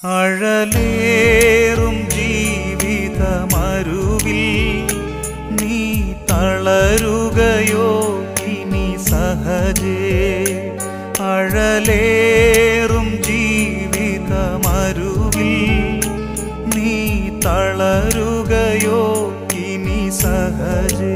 അഴലേറും ജീവിതമരുവിൽ നീ തളരുകയോ ഇനി സഹജേ അഴലേറും ജീവിതമരുവിൽ നീ തളരുകയോ ഇനി സഹജേ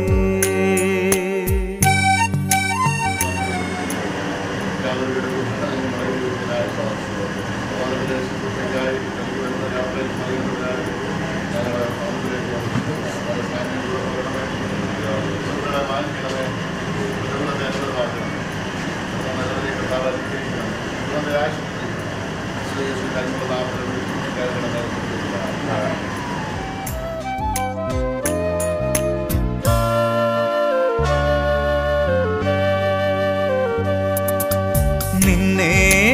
നിന്നെ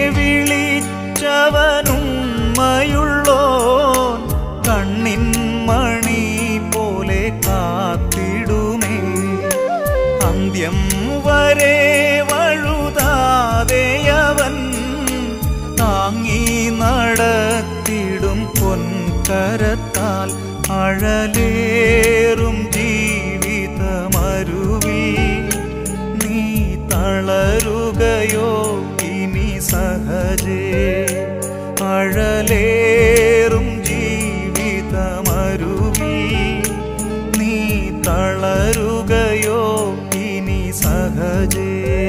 വിളിച്ചവനുമ്മയുള്ളോൻ കണ്ണിൻ മണി പോലെ കാത്തിടുമേ അന്ത്യം വരെ വഴുതാതെയവൻ താങ്ങി നടത്തിടും പൊൻകരത്താൽ അഴലേറും ജീവിതമരുവിൽ നീ തളരുകയോ ഇനി സഹജേ അഴലേറും ജീവിതമരുവിൽ നീ തളരുകയോ ഇനി സഹജേ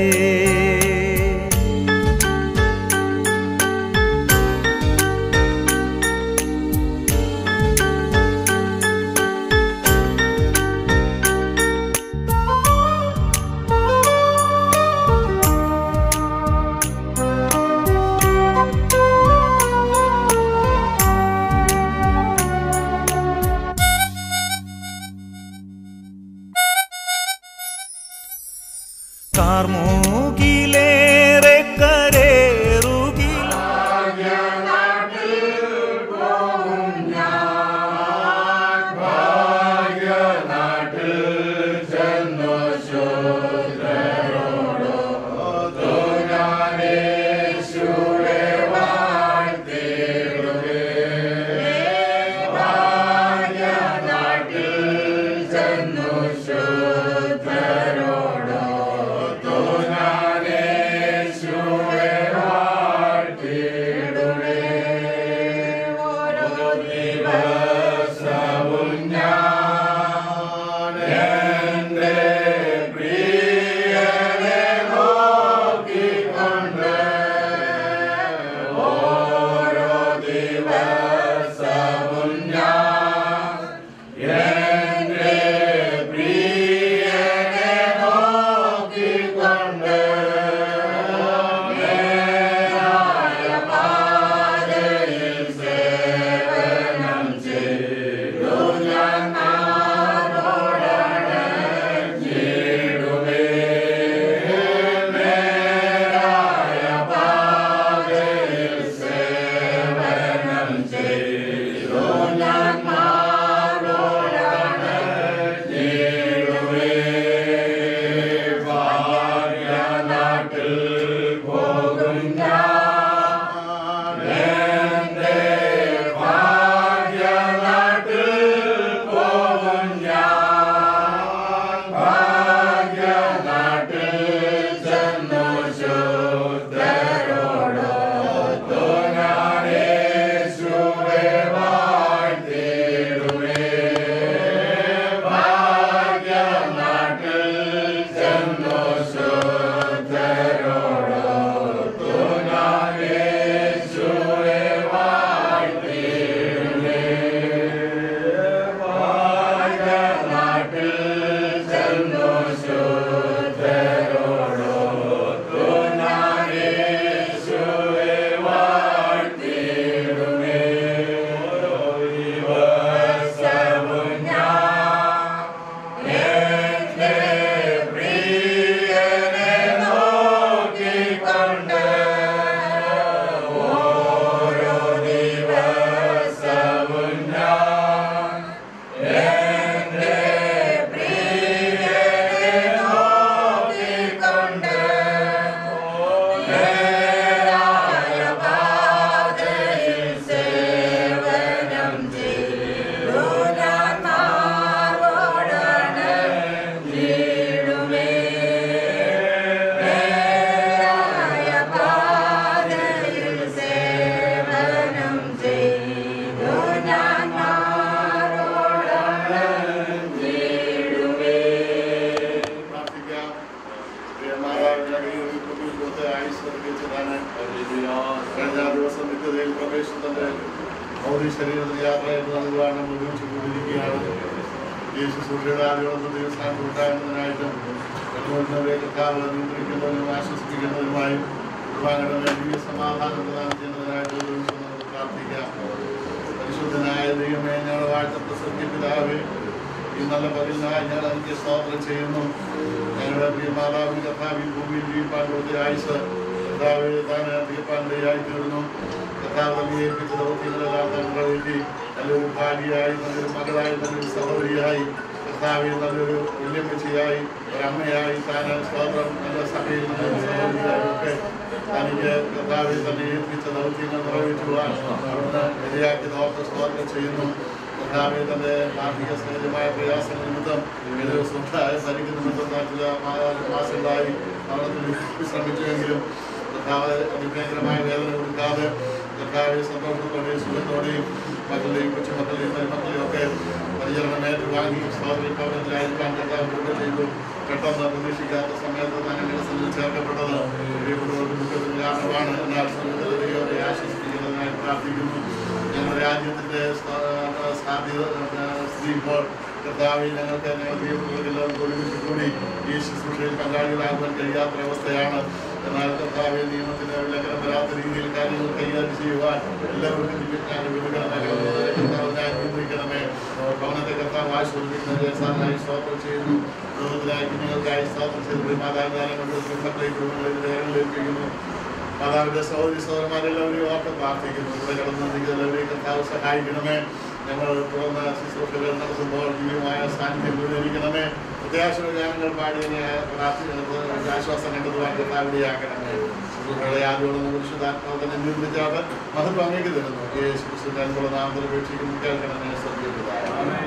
കാർമൂകിലേറെ കരേറുകിൽ ോ ആയുസ് വർദ്ധിച്ചതാണ് കഴിഞ്ഞ ദിവസം നിത്യതയിൽ പ്രവേശനത്തിന്റെ ഭൗതിക ശരീരത്തിൽ യാത്ര ചെയ്ത് നൽകുവാൻ നമ്മൾ ഒരുമിച്ച് കൂടിയിരിക്കുകയാണ് ഈ ശുശ്രൂഷയുടെ ആദ്യം ദിവസം ഉണ്ടാകുന്നതിനായിട്ടും കണ്ടുകൊണ്ടുവരെ കർത്താവ് നിയന്ത്രിക്കുന്നതിനും ആശ്വസിപ്പിക്കുന്നതിനുമായും കുർബാനയുടെ വലിയ സമാധാനം പ്രദാനം ചെയ്യുന്നതിനായിട്ട് ഒരുമിച്ച് നമുക്ക് പ്രാർത്ഥിക്കാം പരിശുദ്ധനായ ദൈവമേ ഞങ്ങളുടെ വാഴ്ത്തപ്പെട്ട സത്യപിതാവേ ഈ നല്ല പകലിനായി ഞങ്ങൾ അതിന്റെ സ്തോത്രം ചെയ്യുന്നു ഞങ്ങളുടെ പ്രിയ മാതാവിന് കർത്താവ് ഈ ഭൂമിയിൽ ജീവിപ്പാൻ കൊടുത്ത ആയുസ് കർത്താവ് താൻ തീർപ്പാനിടയായി തീർന്നു കർത്താവ് തന്നെ ഏൽപ്പിച്ച ദൗത്യങ്ങളെല്ലാം താൻ നിറവേറ്റി നല്ലൊരു ഭാര്യയായി നല്ലൊരു മകളായി നല്ലൊരു സഹോദരിയായി കർത്താവ് നല്ലൊരു വല്യമ്മച്ചിയായി ഒരമ്മയായി താൻ സ്തോത്രം നല്ല സഭയിൽ നല്ലൊരു സഹോദരിയായി ഒക്കെ തനിക്ക് കർത്താവിൽ തന്നെ ഏൽപ്പിച്ച ദൗത്യങ്ങൾ നിറവേറ്റുവാൻ അവിടുന്ന് ഇടയാക്കി നോക്ക് സ്തോത്രം ചെയ്യുന്നു കർത്താവിൽ തന്റെ ആർത്ഥിക സഹജമായ പ്രയാസങ്ങൾ നിമിത്തം ഏത് ദിവസമുണ്ടായ പരിക്ക് നിമിത്തം താൻ ചില മാ- മാസങ്ങളായി മരണത്തിൽ വിശ്രമിച്ചുവെങ്കിലും കർത്താവ് അതിഭയങ്കരമായ വേദന കൊടുക്കാതെ കർത്താവ് സന്തോഷത്തോടെയും സുഖത്തോടെയും മക്കളുടെയും കൊച്ചുമക്കളുടെയും മരുമക്കളെയും ഒക്കെ പരിചരണം ഏറ്റുവാങ്ങി സ്വാതന്ത്ര്യ ഭവനത്തിലായിരിക്കാൻ കർത്താവ് കൃപ ചെയ്തു പെട്ടെന്ന് പ്രതീക്ഷിക്കാത്ത സമയത്ത് തന്നെ നിരസനം ചേർക്കപ്പെട്ടത് പ്രിയപ്പെട്ടവർക്ക് ദുഃഖത്തിന് കാരണമാണ് എന്നാൽ സമയത്തിൽ ദൈവത്തെ ആശ്വസിപ്പിക്കുന്നതിനായി പ്രാർത്ഥിക്കുന്നു ഞങ്ങളുടെ രാജ്യത്തിന്റെ സ്ഥാ- സാധ്യത സ്ഥിതി ഇപ്പോൾ കർത്താവിൽ ഞങ്ങൾക്ക് ഞങ്ങൾ ദൈവത്തിലെല്ലാവരും ഒരുമിച്ച് കൂടി ഈ ശുശ്രൂഷയിൽ പങ്കാളികളാകുവാൻ കഴിയാത്തൊരവസ്ഥയാണ് എന്നാൽ കർത്താവിൽ നിയമത്തിന് ഉല്ലംഘനം വരാത്ത രീതിയിൽ കാര്യങ്ങൾ കൈകാര്യം ചെയ്യുവാൻ എല്ലാവർക്കും ദിവ്യജ്ഞാനം വിടുകണമേ കർത്താവിനായി നിയന്ത്രിക്കണമേ ഭവനത്തെ കർത്താവ് ആശ്വസിപ്പിക്കുന്ന സാറിനായി സ്തോത്രം ചെയ്യുന്നു ലോകത്തിലായി കുഞ്ഞുങ്ങൾക്കായി സ്തോത്രം ചെയ്ത് മാതാപിതാക്കളെ കൊണ്ട് മക്കളെ കുടുംബങ്ങളിൽ ഏൽപ്പിക്കുന്നു മാതാവിന്റെ സഹോദരി സഹോദരന്മാരെല്ലാവരെയും ഓർത്ത് പ്രാർത്ഥിക്കുന്നു ഇവിടെ കിടന്നു എല്ലാവരെയും കർത്താവ് സഹായിക്കണമേ ഞങ്ങൾ തുറന്ന ശുശ്രൂഷകൾ നടത്തുമ്പോൾ ദിവ്യമായ സാന്നിധ്യം വിവരിക്കണമേ പ്രത്യാശയുടെ ഗാനങ്ങൾ പാടിയതിനെ പ്രാർത്ഥി ആശ്വാസം കണ്ടതുമായി കർത്താവിടെയാക്കണമേ ശുശ്രൂഷകളെ ആദ്യമൊന്നും പരിശുദ്ധാത്മാവ് തന്നെ നിർമ്മിച്ചാൽ മഹത്വം അങ്ങേക്ക് തരുന്നു യേശു ക്രിസ്തുവിന്റെ അനുകൂല നാമത്തിൽ ഉപേക്ഷിക്കുന്നു കേൾക്കണമേ സത്യപിതാവേ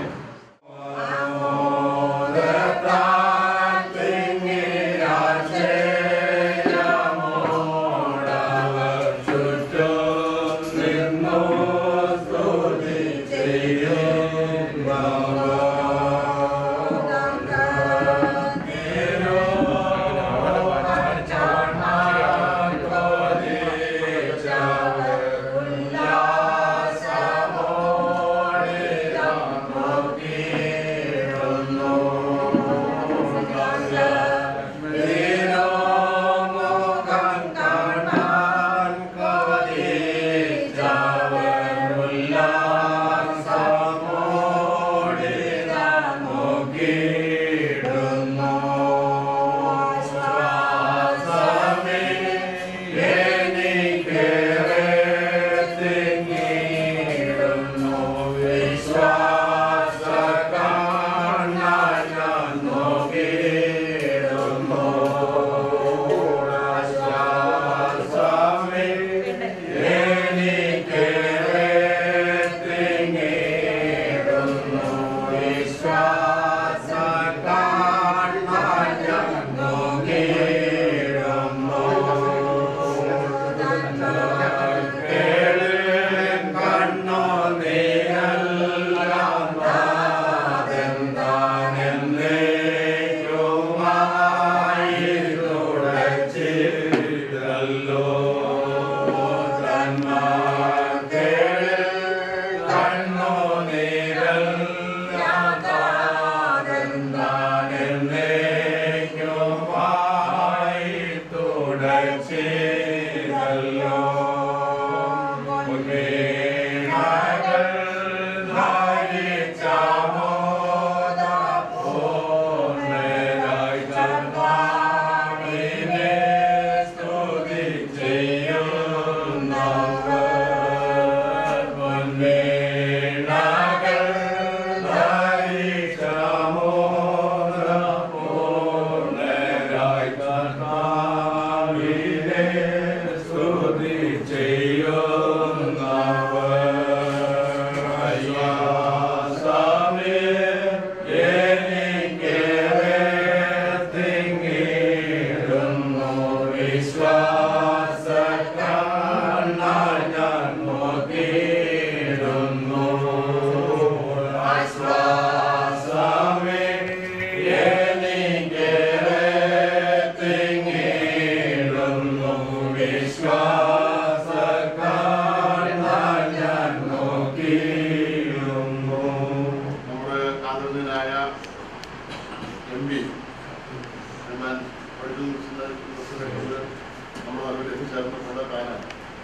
ും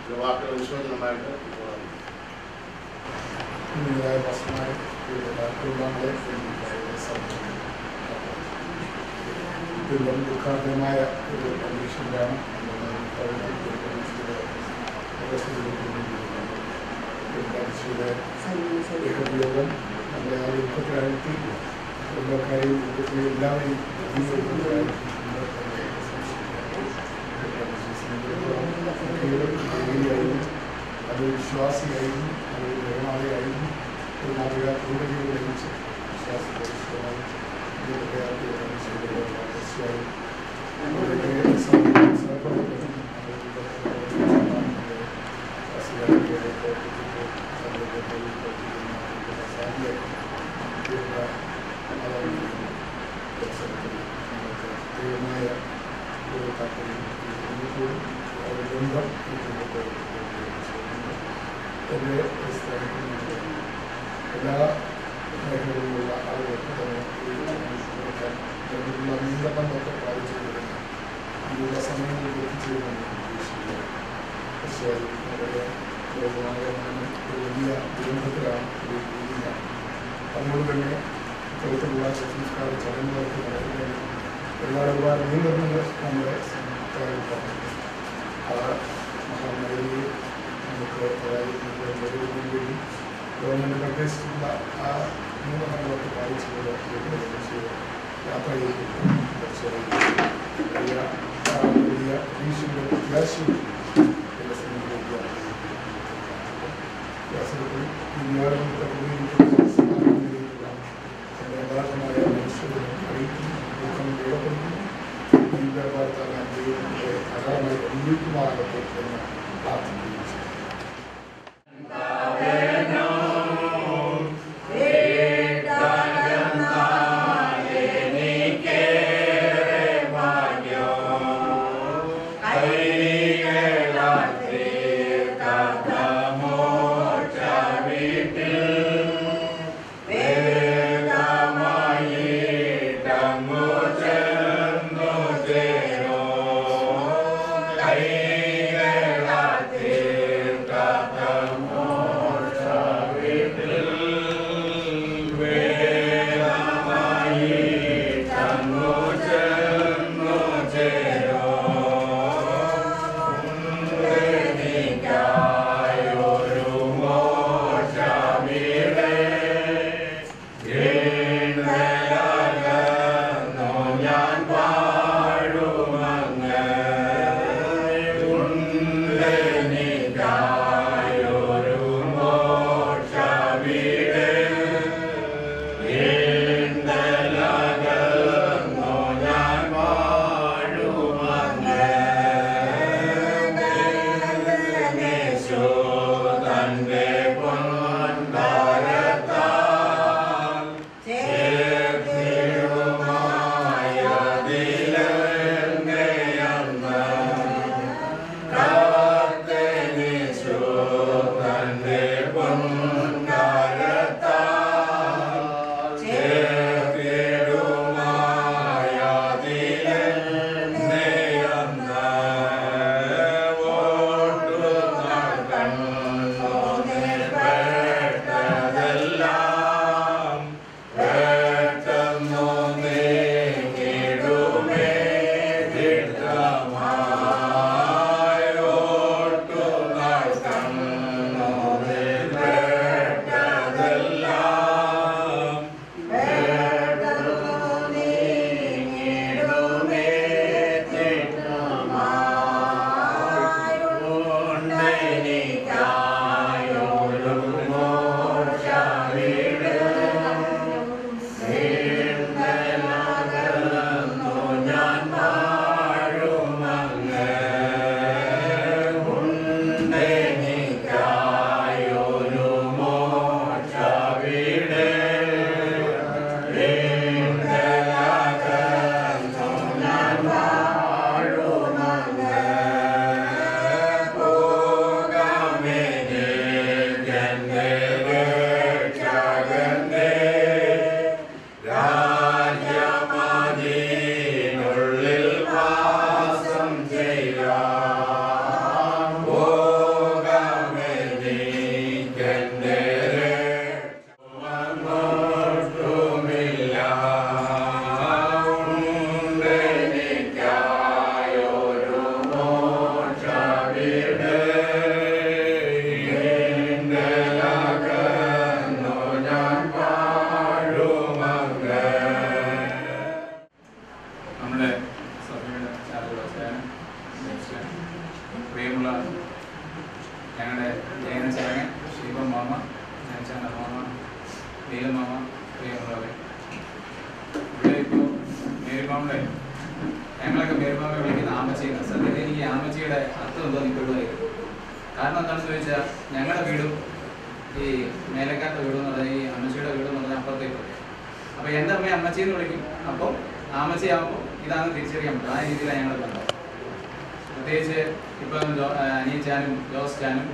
ചില വാക്കുകൾ വിശ്വസനമായിട്ട് കുഞ്ഞുങ്ങളായ ഭക്ഷണമായി കുടുംബങ്ങളെ ഇതെല്ലാം ദുഃഖാർഹമായ ഒരു കണ്ടീഷനിലാണ് ഏകോപയോഗം നമ്മുടെ ആ ദുഃഖത്തിലാഴ്ത്തി കുടുംബക്കാരെയും കുടുംബത്തിലെ എല്ലാവരെയും ഈ ദുഃഖത്തിലാഴ്ത്തി ായിരുന്നു അത് വിശ്വാസിയായിരുന്നു അത് നിർമ്മാതയായിരുന്നു ഒരു മാതൃക കുടുംബജീവിതം ലഭിച്ച് വിശ്വാസപരിഷ്ഠമായി ദൈവമായ ഒരു താല്പര്യം ഒരു ബന്ധം എന്നെ സ്ഥാപിക്കുന്നുണ്ട് എല്ലാ മേഖലകളിലുള്ള ആളുകൾക്ക് തന്നെ ഇതിനുള്ള നീണ്ട ബന്ധത്തെ പാലിച്ചു വരുന്ന ഇതിനുള്ള സമയങ്ങളിൽ എത്തിച്ചേരുമെന്ന് പ്രതീക്ഷിക്കുക തീർച്ചയായും നമ്മുടെ ലോകമായ ഒരു വലിയ ദുരന്തത്തിലാണ് ഒരു രീതിയില്ല അതുകൊണ്ട് തന്നെ ഇത്തരത്തിലുള്ള സംസ്കാര ചടങ്ങുകൾക്ക് നടക്കുന്നതിന് ഒരുപാട് ഒരുപാട് നിയന്ത്രണങ്ങൾ നമ്മുടെ സംസ്ഥാനത്താണ് ആ മഹാമാരിയെ നമുക്ക് അതായത് നേരിടുന്നതിന് വേണ്ടി ഗവൺമെൻറ് നിർദ്ദേശിച്ചിട്ടുള്ള ആ നിയമങ്ങളൊക്കെ പാലിച്ചുകൊണ്ട് യാത്ര ചെയ്യുന്നു തീർച്ചയായും വലിയ ആ വലിയ പ്രതീക്ഷയുടെ പ്രത്യാശയും എന്നെ സംബന്ധിക്കുകയാണ് വ്യാസത്തിൽ വിദ്യാർത്ഥികളുടെ ഉപയോഗിക്കുന്ന എൻ്റെ യഥാർത്ഥമായ മനുഷ്യരെ അറിയിക്കുന്നു ദുഃഖം രേഖപ്പെടുത്തുന്നു ഈ വ്യാപാരത്താൽ ദൈവത്തെ ധാരാളമായി അനുഭവിക്കുമാറാകട്ടെ എന്ന് പ്രാർത്ഥിക്കുന്നു ഓ പ്രിയമുള്ള ഞങ്ങളുടെ ജയനചാരൻ ശിവം മാമ ജയനചാരൻ മാമ നീലമാമ പ്രിയമുള്ളവരെ ഇവിടെ ഇപ്പോൾ മേരിമാമയുടെ ഞങ്ങളൊക്കെ മേരിമാമയെ വിളിക്കുന്ന ആമച്ചിന്ന് സത്യത്തിൽ എനിക്ക് ഈ ആമച്ചിയുടെ അർത്ഥം എന്തോ നിൽക്കുള്ളതായിരുന്നു കാരണം എന്താണെന്ന് ചോദിച്ചാൽ ഞങ്ങളുടെ വീടും ഈ മേലക്കാരുടെ വീടും എന്ന് പറഞ്ഞാൽ ഈ അമ്മച്ചിയുടെ വീടും എന്ന് പറഞ്ഞാൽ അപ്പുറത്തേക്ക് അപ്പോൾ എൻ്റെ അമ്മയെ അമ്മച്ചി എന്ന് വിളിക്കും അപ്പോൾ ആമച്ചി ആകുമ്പോൾ ഇതാണ് തിരിച്ചറിയാൻ പറ്റും ആ രീതിയിലാണ് ഞങ്ങൾ കണ്ടത് പ്രത്യേകിച്ച് ഇപ്പം ജോ അനിയച്ചാനും ജോസ് ചാനും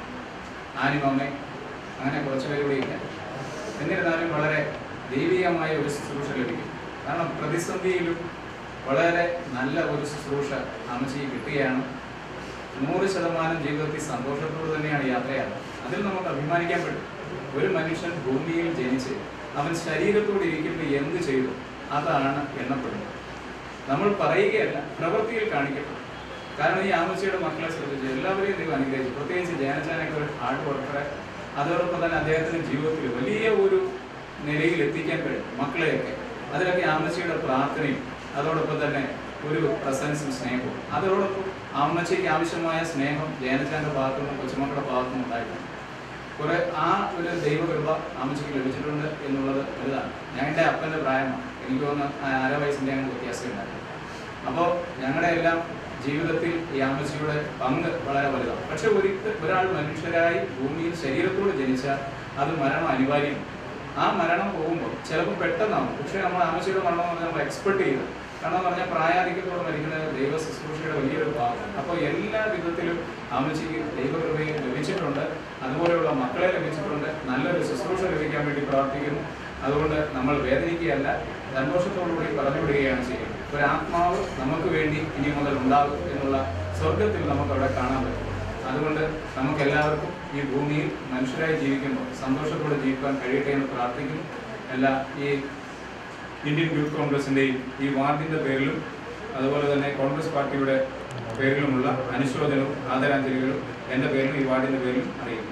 ആനിമാമയും അങ്ങനെ കുറച്ച് പേര് കൂടി ഇല്ല എന്നിരുന്നാലും വളരെ ദൈവികമായ ഒരു ശുശ്രൂഷ ലഭിക്കും കാരണം പ്രതിസന്ധിയിലും വളരെ നല്ല ഒരു ശുശ്രൂഷ അമ്മച്ചിക്ക് കിട്ടുകയാണ് നൂറ് ശതമാനം ജീവിതത്തിൽ സന്തോഷത്തോடு തന്നെയാണ് യാത്രയാണ് അതിൽ നമുക്ക് അഭിമാനിക്കാൻ പറ്റും ഒരു മനുഷ്യൻ ഭൂമിയിൽ ജനിച്ച് അവൻ ശരീരത്തോട് ഇരിക്കുമ്പോൾ എന്ത് ചെയ്തു അതാണ് എണ്ണപ്പെടുന്നത് നമ്മൾ പറയുകയല്ല പ്രവൃത്തിയിൽ കാണിക്കപ്പെടും കാരണം ഈ ആമച്ചയുടെ മക്കളെ ശ്രദ്ധിച്ച് എല്ലാവരെയും ദൈവം അനുഗ്രഹിച്ചു പ്രത്യേകിച്ച് ജയനച്ചാനൊക്കെ ഒരു ഹാർഡ് വർക്കറെ അതോടൊപ്പം തന്നെ അദ്ദേഹത്തിന്റെ ജീവിതത്തിൽ വലിയ ഒരു നിലയിൽ എത്തിക്കാൻ കഴിയും മക്കളെയൊക്കെ അതിലൊക്കെ ആമച്ചയുടെ പ്രാർത്ഥനയും അതോടൊപ്പം തന്നെ ഒരു പ്രസൻസും സ്നേഹവും അതോടൊപ്പം അമ്മച്ചിക്ക് ആവശ്യമായ സ്നേഹം ജയനച്ചാന്റെ ഭാഗത്തുനിന്നും കൊച്ചുമക്കളുടെ ഭാഗത്തുനിന്നും ഉണ്ടായിട്ടുണ്ട് കുറെ ആ ഒരു ദൈവകൃപ അമ്മച്ചിക്ക് ലഭിച്ചിട്ടുണ്ട് എന്നുള്ളത് വലുതാണ് ഞാൻ എൻ്റെ അപ്പൻ്റെ പ്രായമാണ് എനിക്ക് തോന്നുന്നു ആ അര വയസ്സിൻ്റെ അങ്ങനെ വ്യത്യാസം ഉണ്ടായിരുന്നു അപ്പോൾ ഞങ്ങളുടെ എല്ലാം ജീവിതത്തിൽ ഈ അമ്മച്ചിയുടെ പങ്ക് വളരെ വലുതാണ് പക്ഷെ ഒരിക്കൽ ഒരാൾ മനുഷ്യരായി ഭൂമിയിൽ ശരീരത്തോട് ജനിച്ചാൽ അത് മരണം അനിവാര്യമാണ് ആ മരണം പോകുമ്പോൾ ചിലപ്പോൾ പെട്ടെന്നാവും പക്ഷെ നമ്മൾ ആമച്ചിയുടെ മരണം എന്ന് പറഞ്ഞാൽ നമ്മൾ എക്സ്പെക്ട് ചെയ്തു കാരണം എന്ന് പറഞ്ഞാൽ പ്രായാധിക്യത്തോടെ മരിക്കുന്നത് ദൈവ ശുശ്രൂഷയുടെ വലിയൊരു ഭാഗം അപ്പോൾ എല്ലാ വിധത്തിലും ആമച്ചിക്ക് ദൈവകൃപയെ ലഭിച്ചിട്ടുണ്ട് അതുപോലെയുള്ള മക്കളെ ലഭിച്ചിട്ടുണ്ട് നല്ലൊരു ശുശ്രൂഷ ലഭിക്കാൻ വേണ്ടി പ്രാർത്ഥിക്കുന്നു അതുകൊണ്ട് നമ്മൾ വേദനിക്കുകയല്ല സന്തോഷത്തോടുകൂടി പറഞ്ഞുവിടുകയാണ് ചെയ്യുന്നത് ഒരു ആത്മാവ് നമുക്ക് വേണ്ടി ഇനി മുതൽ ഉണ്ടാകും എന്നുള്ള സ്വർഗത്തിൽ നമുക്ക് അവിടെ കാണാൻ പറ്റും അതുകൊണ്ട് നമുക്ക് എല്ലാവർക്കും ഈ ഭൂമിയിൽ മനുഷ്യരായി ജീവിക്കുമ്പോൾ സന്തോഷത്തോടെ ജീവിക്കാൻ കഴിയട്ടെ എന്ന് പ്രാർത്ഥിക്കുന്നു എല്ലാ ഈ ഇന്ത്യൻ യൂത്ത് കോൺഗ്രസിന്റെയും ഈ വാർഡിന്റെ പേരിലും അതുപോലെ തന്നെ കോൺഗ്രസ് പാർട്ടിയുടെ പേരിലുമുള്ള അനുശോചനവും ആദരാഞ്ജലികളും എൻ്റെ പേരിലും ഈ വാർഡിന്റെ പേരിലും അറിയിക്കുന്നു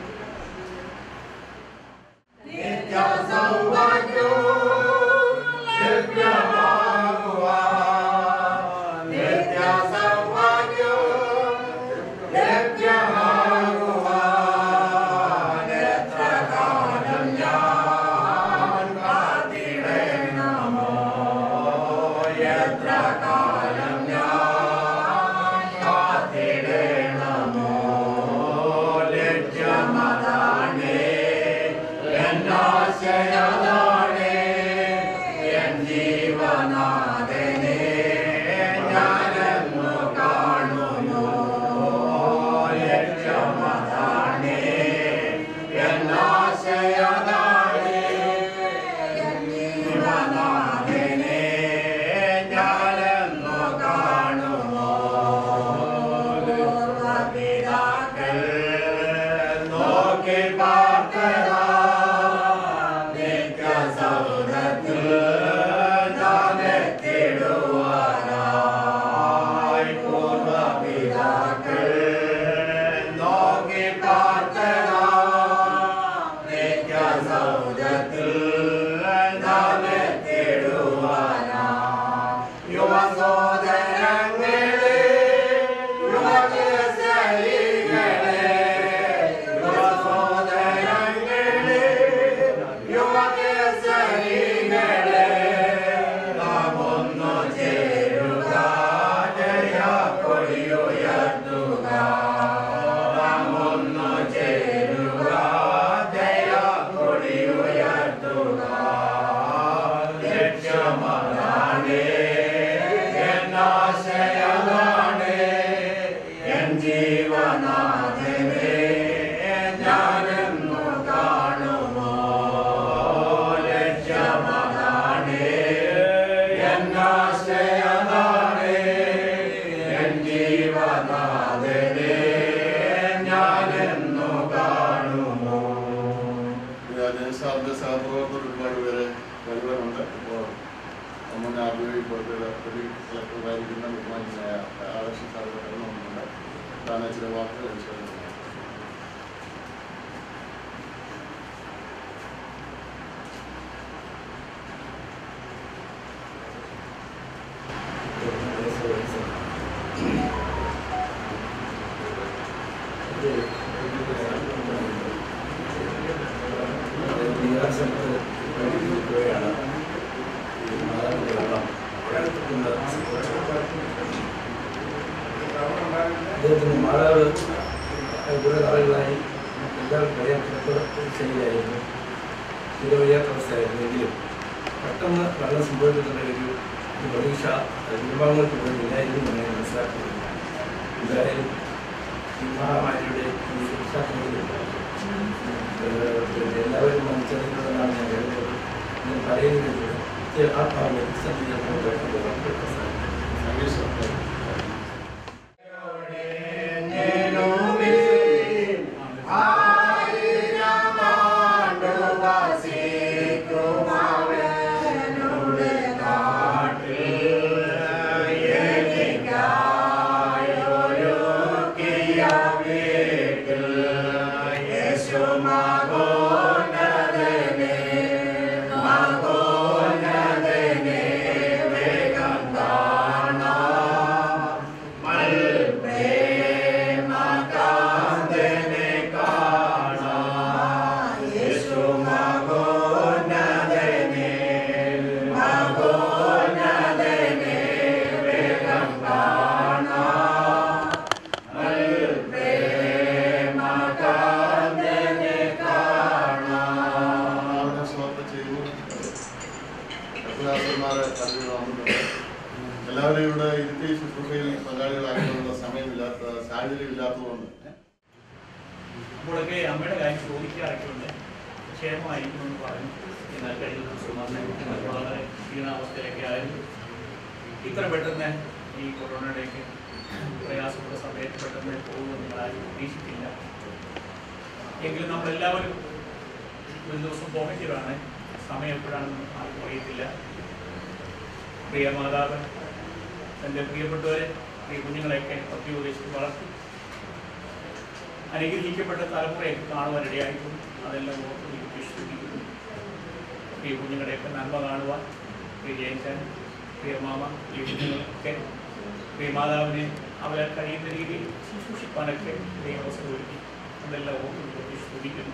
സാറിന്റെ സഹപ്രവർത്തകർ ഒരുപാട് പേര് വരുവാനുണ്ട് ഇപ്പോൾ നമ്മുടെ ആദ്യമായി ഇപ്പോഴത്തെ ഒരു കളക്ടറായിരിക്കുന്ന ബഹുമാനായ ആദർശ സാർ കടന്നുണ്ട് താനെ ചില വാക്കുകൾ അനുസരിക്കുന്നു Thank അദ്ദേഹത്തിൻ്റെ മാതാവ് കുറേ നാളുകളായി എല്ലാവർക്കും അറിയാൻ ചെയ്യുകയായിരുന്നു തീരെ വയ്യാത്ത അവസ്ഥയായിരുന്നെങ്കിലും പെട്ടെന്ന് മരണം സംഭവിച്ചിട്ടുള്ള ഒരു ഒരു പ്രതീക്ഷ കുടുംബാംഗങ്ങൾക്ക് പോലും ഇല്ലായിരുന്നു എന്ന് ഞാൻ മനസ്സിലാക്കുന്നു എന്തായാലും ഈ മഹാമാരിയുടെ ഈ പശ്ചാത്തലത്തിൽ ഏഹ്, പിന്നെ എല്ലാവരും മനസ്സിലാക്കുന്നതാണ് ഞാൻ കരുതുന്നത് ഞാൻ പറയുന്നത് ആത്മാവിനെ പ്രതിസന്ധി അവരുടെ സ്വാഗതം ചെയ്തു കർത്തദാസന്മാരെ കല്ലിൽ വന്നിട്ടുണ്ട് എല്ലാവരെയും ഇവിടെ ഇരുത്തി ശുശ്രൂഷയിൽ പങ്കാളികളാക്കാനുള്ള സമയമില്ലാത്ത സാഹചര്യമില്ലാത്തതുകൊണ്ട് അപ്പോഴൊക്കെ അമ്മയുടെ കാര്യം ചോദിക്കാറൊക്കെ ഉണ്ട് ക്ഷേമമായിരിക്കും എന്ന് പറഞ്ഞു എന്നാൽ കഴിഞ്ഞ ദിവസം വന്ന് വളരെ ക്ഷീണാവസ്ഥയിലൊക്കെ ആയിരുന്നു ഇത്ര പെട്ടെന്ന് ഈ കൊറോണയുടെയൊക്കെ പ്രയാസമുള്ള സമയത്ത് പെട്ടെന്ന് പോകുമെന്ന് ഞങ്ങളാരും പ്രതീക്ഷിച്ചില്ല എങ്കിലും നമ്മളെല്ലാവരും ഒരു ദിവസം പോകേണ്ടതാണ് സമയം എപ്പോഴാണെന്ന് ആർക്കും അറിയത്തില്ല പ്രിയ മാതാവ് തൻ്റെ പ്രിയപ്പെട്ടവരെ പ്രിയ കുഞ്ഞുങ്ങളെയൊക്കെ പ്രത്യുപദേശിച്ച് വളർത്തി അനുഗ്രഹിക്കപ്പെട്ട തലമുറയൊക്കെ കാണുവാൻ ഇടയായിട്ടുണ്ട് അതെല്ലാം ഓർത്ത് എനിക്ക് വിശ്വസിക്കുന്നു പ്രിയ കുഞ്ഞുങ്ങളുടെയൊക്കെ നന്മ കാണുവാൻ പ്രിയ ജയൻചാൻ പ്രിയ മാമ പ്രിയ കുഞ്ഞുങ്ങളൊക്കെ പ്രിയ മാതാവിനെ അവരെ കഴിയുന്ന രീതിയിൽ ശുശ്രൂഷിക്കാനൊക്കെ പ്രിയ അവസരം ഒരുക്കി അതെല്ലാം ഓർത്ത് എനിക്ക് വിശ്വസിക്കുന്നു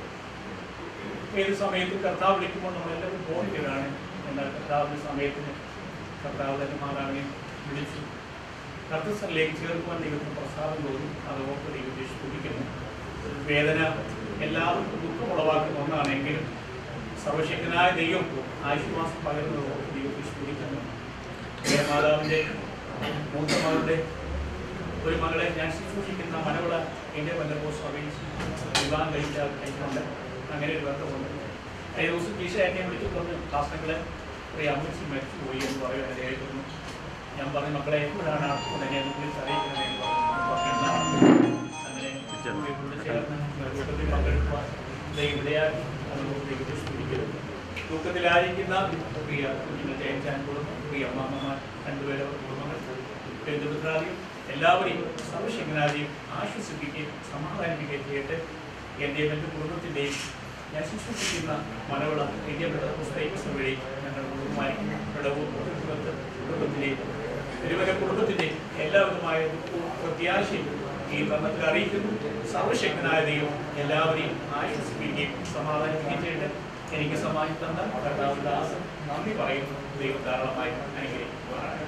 ഏത് സമയത്ത് കർത്താവ് വിളിക്കുമ്പോൾ നമ്മളെല്ലാവരും ബോധിക്കലാണ് എന്നാൽ കർത്താവിൻ്റെ സമയത്തിന് കർത്താവ് തന്നെ മാതാവിനെ വിളിച്ചു കർത്തസ്ഥലിലേക്ക് ചേർക്കുവാൻ ദൈവത്തിന് പ്രസാദം തോന്നി അത് ഓർത്ത് ദൈവത്തെ സ്തുതിക്കുന്നു വേദന എല്ലാവർക്കും ദുഃഖം ഉളവാക്കുന്ന ഒന്നാണെങ്കിലും സർവശക്തനായ ദൈവം ആശ്വാസം പകരുന്നത് ഓർത്ത് ദൈവത്തെ സ്തുതിക്കുന്നു പ്രിയ മാതാവിൻ്റെ മൂത്ത മകളുടെ ഒരു മകളെ ഞാൻ ശുശ്രൂഷിക്കുന്ന മനവിള എൻ്റെ വല്ലപ്പോൾ സഭയിൽ വിവാഹം കഴിച്ച കഴിക്കുന്നുണ്ട് അങ്ങനെ ഒരു ബന്ധമുണ്ട് കഴിഞ്ഞ ദിവസം ടീച്ച എന്നെ വിളിച്ചു പറഞ്ഞു ക്ലാസ്സുകളെ പ്രിയ അമ്മച്ചി മരിച്ചു പോയി എന്ന് പറയാൻ ഇടയായിരുന്നു ഞാൻ പറഞ്ഞു മക്കളെ എപ്പോഴാണ് ഉടനെ ഒന്ന് വിളിച്ച് അറിയിക്കണമേ എന്ന് പറഞ്ഞു പറഞ്ഞു, അങ്ങനെ ഇവരോട് ചേർന്ന് കൂട്ടത്തിൽ പങ്കെടുക്കുവാൻ ദൈവം ഇടയാക്കി അതുകൊണ്ട് ദൈവത്തെ സ്തുതിക്കുന്നു ദുഃഖത്തിലായിരിക്കുന്ന പ്രിയ കുഞ്ഞിനെ ജയിച്ചാൻ കുടുംബം പ്രിയ അമ്മാമ്മമാർ രണ്ടുപേരും കുടുംബങ്ങൾ ബന്ധുമിത്രാദിയും എല്ലാവരെയും സർവശക്തനാദിയും ആശ്വസിപ്പിക്കുകയും സമാധാനിപ്പിക്കുകയും ചെയ്യട്ടെ എൻ്റെയും എൻ്റെ കുടുംബത്തിൻ്റെയും ഞാൻ ശുശ്രൂഷിക്കുന്ന മനവിള ഇന്ത്യപ്പെട്ട പുസ്തകം വഴി ഞങ്ങളുടെ കുടുംബമായിരിക്കും ഇടവും കുടുംബത്തിൻ്റെയും തിരുവല്ല കുടുംബത്തിൻ്റെയും എല്ലാവിധമായ ദുഃഖവും പ്രത്യാശയും ഈ തന്നത്തിൽ അറിയിക്കുന്നു സർവശക്തനായ ദൈവം എല്ലാവരെയും ആശ്വസിപ്പിക്കുകയും സമാധാനിപ്പിക്കുകയും ചെയ്യട്ടെ എനിക്ക് സമാധാനം തന്ന കർത്താവ് ദാസൻ നന്ദി പറയുന്നു ദൈവം ധാരാളമായി അനുഗ്രഹിക്കുവാനാണ്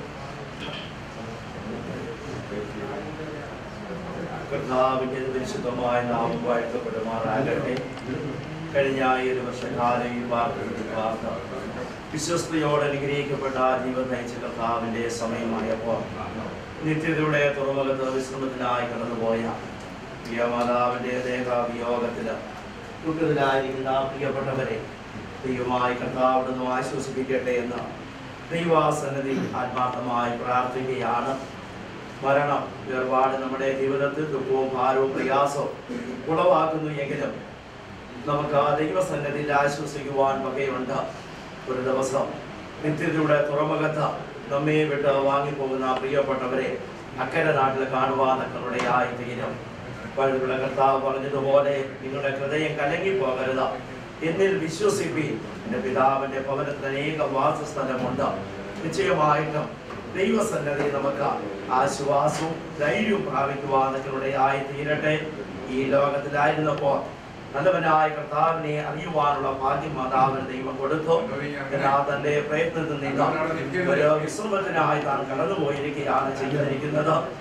കർത്താവിന്റെ പരിശുദ്ധമായ നാമം വാഴ്ത്തപ്പെടുമാറാകട്ടെ കഴിഞ്ഞ ഈ ഒരു വർഷകാലം ഈ വാർത്ത വാർത്ത വിശ്വസ്തയോടെ അനുഗ്രഹിക്കപ്പെട്ട ജീവൻ നയിച്ച കർത്താവിന്റെ സമയമായപ്പോൾ നിത്യതയുടെ തുറമുഖത്ത് വിശ്രമത്തിനായി കടന്നുപോയ പ്രിയമാതാവിന്റെ ദേഹാവിയോഗത്തില് ദുഃഖത്തിലായിരിക്കുന്ന പ്രിയപ്പെട്ടവരെ ദൈവമായി കർത്താവിടുന്ന് ആശ്വസിപ്പിക്കട്ടെ എന്ന് ദൈവാസന്നതി ആത്മാർത്ഥമായി പ്രാർത്ഥിക്കുകയാണ് മരണം വേർപാട് നമ്മുടെ ജീവിതത്തിൽ ദുഃഖവും ഭാരവും പ്രയാസവും ഉളവാക്കുന്നു എങ്കിലും നമുക്ക് ആ ദൈവസന്നതിയിൽ ആശ്വസിക്കുവാൻ വകയുണ്ട് ഒരു ദിവസം നിത്യതയുടെ തുറമുഖത്ത് നമ്മെ വിട്ട് വാങ്ങിപ്പോകുന്ന പ്രിയപ്പെട്ടവരെ അക്കരെ നാട്ടിൽ കാണുവാൻ തക്കളുടെയായി തീരും പഴുതുള്ള കർത്താവ് പറഞ്ഞതുപോലെ നിങ്ങളുടെ ഹൃദയം കലങ്ങി പോകരുത് എന്നിൽ വിശ്വസിപ്പി എൻ്റെ പിതാവിൻ്റെ ഭവനത്തിന് അനേക വാസസ്ഥലമുണ്ട് നിശ്ചയമായിട്ടും ദൈവസന്നതി നമുക്ക് ആശ്വാസവും ധൈര്യവും പ്രാപിക്കുവാൻ നിങ്ങളുടെയായി തീരട്ടെ ഈ ലോകത്തിലായിരുന്നപ്പോൾ നല്ലവനായ കർത്താവിനെ അറിയുവാനുള്ള ഭാഗ്യം മാതാവിന് ദൈവം കൊടുത്തു എന്നാൽ തന്റെ പ്രയത്നത്തിൽ നിന്ന് ഒരു വിശ്രമത്തിനായി താൻ കടന്നുപോയിരിക്കുകയാണ് ചെയ്തിരിക്കുന്നത്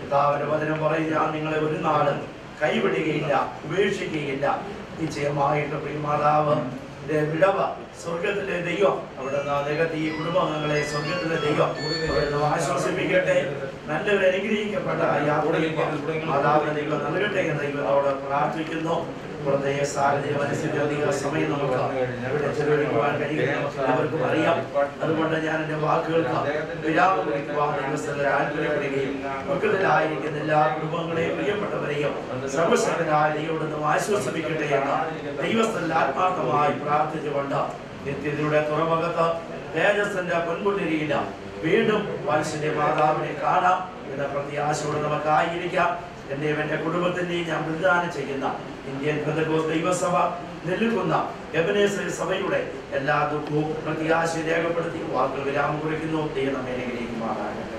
കർത്താവിന്റെ വചനം പറയും ഞാൻ നിങ്ങളെ ഒരു നാളും കൈവിടുകയില്ല ഉപേക്ഷിക്കുകയില്ല നിശ്ചയമായിട്ട് പ്രിയമാതാവ് വിടവ സ്വർഗത്തിലെ ദൈവം അവിടെ നികത്തി ഈ കുടുംബാംഗങ്ങളെ സ്വർഗത്തിലെ ദൈവം അവിടുന്ന് ആശ്വസിപ്പിക്കട്ടെ നല്ലൊരു അനുഗ്രഹിക്കപ്പെട്ട യാത്രയിൽ മാതാവിനെ ദൈവം നൽകട്ടെ എന്ന് ദൈവത്തോട് പ്രാർത്ഥിക്കുന്നു പ്രത്യേക സാഹചര്യം അനുസരിച്ച് അധിക സമയം നമുക്ക് ഇവിടെ ചെലവഴിക്കുവാൻ കഴിയും നമുക്ക് എല്ലാവർക്കും അറിയാം അതുകൊണ്ട് ഞാൻ എൻ്റെ വാക്കുകൾക്ക് വിരാമം കുറിക്കുവാൻ ദൈവസ്ഥ താല്പര്യപ്പെടുകയും മക്കളിലായിരിക്കുന്ന എല്ലാ കുടുംബങ്ങളെയും പ്രിയപ്പെട്ടവരെയും സർവശക്തനായ ദൈവം ആശ്വസിപ്പിക്കട്ടെ എന്ന് ദൈവസ്ഥൽ ആത്മാർത്ഥമായി പ്രാർത്ഥിച്ചുകൊണ്ട് നിത്യതയുടെ തുറമുഖത്ത് തേജസ്സിന്റെ പൊൻകുണ്ടിരിയില്ല വീണ്ടും മനുഷ്യന്റെ മാതാവിനെ കാണാം എന്ന പ്രത്യാശയോടെ നമുക്കായിരിക്കാം എന്റെയും എന്റെ കുടുംബത്തിന്റെയും ഞാൻ പ്രതിദാനം ചെയ്യുന്ന ഇന്ത്യൻ പെന്തക്കോസ് ദൈവസഭ നെല്ലുകുന്ന എബനേശ്വര സഭയുടെ എല്ലാ ദുഃഖവും പ്രത്യാശയും രേഖപ്പെടുത്തി വാക്കുകൾ വിരാമം കുറിക്കുന്നു ദൈവം നമ്മെ അനുഗ്രഹിക്കുമാറാകട്ടെ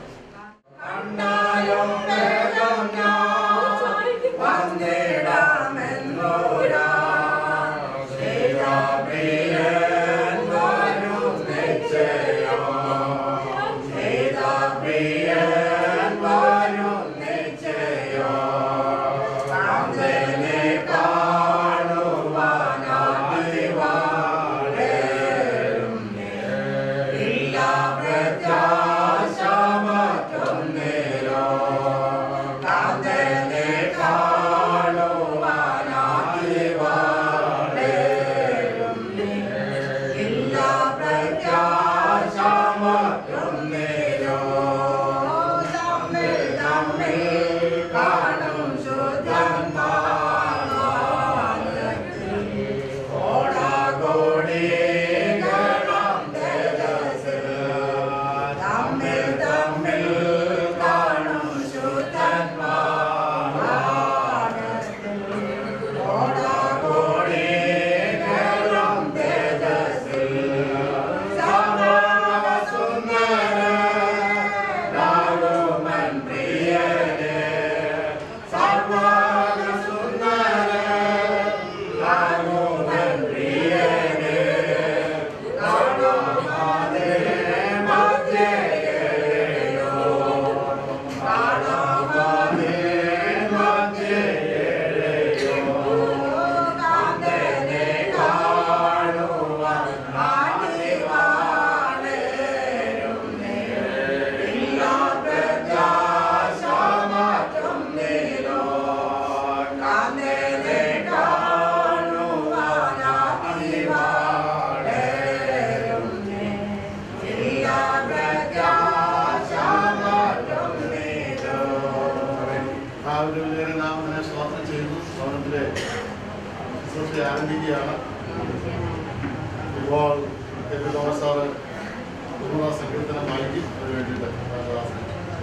കർത്താവിന്റെ വിജയനെ നാം അതിനെ സ്വാഗതം ചെയ്തു ഭവനത്തിലെ ശുശ്രൂഷ ആരംഭിക്കുകയാണ് ഇപ്പോൾ കെ പി തോമസ് സാറ് കുടുംബ സങ്കീർത്തനം നൽകി അതിന് വേണ്ടിയിട്ട് ദാസൻ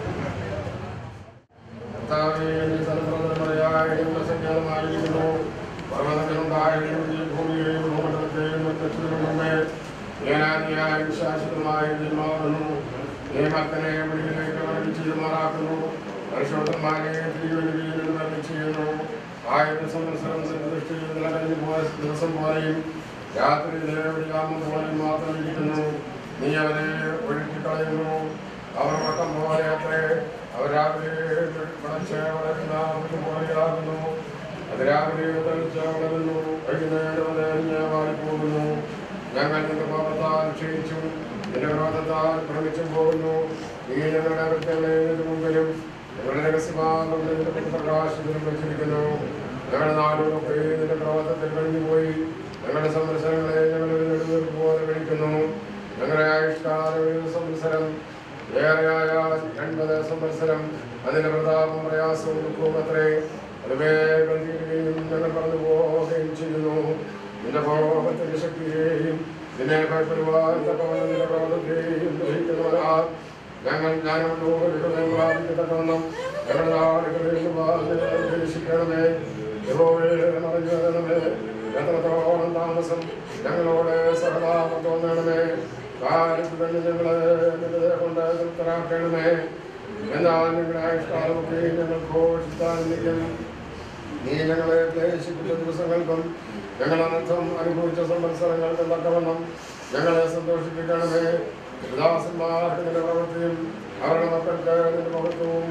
കർത്താവേ, നീ സർവ്വതലമുറയായ ദൈവത്തിന്റെ സഞ്ചാരമായിരിക്കുന്നു. പർവ്വതങ്ങളുണ്ടായെങ്കിലും ഈ ഭൂമിയെയും ഭൂമണ്ഡലത്തെയും നിർമ്മിച്ചതിനു മുമ്പേ ഏനാദിയായും ശാശ്വതമായ ജന്മാവുന്നു നിയമത്തിനെ വെളിയിലേക്ക് വരവിച്ചുമാറാക്കുന്നു മനുഷ്യന്മാരെ തിരിവെളിയിൽ നിർമ്മിച്ചിരുന്നു ആയിരം സംവത്സരം നിന്റെ ദൃഷ്ടിയിൽ നിലകഴിഞ്ഞു പോയ ദിവസം പോലെയും രാത്രി നിലവിളിയാമം പോലെയും മാത്രം ഇരിക്കുന്നു നീ അവരെ ഒഴുക്കിക്കളയുന്നു അവർ വട്ടം പോലെ അത്രേ അവർ രാവിലെ വിളച്ച് വളരുന്ന ഒരു പോലെയാകുന്നു അത് രാവിലെ തെളിച്ച് വളരുന്നു വൈകുന്നേരം അത് അരിഞ്ഞ് വാടിപ്പോകുന്നു ഞങ്ങൾ നിന്റെ പാപത്താൽ ക്ഷയിച്ചു നിന്റെ ക്രോധത്താൽ ഭ്രമിച്ചും പോകുന്നു നീ ഞങ്ങളുടെ വൃത്തങ്ങളെ നിന്റെ മുമ്പിലും ഞങ്ങളുടെ രഹസ്യഭാഗങ്ങളുടെ നിന്റെ പ്രകാശത്തിലും വെച്ചിരിക്കുന്നു ഞങ്ങളുടെ നാടുകളൊക്കെ നിന്റെ ക്രോധത്തിൽ കഴിഞ്ഞുപോയി ഞങ്ങളുടെ സന്ദർശനങ്ങളെ ഞങ്ങൾ ഒരു നെടുവീർപ്പ് പോലെ കഴിക്കുന്നു ഞങ്ങളുടെ ആയുഷ്കാല ഒരു സംവത്സരം ഏറെയായ എൺപത് സംവത്സരം അതിന്റെ പ്രതാപം പ്രയാസവും ദുഃഖവും അത്രേ അത് വേഗം തീരുകയും ഞങ്ങൾ പറഞ്ഞു പോവുകയും ചെയ്യുന്നു നിന്റെ കോപത്തിന്റെ ശക്തിയെയും നിന്നെ ഭയപ്പെടുവാൻ തക്കവണ്ണം നിന്റെ ക്രോധത്തെയും ഗ്രഹിക്കുന്നവരാ ഞങ്ങൾ ജ്ഞാനമുള്ളവരുടെ ഹൃദയം പ്രാപിക്കത്തക്കവണ്ണം ഞങ്ങളുടെ നാടുകളിൽ ദേശിക്കണമേ യഹോവയെ നിറഞ്ഞു വരണമേ എത്രത്തോളം താമസം ഞങ്ങളോട് സഹതാപം തോന്നണമേ കാലത്ത് തന്നെ ഞങ്ങളെ നിന്റെ കൊണ്ട് തൃപ്തരാക്കണമേ എന്നാൽ നിങ്ങളുടെ ആയുഷ്കാലമൊക്കെ ഞങ്ങൾ ഘോഷിത്താനിരിക്കും നീ ഞങ്ങളെ ക്ലേശിപ്പിച്ച ദിവസങ്ങൾക്കും ഞങ്ങൾ അനർത്ഥം അനുഭവിച്ച സംവത്സരങ്ങൾക്കും തക്കവണ്ണം ഞങ്ങളെ സന്തോഷിപ്പിക്കണമേ ദാസന്മാർക്ക് നിന്റെ പ്രവൃത്തിയും അവരുടെ മക്കൾക്ക് നിന്റെ മഹത്വവും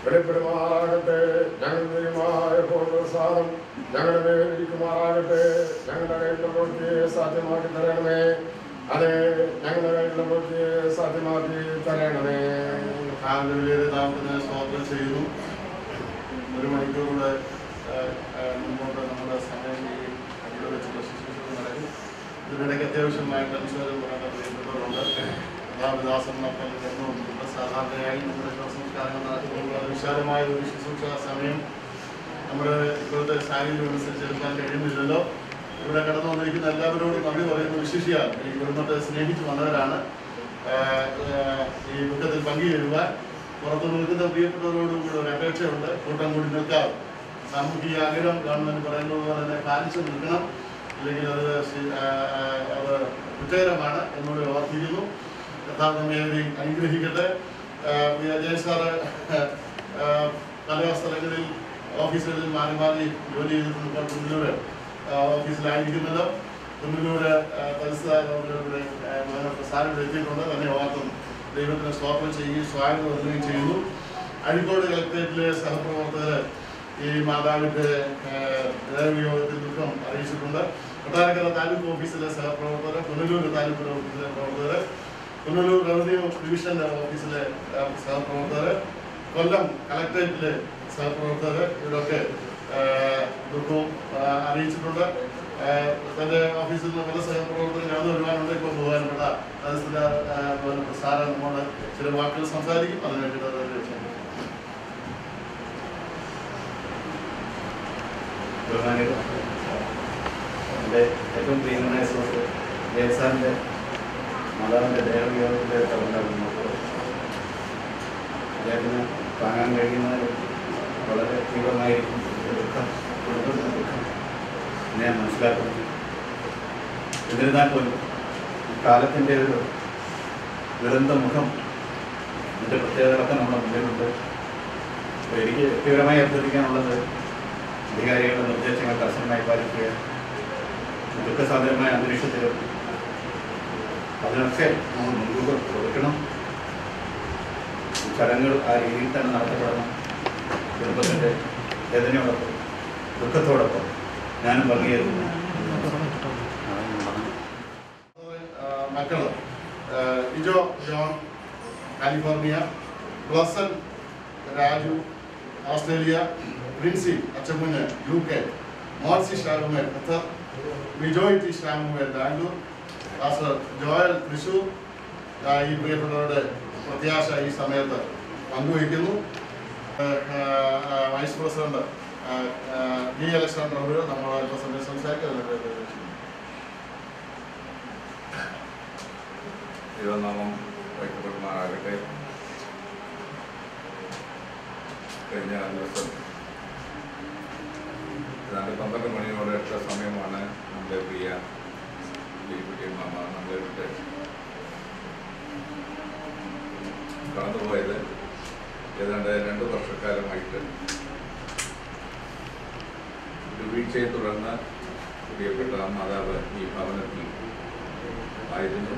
വെളിപ്പെടുമാറാകട്ടെ ഞങ്ങളുടെ പ്രസാദം ഞങ്ങളുടെ മേലിരിക്കുമാറാകട്ടെ ഞങ്ങളുടെ കയ്യിലുള്ള പ്രവൃത്തിയെ സാധ്യമാക്കി തരണമേ അതെ ഞങ്ങളുടെ കയ്യിലുള്ള പ്രവൃത്തിയെ സാധ്യമാക്കി തരണമേ കാലവിലേറെ നാമത്തിന് സ്വാഗതം ചെയ്യുന്നു ഒരു മണിക്കൂറുകൂടെ ഏഹ്, ഏഹ്, മുമ്പോട്ട് നമ്മുടെ സമയം ഈ അവിടെ വെച്ചുള്ള ശുശ്രൂഷകൾ നടക്കും ഇതിനിടയ്ക്ക് അത്യാവശ്യമായിട്ട് അനുശോചനം പറയാൻ പ്രിയപ്പെട്ടവരുണ്ട് ദാസനൊപ്പം നിന്നുകൊണ്ടുണ്ട് സാധാരണയായി നമ്മുടെ സംസ്കാരങ്ങൾ നടക്കുമ്പോൾ വളരെ വിശാലമായ ഒരു ശുശ്രൂഷ സമയം നമ്മുടെ ഇപ്പോഴത്തെ സാഹചര്യം അനുസരിച്ച് എടുക്കാൻ കഴിയുന്നില്ലല്ലോ ഇവിടെ കടന്നു വന്നിരിക്കുന്ന എല്ലാവരോടും നന്ദി പറയുന്ന വിശിഷ്യ ഈ കുടുംബത്തെ സ്നേഹിച്ചു വന്നവരാണ് ആഹ് ആഹ് ഈ ദുഃഖത്തിൽ പങ്കുചേരുവാൻ പുറത്തു നിൽക്കുന്ന പ്രിയപ്പെട്ടവരോടും കൂടെ ഒരു അപേക്ഷയുണ്ട് കൂട്ടം കൂടി നിൽക്കാം സാമൂഹിക അകലം ഗവൺമെന്റ് പറയുന്നത് പോലെ തന്നെ പാലിച്ചു നിൽക്കണം ഇല്ലെങ്കിൽ അത് ശി- ആഹ് ആഹ് അത് കുറ്റകരമാണ് എന്നോട് ഓർത്തിരിക്കുന്നു കർത്താവ് നമ്മെ ഏവരെയും അനുഗ്രഹിക്കട്ടെ ആഹ് പ്രിയ ജയ് സാറ് ആഹ് പല സ്ഥലങ്ങളിൽ ഓഫീസുകളിൽ മാറി മാറി ജോലി ചെയ്തിട്ടുണ്ട് ഇപ്പോൾ തുമ്മിലൂര് ഓഫീസിലായിരിക്കുന്നത് തുമ്മിലൂര് പരിസ്ഥിതിയുടെ സാറിന് എത്തിയിട്ടുണ്ട് തന്നെ ഓർത്തും ദൈവത്തിന് സ്തോത്രം ചെയ്യുകയും സ്വാഗതം നൽകുകയും ചെയ്യുന്നു അഴീക്കോട് കളക്ടറേറ്റിലെ സഹപ്രവർത്തകർ ഈ മാതാവിന്റെ ദേവയോഗത്തിൽ ദുഃഖം അറിയിച്ചിട്ടുണ്ട് കൊട്ടാരക്കര താലൂക്ക് ഓഫീസിലെ സഹപ്രവർത്തകർ പുനലൂർ താലൂക്ക് ഓഫീസിലെ പ്രവർത്തകർ പുനലൂർ റവന്യൂ ഡിവിഷൻ ഓഫീസിലെ ആ, സഹപ്രവർത്തകർ കൊല്ലം കളക്ടറേറ്റിലെ സഹപ്രവർത്തകർ ഇവരൊക്കെ ആ, ദുഃഖവും ആ, അറിയിച്ചിട്ടുണ്ട് ആ, തന്റെ ഓഫീസിൽ നിന്ന് പല സഹപ്രവർത്തകർ കടന്നു വരുവാനുണ്ട് ഇപ്പോൾ ബഹുമാനപ്പെട്ട തഹസിൽദാർ ആ, ബഹുമാനപ്പെട്ട സാറ് നമ്മോട് ചില വാക്കുകൾ സംസാരിക്കും അതിന് വേണ്ടിയിട്ട് അത് ക്ഷണിക്കുന്നു. ബഹുമാനികൾ എൻ്റെ ഏറ്റവും പ്രിയമായ സുഹൃത്ത് ദേവസാറിൻ്റെ മാതാവിൻ്റെ ദേവയോഗത്തിൻ്റെ തവണ അദ്ദേഹത്തിന് താങ്ങാൻ കഴിയുന്നതിൽ വളരെ തീവ്രമായിരിക്കും ഒരു ദുഃഖം കുടുംബത്തിൻ്റെ ദുഃഖം എന്ന് ഞാൻ മനസ്സിലാക്കുന്നു എന്നിരുന്നാൽ പോലും ഈ കാലത്തിൻ്റെ ഒരു ദുരന്ത മുഖം ഇതിൻ്റെ പ്രത്യേകതകളൊക്കെ നമ്മുടെ മുന്നിലുണ്ട് അപ്പോൾ എനിക്ക് വ്യക്തിപരമായി അഭ്യർത്ഥിക്കാനുള്ളത് അധികാരികളുടെ നിർദ്ദേശങ്ങൾ കർശനമായി പാലിക്കുക ദുഃഖസാധ്യമായ അന്തരീക്ഷത്തിലും അതിനൊക്കെ നമ്മൾ മുൻകൂർ കൊടുക്കണം ഈ ചടങ്ങുകൾ ആ രീതിയിൽ തന്നെ നടത്തപ്പെടണം കുടുംബത്തിൻ്റെ വേദനയോടൊപ്പം ദുഃഖത്തോടൊപ്പം ഞാനും പങ്കുചേരുന്നു ആഹ് മക്കള് ആഹ് ഇജോ ജോൺ കാലിഫോർണിയ ബ്ലസൻ രാജു ഓസ്ട്രേലിയ പ്രിൻസി അച്ചമുന് യു കെ മോർസി ഷാമുമേൽ ഖത്തർ വിജോയ് ടി ഷാമുമേൽ ബാംഗ്ലൂർ ഡോക്ടർ ജോയൽ തൃശൂർ ആഹ് ഈ പ്രിയപ്പെട്ടവരുടെ പ്രത്യാശ ഈ സമയത്ത് പങ്കുവയ്ക്കുന്നു ആഹ് ആഹ് വൈസ് പ്രസിഡന്റ് ആഹ് ആഹ് ഡി അലക്സാണ്ടർ അവർ നമ്മൾ അല്പസമയം സംസാരിക്കുന്നത് ദൈവനാമം വൈക്കപ്പെടുമാറാകട്ടെ കഴിഞ്ഞ ദിവസം ഏതാണ്ട് പന്ത്രണ്ട് മണിയോടെ എത്ര സമയമാണ് നമ്മുടെ പ്രിയ ലിക്കുട്ടി മാമ നമ്മളെ വിട്ട് കടന്നുപോയത് ഏതാണ്ട് രണ്ട് വർഷക്കാലമായിട്ട് ഒരു വീഴ്ചയെ തുടർന്ന് പ്രിയപ്പെട്ട മാതാവ് ഈ ഭവനത്തിൽ ആയിരുന്നു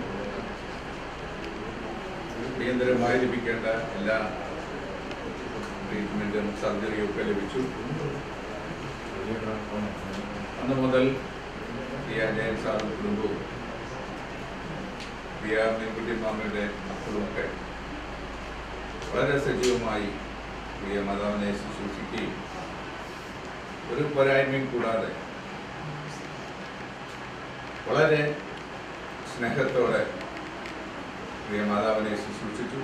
അടിയന്തരമായി ലഭിക്കേണ്ട എല്ലാ ട്രീറ്റ്മെൻറ്റും സർജറിയും ഒക്കെ ലഭിച്ചു അന്ന് മുതൽ പ്രിയ ജയൻ സാറും കുടുംബവും പ്രിയ മീൻകുട്ടി മാമയുടെ മക്കളുമൊക്കെ വളരെ സജീവമായി പ്രിയ മാതാവിനെ ശുശ്രൂഷിക്കുകയും ഒരു പോരായ്മയും കൂടാതെ വളരെ സ്നേഹത്തോടെ പ്രിയ മാതാവിനെ ശുശ്രൂഷിച്ചു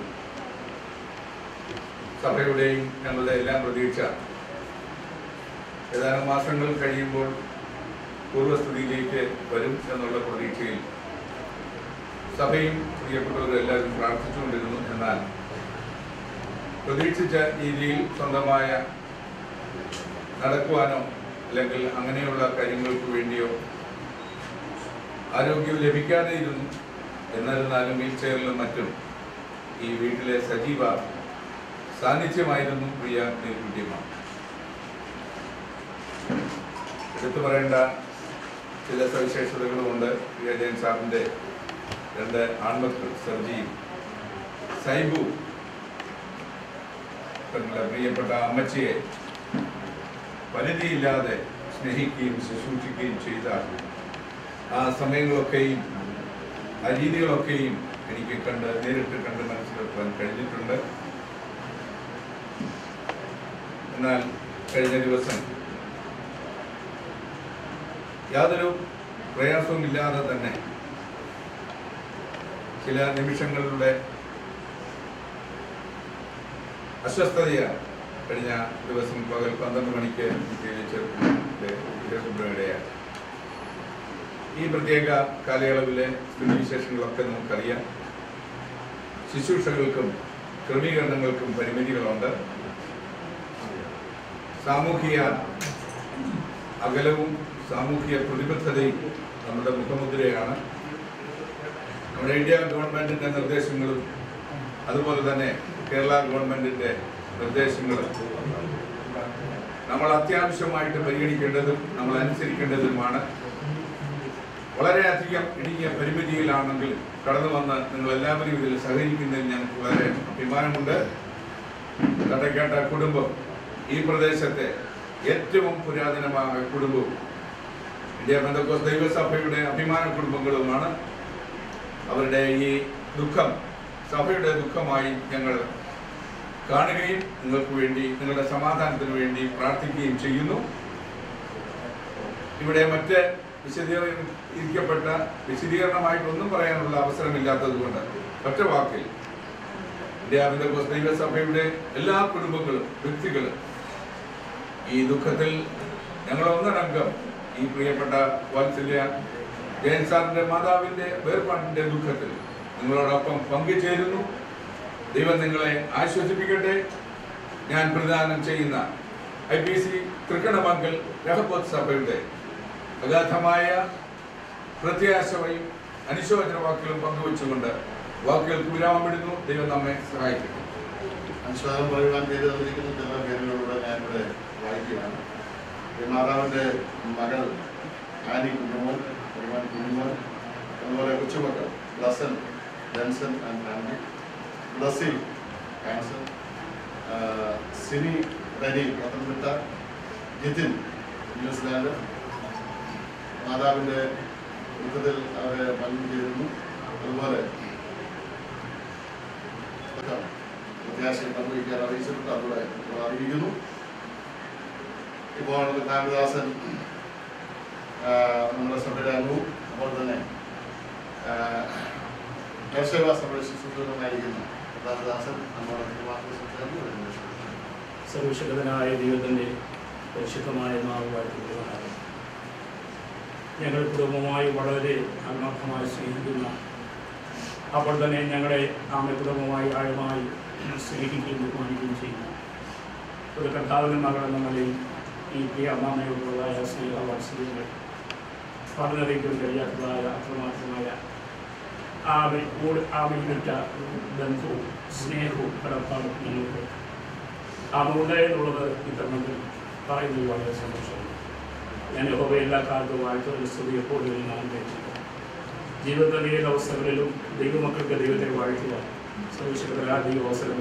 സഭയുടെയും ഞങ്ങളുടെ എല്ലാം പ്രതീക്ഷ ഏതാനും മാസങ്ങൾ കഴിയുമ്പോൾ പൂർവ്വസ്ഥിതിയിലേക്ക് വരും എന്നുള്ള പ്രതീക്ഷയിൽ സഭയും പ്രിയപ്പെട്ടവരും എല്ലാവരും പ്രാർത്ഥിച്ചുകൊണ്ടിരുന്നു എന്നാൽ പ്രതീക്ഷിച്ച രീതിയിൽ സ്വന്തമായ നടക്കുവാനോ അല്ലെങ്കിൽ അങ്ങനെയുള്ള കാര്യങ്ങൾക്ക് വേണ്ടിയോ ആരോഗ്യം ലഭിക്കാതെ ഇരുന്നു എന്നിരുന്നാലും വീൽ ചെയറിലും മറ്റും ഈ വീട്ടിലെ സജീവ സാന്നിധ്യമായിരുന്നു പ്രിയ നീൽക്കുട്ടിയമ്മ എടുത്തു പറയേണ്ട ചില സവിശേഷതകളുമുണ്ട് പ്രിയ ജയൻ സാറിൻ്റെ രണ്ട് ആൺമക്കൾ സർജിയും സൈബു തങ്ങളുടെ പ്രിയപ്പെട്ട അമ്മച്ചിയെ പരിധിയില്ലാതെ സ്നേഹിക്കുകയും ശുശ്രൂഷിക്കുകയും ചെയ്ത ആ സമയങ്ങളൊക്കെയും ആ രീതികളൊക്കെയും എനിക്ക് കണ്ട് നേരിട്ട് കണ്ട് മനസ്സിലാക്കാൻ കഴിഞ്ഞിട്ടുണ്ട് എന്നാൽ കഴിഞ്ഞ ദിവസം യാതൊരു പ്രയാസവുമില്ലാതെ തന്നെ ചില നിമിഷങ്ങളുടെ അസ്വസ്ഥതയാണ് കഴിഞ്ഞ ദിവസം പകൽ പന്ത്രണ്ട് മണിക്ക് ചെറുപ്പയുടെ ഈ പ്രത്യേക കാലയളവിലെ സ്ഥിതിവിശേഷങ്ങളൊക്കെ നമുക്കറിയാം ശുശ്രൂഷകൾക്കും ക്രമീകരണങ്ങൾക്കും പരിമിതികളുണ്ട് സാമൂഹിക അകലവും സാമൂഹിക പ്രതിബദ്ധതയും നമ്മുടെ മുഖമുദ്രയാണ് നമ്മുടെ ഇന്ത്യ ഗവൺമെന്റിന്റെ നിർദ്ദേശങ്ങളും അതുപോലെ തന്നെ കേരള ഗവൺമെന്റിന്റെ നിർദ്ദേശങ്ങളും നമ്മൾ അത്യാവശ്യമായിട്ട് പരിഗണിക്കേണ്ടതും നമ്മൾ അനുസരിക്കേണ്ടതുമാണ് വളരെയധികം ഇടുങ്ങിയ പരിമിതിയിലാണെങ്കിൽ കടന്നു വന്ന് നിങ്ങൾ എല്ലാവരും ഇതിൽ സഹകരിക്കുന്നതിൽ ഞങ്ങൾക്ക് വളരെ അഭിമാനമുണ്ട് കടക്കേട്ട കുടുംബം ഈ പ്രദേശത്തെ ഏറ്റവും പുരാതനമായ കുടുംബവും ഇന്ത്യ ബന്ധക്കോസ് ദൈവസഭയുടെ അഭിമാന കുടുംബങ്ങളുമാണ് അവരുടെ ഈ ദുഃഖം സഭയുടെ ദുഃഖമായി ഞങ്ങൾ കാണുകയും നിങ്ങൾക്ക് വേണ്ടി നിങ്ങളുടെ സമാധാനത്തിന് വേണ്ടി പ്രാർത്ഥിക്കുകയും ചെയ്യുന്നു ഇവിടെ മറ്റ് വിശദീകരിക്കപ്പെട്ട വിശദീകരണമായിട്ടൊന്നും പറയാനുള്ള അവസരമില്ലാത്തത് കൊണ്ട് ഒറ്റ വാക്കിൽ ഇന്ത്യ ബന്ധക്കോസ് ദൈവസഭയുടെ എല്ലാ കുടുംബങ്ങളും വ്യക്തികളും ഈ ദുഃഖത്തിൽ ഞങ്ങൾ ഒന്നടങ്കം ഈ പ്രിയപ്പെട്ട വാത്സല്യ ജയൻ സാറിന്റെ മാതാവിന്റെ വേർപാടിന്റെ ദുഃഖത്തിൽ നിങ്ങളോടൊപ്പം പങ്കുചേരുന്നു ദൈവം നിങ്ങളെ ആശ്വസിപ്പിക്കട്ടെ ഞാൻ പ്രദാനം ചെയ്യുന്ന I P C Thrikkannamangal Rehoboth സഭയുടെ അഗാധമായ പ്രത്യാശയും അനുശോചന വാക്കുകളും പങ്കുവച്ചുകൊണ്ട് വാക്കുകൾക്ക് വിരാമമിടുന്നു ദൈവം നമ്മെ സഹായിക്കട്ടെ അനുശോചനം പറയുവാൻ പേര് തന്നിരിക്കുന്ന ചില പേരുകളിലൂടെ ഞാനിവിടെ വായിക്കുകയാണ് ഈ മാതാവിൻ്റെ മകൾ ആനി കുഞ്ഞുമോൻ ഒരുമാൻ കുഞ്ഞുമോൻ അതുപോലെ കൊച്ചുമക്കൾ ലസൻ ജൻസൺ ആൻഡ് ഫാമിലി ബ്ലസ്സി ക്യാൻസർ സിനി ഡനി പത്തനംതിട്ട ജിതിൻ ന്യൂസിലാൻഡ് മാതാവിൻ്റെ ദുഃഖത്തിൽ അവരെ പങ്കുചേരുന്നു അതുപോലെ പ്രത്യാശയിൽ പങ്കുവയ്ക്കാൻ അറിയിച്ചിട്ടുണ്ട് അതുകൂടെ ഇപ്പോൾ അറിയിക്കുന്നു ഇപ്പോൾ കാളിദാസൻ ആ, നമ്മുടെ സഭയുടെ അംഗവും അപ്പോൾ തന്നെ കർഷക സഭയുടെ ശുശ്രൂഷകനായിരിക്കുന്നു കാളിദാസൻ നമ്മുടെ വാർത്ത സംസാരിക്കുന്നു വരുന്നു സർവശക്തനായ ദൈവത്തിൻ്റെ പരിശുദ്ധമായ നാവുമായിട്ട് ഞങ്ങൾ കുടുംബമായി വളരെ ആത്മാർത്ഥമായി സ്നേഹിക്കുന്ന അപ്പോൾ തന്നെ ഞങ്ങളെ ആമെ കുടുംബമായി ആഴമായി സ്നേഹിക്കുകയും ബഹുമാനിക്കുകയും ചെയ്യുന്നു ഒരു കർത്താവിന് മകളെന്ന നിലയിൽ ഈ പ്രിയ അമ്മാമയോടുള്ളതായ സ്നേഹ വാത്സല്യങ്ങൾ പറഞ്ഞറിയിക്കാൻ കഴിയാത്തതായ അത്രമാത്രമായ ആമെ ആമയിലിട്ട ബന്ധവും സ്നേഹവും കടപ്പാടും ഞങ്ങൾക്ക് അതുണ്ട് എന്നുള്ളത് ഈ തരുണത്തിൽ പറയുന്നത് വളരെ സന്തോഷമാണ് ഞാൻ യഹോവ എല്ലാ കാലത്തും വാഴ്ത്തുന്ന സ്തുതി എപ്പോഴും ഞാൻ കഴിച്ചിട്ടുണ്ട് ജീവിതത്തിൻ്റെ ഏത് അവസ്ഥകളിലും ദൈവമക്കൾക്ക് ദൈവത്തെ വാഴ്ത്തുക സർവശക്തരാ ദൈവ അവസരം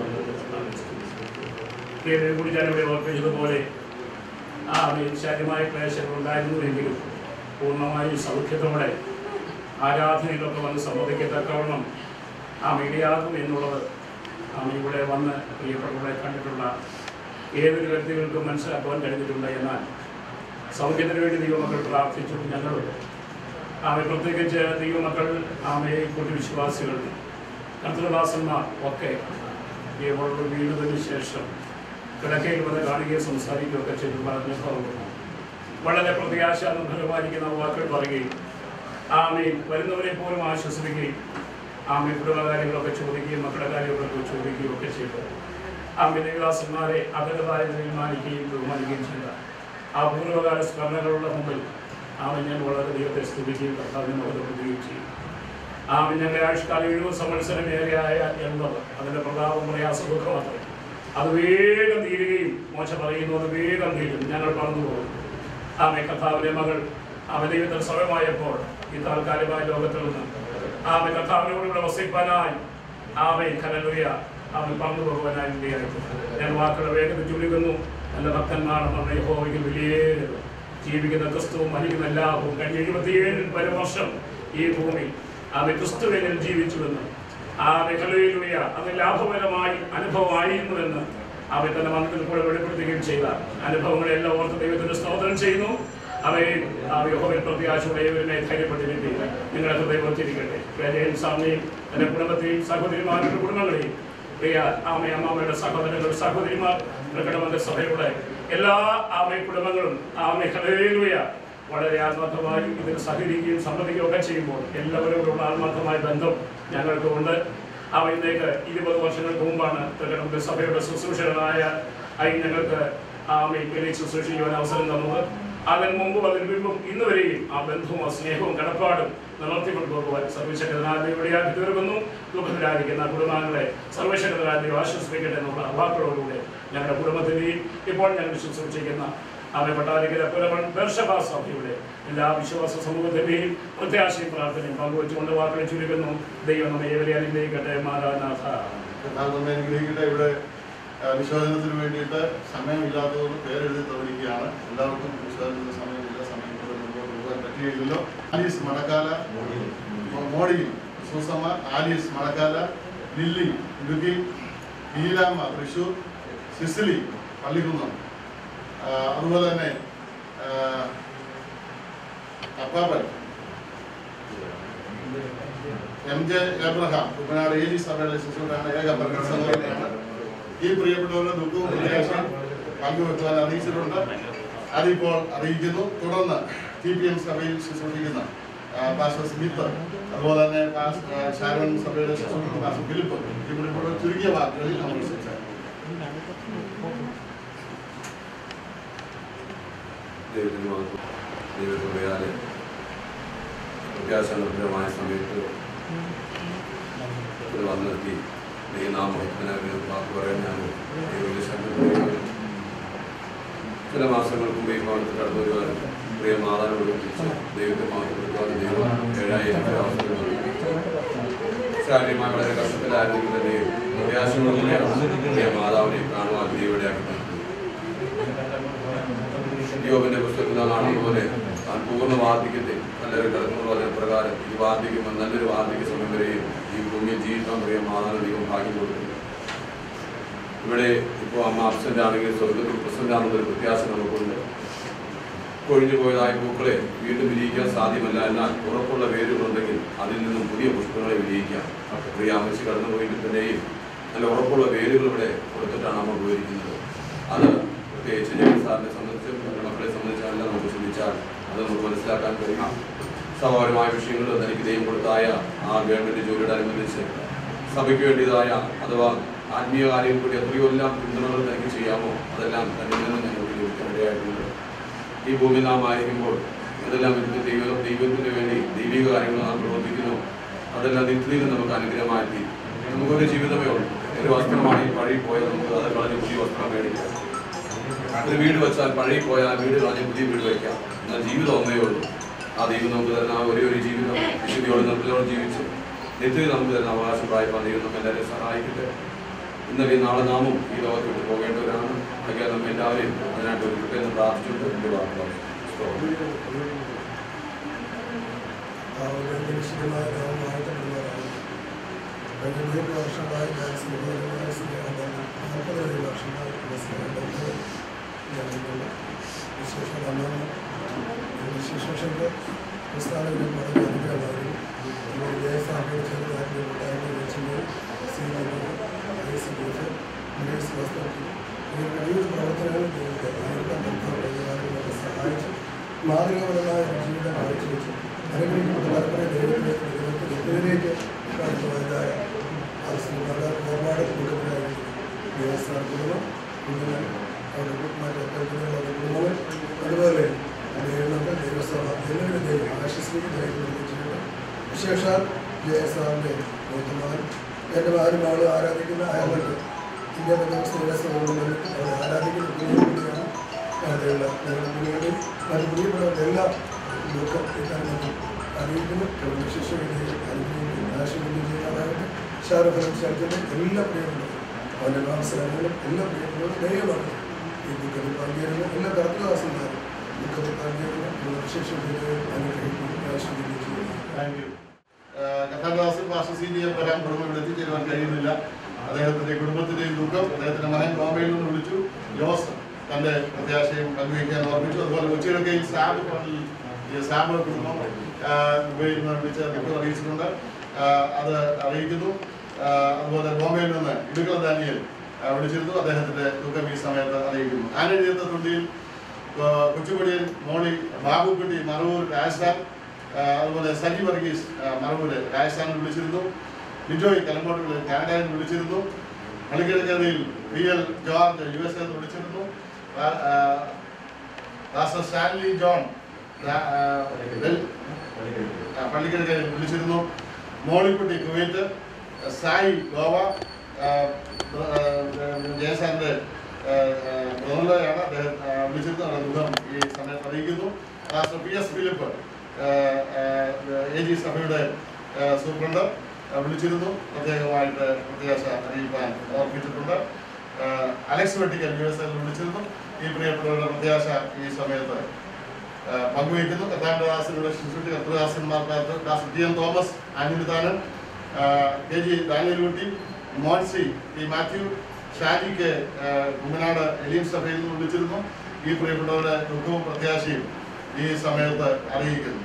നമുക്ക് കൂടി ഞാൻ ഇവിടെ ഓർപ്പിച്ചതുപോലെ ആ ശാര്യമായ ക്ലേശങ്ങൾ ഉണ്ടായിരുന്നുവെങ്കിലും പൂർണ്ണമായും സൗഖ്യത്തോടെ ആരാധനയിലൊക്കെ വന്ന് സംബന്ധിക്കത്തക്കവണ്ണം ആ ഇടയാകും എന്നുള്ളത് ആ ഇവിടെ വന്ന് പ്രിയപ്പെട്ടവരെ കണ്ടിട്ടുള്ള ഏതൊരു വ്യക്തികൾക്കും മനസ്സിലാക്കുവാൻ കഴിഞ്ഞിട്ടുണ്ട് എന്നാൽ സൗഖ്യത്തിന് വേണ്ടി ദൈവമക്കൾ പ്രാർത്ഥിച്ചു ഞങ്ങൾ ആമെ പ്രത്യേകിച്ച് ദൈവമക്കൾ ആമയെ കൂട്ടി വിശ്വാസികൾ കർത്തൃദാസന്മാർ ഒക്കെ ദൈവങ്ങളുടെ വീടുന്നതിന് ശേഷം കിടക്കയിൽ വന്ന് കാണുകയും സംസാരിക്കുകയൊക്കെ ചെയ്തു പറഞ്ഞപ്പോൾ വളരെ പ്രത്യാശാനുഭവമായിരിക്കുന്ന വാക്കുകൾ പറയുകയും ആമയും വരുന്നവരെ പോലും ആശ്വസിപ്പിക്കുകയും ആമി കുടുംബകാര്യങ്ങളൊക്കെ ചോദിക്കുകയും മക്കളുടെ കാര്യങ്ങളൊക്കെ ചോദിക്കുകയും ഒക്കെ ചെയ്തു ആമി ദേവദാസന്മാരെ അവരുടേതായ തീരുമാനിക്കുകയും ബഹുമാനിക്കുകയും ചെയ്ത ആ പൂർവ്വകാല സ്മരണകളുടെ മുമ്പിൽ ആമി ഞാൻ വളരെ ദൈവത്തെ സ്തുതിക്കുകയും കർത്താവിനെ മഹത്വപ്പെടുത്തുകയും ചെയ്യും ആമി ഞങ്ങളുടെ ആയുഷ്കാലം എഴുപത് സംവത്സരമേറെയായ എന്നത് അതിൻ്റെ പ്രതാപം പ്രയാസം ദുഃഖം മാത്രമേ അത് വേഗം തീരുകയും മോശ പറയുന്നു അത് വേഗം തീരും ഞങ്ങൾ പറഞ്ഞു പോകും ആമെ കർത്താവിന്റെ മകൾ അവൻ ദൈവത്തിൽ സമയമായപ്പോൾ ഈ താൽക്കാലികമായ ലോകത്തിൽ നിന്ന് ആമെ കർത്താവിനോട് ഇവിടെ വസിപ്പാനായി ആമെ കലലുയ അവൻ പങ്കുപോകുവാനായി ഇടയായിരുന്നു ഞാൻ വാക്കുകളുടെ വേഗത ചുരുക്കുന്നു നല്ല ഭക്തന്മാർ നമ്മുടെ യഹോവയ്ക്ക് വിലയേറുക ജീവിക്കുന്ന ക്രിസ്തുവും മരിക്കുന്ന എല്ലാവും കഴിഞ്ഞ എഴുപത്തിയേഴ് വരെ വർഷം ഈ ഭൂമി അവൻ ക്രിസ്തുവിനിൽ ജീവിച്ചുവെന്ന് ആ മേഖലയിലൂടെ അത് ലാഭകരമായി അനുഭവമായിരുന്നുവെന്ന് അവൻ തന്റെ മന്ത്രത്തിൽ കൂടെ വെളിപ്പെടുത്തുകയും ചെയ്ത അനുഭവങ്ങളെല്ലാം ഓർത്ത് ദൈവത്തിന് സ്തോത്രം ചെയ്യുന്നു അവയെ ആ യഹോവയിൽ പ്രത്യാശയുടെ ഇവരിനെ ധൈര്യപ്പെട്ടിരിക്കുക നിങ്ങളുടെ ഹൃദയം ഒത്തിരിക്കട്ടെ വേലയും സ്വാമിയും തന്റെ കുടുംബത്തെയും സഹോദരിമാരുടെ കുടുംബങ്ങളെയും പ്രിയ ആമയ അമ്മാമ്മയുടെ സഹോദരങ്ങൾ സഹോദരിമാർ പ്രകടമന്ത്രി സഭയുടെ എല്ലാ ആമയ കുടുംബങ്ങളും ആമയ ഹൃദയിലുയ വളരെ ആത്മാർത്ഥമായി ഇതിന് സഹകരിക്കുകയും സമ്മതിക്കുകയും ഒക്കെ ചെയ്യുമ്പോൾ എല്ലാവരോടുള്ള ആത്മാർത്ഥമായ ബന്ധം ഞങ്ങൾക്ക് ഉണ്ട് അവ ഇന്നേക്ക് ഇരുപത് വർഷങ്ങൾക്ക് മുമ്പാണ് പ്രകടമന്ത്രി സഭയുടെ ശുശ്രൂഷകനായ ആയി ഞങ്ങൾക്ക് ആമയിൽ വലിയ ശുശ്രൂഷിക്കുവാൻ അവസരം തന്നത് അതിന് മുമ്പ് അതിന് മുമ്പും ഇന്ന് വരെയും ആ ബന്ധവും ആ സ്നേഹവും കടപ്പാടും നിലർത്തിക്കൊണ്ട് പോകുവാൻ സർവശക്തനാദിയോടെയാക്കി തീർക്കുന്നു ദുഃഖത്തിലായിരിക്കുന്ന കുടുംബാംഗങ്ങളെ സർവശക്തനാദിയോ ആശ്വസിപ്പിക്കട്ടെ എന്നുള്ള വാക്കുകളോടുകൂടെ ഞങ്ങളുടെ കുടുംബത്തിന്റെയും ഇപ്പോൾ ഞങ്ങൾ ശുശ്രൂഷിക്കുന്ന ആമെ പട്ടാരിക്കര പുരവൺ ബർഷഭാ സഭയുടെ എല്ലാ വിശ്വാസ സമൂഹത്തിന്റെയും പ്രത്യാശയും പ്രാർത്ഥനയും പങ്കുവച്ചുകൊണ്ട് വാക്കുകൾ ചുരുക്കുന്നു ദൈവം നമ്മെ ഏവരെ അനുഗ്രഹിക്കട്ടെ മാതാനാഥ എന്നാൽ നമ്മെ അനുഗ്രഹിക്കട്ടെ ഇവിടെ ആ, വിശോധനത്തിന് വേണ്ടിയിട്ട് സമയമില്ലാത്തതുകൊണ്ട് പേരെഴുതി തന്നിരിക്കുകയാണ് എല്ലാവർക്കും വിശോധനത്തിന് സമയമില്ല സമയം കൊണ്ട് മുമ്പോട്ട് പോകാൻ പറ്റുകയില്ലല്ലോ ആലീസ് മണക്കാല മോ- മോഡി സുസമ്മ ആലീസ് മണക്കാല ലില്ലി ഇടുക്കി നീലാമ്മ തൃശൂർ സിസിലി പള്ളിക്കുന്നം ആ, അതുപോലെ തന്നെ ആ, അപ്പാപ്പൻ M J Abraham Kuttanad AG സഭയുടെ ശിശുവിനാണ് ഏക പ്രകടനമാണ് ഈ പ്രിയപ്പെട്ടവരുടെ ദുഃഖവും പ്രത്യാശയും പങ്കുവെക്കുവാൻ അറിയിച്ചിട്ടുണ്ട് അതിപ്പോൾ അറിയിക്കുന്നു തുടർന്ന് ടി പി എം സഭയിൽ ശുശ്രൂഷിക്കുന്ന ആ, പാസ്റ്റർ സ്മിത്ത് അതുപോലെ തന്നെ പാസ്- ആ, ശാരോൺ സഭയുടെ ശുശ്രൂഷിക്കുന്ന പാസ്റ്റർ ഫിലിപ്പ് ഇവിടെ ഇപ്പോൾ ചുരുങ്ങിയ വാക്കുകളിൽ നമ്മൾ സംസാരിക്കും ദൈവത്തിന് മാത്രം ദൈവകൃപയാലെ പ്രത്യാശാനുഗ്രഹമായ സമയത്ത് ഇത് വന്നെത്തി ദൈവനാമഹത്വനായ വാക്ക് പറയാൻ ഞാൻ ദൈവത്തിന്റെ ശബ്ദം ചില മാസങ്ങൾക്ക് മുമ്പ് ഈ ഭവനത്തിൽ കടന്നു വരുവാനും പ്രിയ മാതാവിനോട് വിളിച്ച് ദൈവത്തെ മാത്രം ദൈവം ഏഴായിരം അവസരം നൽകി. ശാരീരികമായി വളരെ കഷ്ടത്തിലായിരുന്നെങ്കിൽ തന്നെയും പ്രത്യാശയോടുകൂടിയാണ് പ്രിയ മാതാവിനെ കാണുവാൻ ദൈവയുടെ യോബിന്റെ പുസ്തകത്തിൽ നാം കാണുന്ന പോലെ താൻ പൂർണ്ണ വാർദ്ധക്യത്തെ നല്ലൊരു കിടക്കുന്ന അതിന് പ്രകാരം ഈ വാർദ്ധക്യം നല്ലൊരു വാർദ്ധക്യ സമയം വരെയും ഈ ഭൂമിയിൽ ജീവിക്കാൻ പ്രിയ മാതാവിന് ദൈവം ഭാഗ്യം കൊടുക്കുന്നു ഇവിടെ ഇപ്പോൾ അമ്മ അബ്സെന്റ് ആണെങ്കിൽ സ്വർഗത്തിൽ പ്രസന്റ് ആണെന്നൊരു പ്രത്യാശ നമുക്കുണ്ട് കൊഴിഞ്ഞു പോയതായ പൂക്കളെ വീണ്ടും വിരിയിക്കാൻ സാധ്യമല്ല എന്നാൽ ഉറപ്പുള്ള വേരുകളുണ്ടെങ്കിൽ അതിൽ നിന്നും പുതിയ പുഷ്പങ്ങളെ വിരിയിക്കാം പ്രിയ അമ്മച്ചി കടന്നു പോയിട്ട് തന്നെയും നല്ല ഉറപ്പുള്ള വേരുകൾ ഇവിടെ കൊടുത്തിട്ടാണ് അമ്മ ഉപയോഗിക്കുന്നത് അത് പ്രത്യേകിച്ച് ജഗൻ സാറിനെ സംബന്ധിച്ച് നമ്മുടെ മക്കളെ സംബന്ധിച്ചല്ല നമുക്ക് ചിന്തിച്ചാൽ അത് നമുക്ക് മനസ്സിലാക്കാൻ കഴിയും സമാനമായ വിഷയങ്ങൾ തനിക്ക് ദൈവം കൊടുത്തായ ആ ഗവൺമെന്റ് ജോലിയോടനുബന്ധിച്ച് സഭയ്ക്ക് വേണ്ടിയതായ അഥവാ ആത്മീയ കാര്യം കൂടി എത്രയോ എല്ലാം പിന്തുണകൾ തനിക്ക് ചെയ്യാമോ അതെല്ലാം തന്നിൽ നിന്ന് ഞങ്ങൾക്ക് ലഭിക്കാൻ ഇടയായിട്ടുണ്ട് ഈ ഭൂമി നാം ആയിരിക്കുമ്പോൾ അതെല്ലാം ഇതിന്റെ ദൈവ ദൈവത്തിന് വേണ്ടി ദൈവിക കാര്യങ്ങൾ നാം പ്രവർത്തിക്കുന്നു അതെല്ലാം നിത്യതയിൽ നമുക്ക് അനുഗ്രഹമാക്കി നമുക്കൊരു ജീവിതമേ ഉള്ളൂ ഒരു വസ്ത്രമാണ് ഈ പഴയി പോയത് നമുക്ക് അത് കളഞ്ഞ് പുതിയ വസ്ത്രം മേടിക്കാം ഒരു വീട് വെച്ചാൽ പഴയി പോയാൽ ആ വീട് കളഞ്ഞ് പുതിയ വീട് വയ്ക്കാം എന്നാൽ ജീവിതം ഒന്നേ ഉള്ളൂ ആ ദൈവം നമുക്ക് തരുന്ന ആ ഒരേ ഒരു ജീവിതം വിശുദ്ധിയോട് നിർത്തലോട് ജീവിച്ച് നിത്യത നമുക്ക് തരുന്ന അവകാശം പ്രായപ്പാൻ ദൈവം നമ്മെ എല്ലാവരെയും സഹായിക്കട്ടെ ഇന്നലെ നാളെ നാമും ഈ ലോകത്ത് വിട്ട് പോകേണ്ടവരാണ് അല്ലെങ്കിൽ നമ്മെ എല്ലാവരെയും അതിനായിട്ട് ഒരുക്കട്ടെ എന്ന് പ്രാർത്ഥിച്ചുകൊണ്ട് എൻ്റെ വാക്കുകൾ നിശ്ചിതമായ നാമമായിട്ടപ്പെടുന്നവരാണ് കഴിഞ്ഞ മൂന്ന് വർഷമായി ഞാൻ സ്നേഹമായ സ്നേഹം നാൽപ്പതിലധികം വർഷമായി ഉള്ള സ്നേഹം ഞങ്ങൾക്കുണ്ട് വിശേഷ അമ്മ ശുശ്രൂഷയ്ക്ക് പ്രസ്ഥാനത്തിന് വളരെ അനുഗ്രഹമായിരുന്നു നമ്മൾ ദേശാഭിയുടെ ചെറുതായിട്ട് ഉണ്ടായിരുന്ന വെച്ചുമ്പോൾ വലിയ പ്രവർത്തനങ്ങൾ ചെയ്തിട്ട് ആയിരം പരിഹാരങ്ങളൊക്കെ സഹായിച്ചു മാതൃകാപരമായ ഒരു ജീവിതം കാഴ്ചവെച്ചു അനുഗ്രഹിക്കപ്പെട്ട പരമ്പര ദൈവത്തിലെ ദൈവത്തിൽ എതിരേക്ക് കാണിച്ചതായ ആവശ്യങ്ങളുടെ ഒരുപാട് കുടുംബത്തിലായിരിക്കും ദേവസ്ഥാന കുടുംബം കുഞ്ഞുങ്ങൾ അവരുടെ മറ്റ് പ്രവർത്തനങ്ങൾ അവരുടെ കുടുംബങ്ങൾ അതുപോലെ ദൈവങ്ങളുടെ ദൈവസഭ എല്ലാവരും ദൈവം ആശിസ്ലിക്ക് ദൈവം നിർമ്മിച്ചിട്ടുണ്ട് വിശേഷാൽ ജയസാറിൻ്റെ മൂത്തമാൻ എൻ്റെ ഭാര്യ മകൾ ആരാധിക്കുന്ന അയാളുടെ ഇന്ത്യ പ്രദേശത്തിലെ സഹോദരങ്ങളിൽ അവർ ആരാധിക്കുന്ന കുഞ്ഞുകൂടിയാണ് അതിലുള്ള ഞങ്ങളുടെ കുഞ്ഞുങ്ങളിൽ മറ്റു പ്രിയപ്പെട്ടവരെല്ലാം ദുഃഖം ഇക്കാരണത്തിൽ അറിയിക്കുന്നു പ്രമുഖ ശിശുവിനെയും അനുഭവിക്കുകയും ആശീർവദിക്കുകയും ചെയ്യാനാകട്ടെ ഷാറുഖ് ഖാൻ ശരത്തിൻ്റെ എല്ലാ പ്രിയപ്പെട്ടവരും അവൻ്റെ അവസരങ്ങളും എല്ലാ പ്രിയപ്പെട്ടവരും ദൈവമാണ് ഈ ദുഃഖത്തിൽ പങ്കുചേരുന്ന എല്ലാ കർത്തദാസന്മാരും ദുഃഖത്തിൽ പങ്കുചേരുന്ന നമ്മുടെ വിശേഷം അനുഗ്രഹിക്കുകയും ആശ്രയിക്കുകയും ചെയ്യുന്നു താങ്ക് യു കഥാദാസൻ മാസ്റ്റർ സി ഡി എം വരാൻ കുടുംബം ഇവിടെ എത്തിച്ചേരുവാൻ കഴിയുന്നില്ല അദ്ദേഹത്തിന്റെ കുടുംബത്തിന്റെയും ദുഃഖം അദ്ദേഹത്തിന്റെ മകൻ ബോംബെയിൽ നിന്ന് വിളിച്ചു ജോസ് തന്റെ പ്രത്യാശയും പങ്കുവയ്ക്കാൻ ഓർമ്മിച്ചു അതുപോലെ കൊച്ചിയിലൊക്കെയും സാബ് ഫണ്ടിൽ ഈ സാബ് കുടുംബം ആ, ദുബൈയിൽ നിന്ന് വിളിച്ച് ദുഃഖം അറിയിച്ചിട്ടുണ്ട് ആ, അത് അറിയിക്കുന്നു ആ, അതുപോലെ ബോംബെയിൽ നിന്ന് ഇടുക്കള ദാനിയൽ ആ, വിളിച്ചിരുന്നു അദ്ദേഹത്തിന്റെ ദുഃഖം ഈ സമയത്ത് അറിയിക്കുന്നു ആനടി തീർത്ത തുണ്ടിയിൽ ആ, കൊച്ചുപടിയൻ മോളി ബാബുക്കുട്ടി മറവൂർ രാജസ്ഥാൻ ആ, അതുപോലെ സജി വർഗീസ് ആ, മറവൂര് രാജസ്ഥാനിൽ വിളിച്ചിരുന്നു ലിജോയ് കലമ്പോട്ടുകളിൽ കാനഡയിൽ വിളിച്ചിരുന്നു പള്ളിക്കിഴക്കരയിൽ P L George U S എന്ന് വിളിച്ചിരുന്നു ആ, ആ, ഡാക്ടർ സ്റ്റാൻലി ജോൺ ആ, ആ, വെൽ- ആ, പള്ളിക്കിഴക്കരയിൽ വിളിച്ചിരുന്നു മോളിക്കുട്ടി കുവൈറ്റ് സായി ഗോവ ആ, ആ, ജയസാറിന്റെ ബ്രദറിലെയാണ് അദ്ദേഹം ആ, വിളിച്ചിരുന്നു അവരുടെ ദുഃഖം ഈ സമയത്ത് അറിയിക്കുന്നു ഡാക്ടർ പി എസ് ഫിലിപ്പ് ആ, ആ, എ ജി സഭയുടെ ആ, സൂപ്രണ്ട് ആ, വിളിച്ചിരുന്നു പ്രത്യേകമായിട്ട് പ്രത്യാശ അറിയിക്കാൻ ഓർപ്പിച്ചിട്ടുണ്ട് ആ, Alex Vettikkal U S L വിളിച്ചിരുന്നു ഈ പ്രിയപ്പെട്ടവരുടെ പ്രത്യാശ ഈ സമയത്ത് ആ, പങ്കുവയ്ക്കുന്നു കഥാണ്ടദാസിനുള്ള ശിശുട്ടി കർത്തദാസന്മാർക്ക് doctor T M Thomas Anjilithanan K G Danielkutty Monsy T Mathew ഷാജിക്ക് ആ, കുമ്മനാട് എലീം സഭയിൽ നിന്ന് വിളിച്ചിരുന്നു ഈ പ്രിയപ്പെട്ടവരുടെ ദുഃഖവും പ്രത്യാശയും ഈ സമയത്ത് അറിയിക്കുന്നു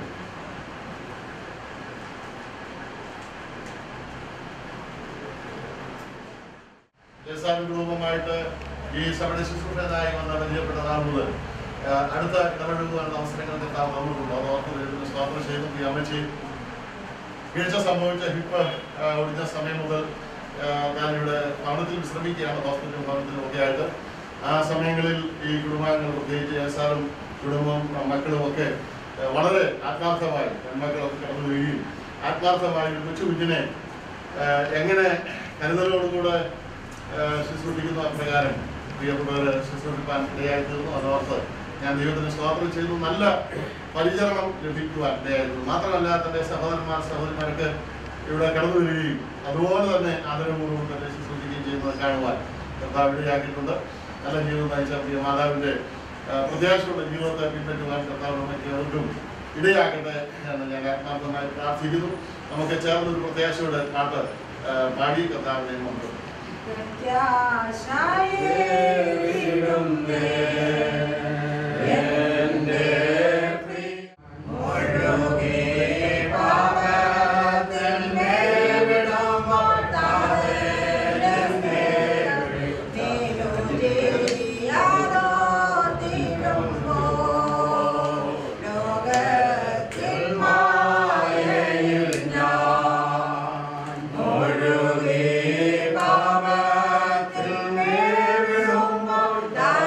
ജയസാമി കുടുംബമായിട്ട് ഈ സഭയുടെ ശുശ്രൂഷനായി വന്ന പരിചയപ്പെട്ട നാൾ മുതൽ ആ, അടുത്ത ഇടപെടുവാനുള്ള അവസരങ്ങൾ കിട്ടാൻ വന്നിട്ടുണ്ട് അത് ഓർത്ത് ദൈവത്തിന് സ്വാതന്ത്ര്യം ചെയ്തു ഈ അമ്മച്ചി വീഴ്ച സംഭവിച്ച ഹിപ്പ് ആ, ഒടിഞ്ഞ സമയം മുതൽ ആ, ഞാനിവിടെ ഭവനത്തിൽ വിശ്രമിക്കുകയാണ് ഹോസ്പിറ്റലും ഭവനത്തിലും ഒക്കെ ആയിട്ട് ആ സമയങ്ങളിൽ ഈ കുടുംബാംഗങ്ങൾ പ്രത്യേകിച്ച് ഏസാറും കുടുംബവും ആ, മക്കളും ഒക്കെ ആ, വളരെ ആത്മാർത്ഥമായി പെൺമക്കളൊക്കെ കടന്നു വരികയും ആത്മാർത്ഥമായി ഒരു കൊച്ചു കുഞ്ഞിനെ ആ, എങ്ങനെ കരുതലോടുകൂടെ ആ, ശുശ്രൂഷിക്കുന്നു അപ്രകാരം പ്രിയപ്പെട്ടവരെ ശുശ്രൂഷിക്കാൻ ഇടയായി തീർന്നു അതോർത്ത് ഞാൻ ദൈവത്തിന് സ്വാതന്ത്ര്യം ചെയ്തു നല്ല പരിചരണം ലഭിക്കുവാൻ ഇടയായിരുന്നു മാത്രമല്ല തന്റെ സഹോദരന്മാർ സഹോദരിമാർക്ക് ഇവിടെ കടന്നു വരികയും അതുപോലെ തന്നെ ആദരപൂർവ്വം തന്നെ ശുശ്രൂഷിക്കുകയും ചെയ്യുന്നത് കാണുവാൻ കർത്താവ് ഇടയാക്കിയിട്ടുണ്ട് നല്ല ജീവിതം നയിച്ച പ്രിയ മാതാവിന്റെ ആ, പ്രത്യാശയുള്ള ജീവിതത്തെ പിൻപറ്റുവാൻ കർത്താവ് നമുക്ക് ഏവർക്കും ഇടയാക്കട്ടെ എന്ന് ഞാൻ ആത്മാർത്ഥമായി പ്രാർത്ഥിക്കുന്നു നമുക്ക് ചേർന്ന് ഒരു പ്രത്യാശയുടെ പാട്ട് ആ, പാടി കർത്താവിനെ നമുക്ക് പാപത്തിൽ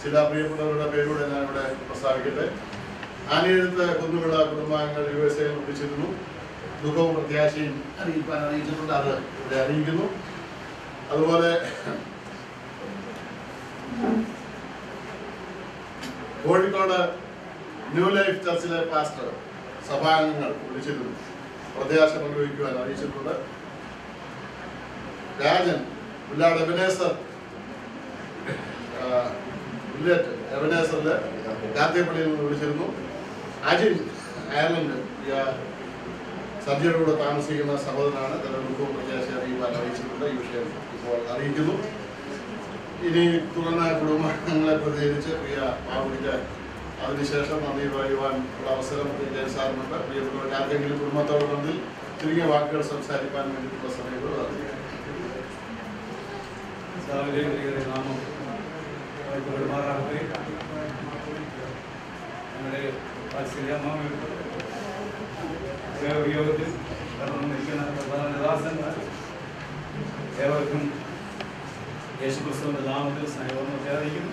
ചില പ്രിയപ്പെട്ടവരുടെ പേരൂടെ ഞാൻ ഇവിടെ പ്രസ്താവിക്കട്ടെ ആനയെഴുത്ത് കുന്നുവിള കുടുംബാംഗങ്ങൾ യു എസ് എയിൽ ഒപ്പിച്ചിരുന്നു ദുഃഖവും പ്രത്യാശയും അറിയിക്കാൻ അറിയിച്ചിട്ടുണ്ട് അത് ഇവിടെ അറിയിക്കുന്നു അതുപോലെ കോഴിക്കോട് ന്യൂ ലൈഫ് ചർച്ചിലെ പാസ്റ്റർ സഭാംഗങ്ങൾ വിളിച്ചിരുന്നു പ്രത്യാശ പങ്കുവയ്ക്കുവാൻ അറിയിച്ചിട്ടുണ്ട് രാജൻ പുല്ലാട് എബനേസർ ബുല്ലറ്റ് എബനേസറില് കാർത്തികപ്പള്ളിയിൽ നിന്ന് വിളിച്ചിരുന്നു അജിൻ അയർലൻഡ് ഈ, ആ, സർജറിയുടെ കൂടെ താമസിക്കുന്ന സഹോദരനാണ് തന്റെ ദുഃഖവും പ്രത്യാശ അറിയുവാൻ അറിയിച്ചിട്ടുണ്ട് ഈ വിഷയം ഇപ്പോൾ അറിയിക്കുന്നു ഇനി തുടർന്ന് കുടുംബാംഗങ്ങളെ പ്രതികരിച്ച് പ്രിയ പാവടിക്ക് അതിനുശേഷം നന്ദി പറയുവാൻ ഉള്ള അവസരം ജയൻ സാറിനുണ്ട് പ്രിയപ്പെട്ടവർക്ക് ആർക്കെങ്കിലും കുടുംബത്തോട് ബന്ധിൽ ചുരുങ്ങിയ വാക്കുകൾ സംസാരിക്കാൻ വേണ്ടിയിട്ടുള്ള സമയങ്ങൾ അറിയിക്കാം നാമം പെരുമാറാകട്ടെ ഞങ്ങളുടെ വാത്സല്യമാമയുടെ ഉപയോഗത്തിൽ കടന്നിരിക്കുന്ന പ്രധാന ദാസന്മാർ ഏവർക്കും യേശുക്രിസ്തുവിന്റെ നാമത്തിൽ സ്നേഹമൊക്കെ അറിയിക്കുന്നു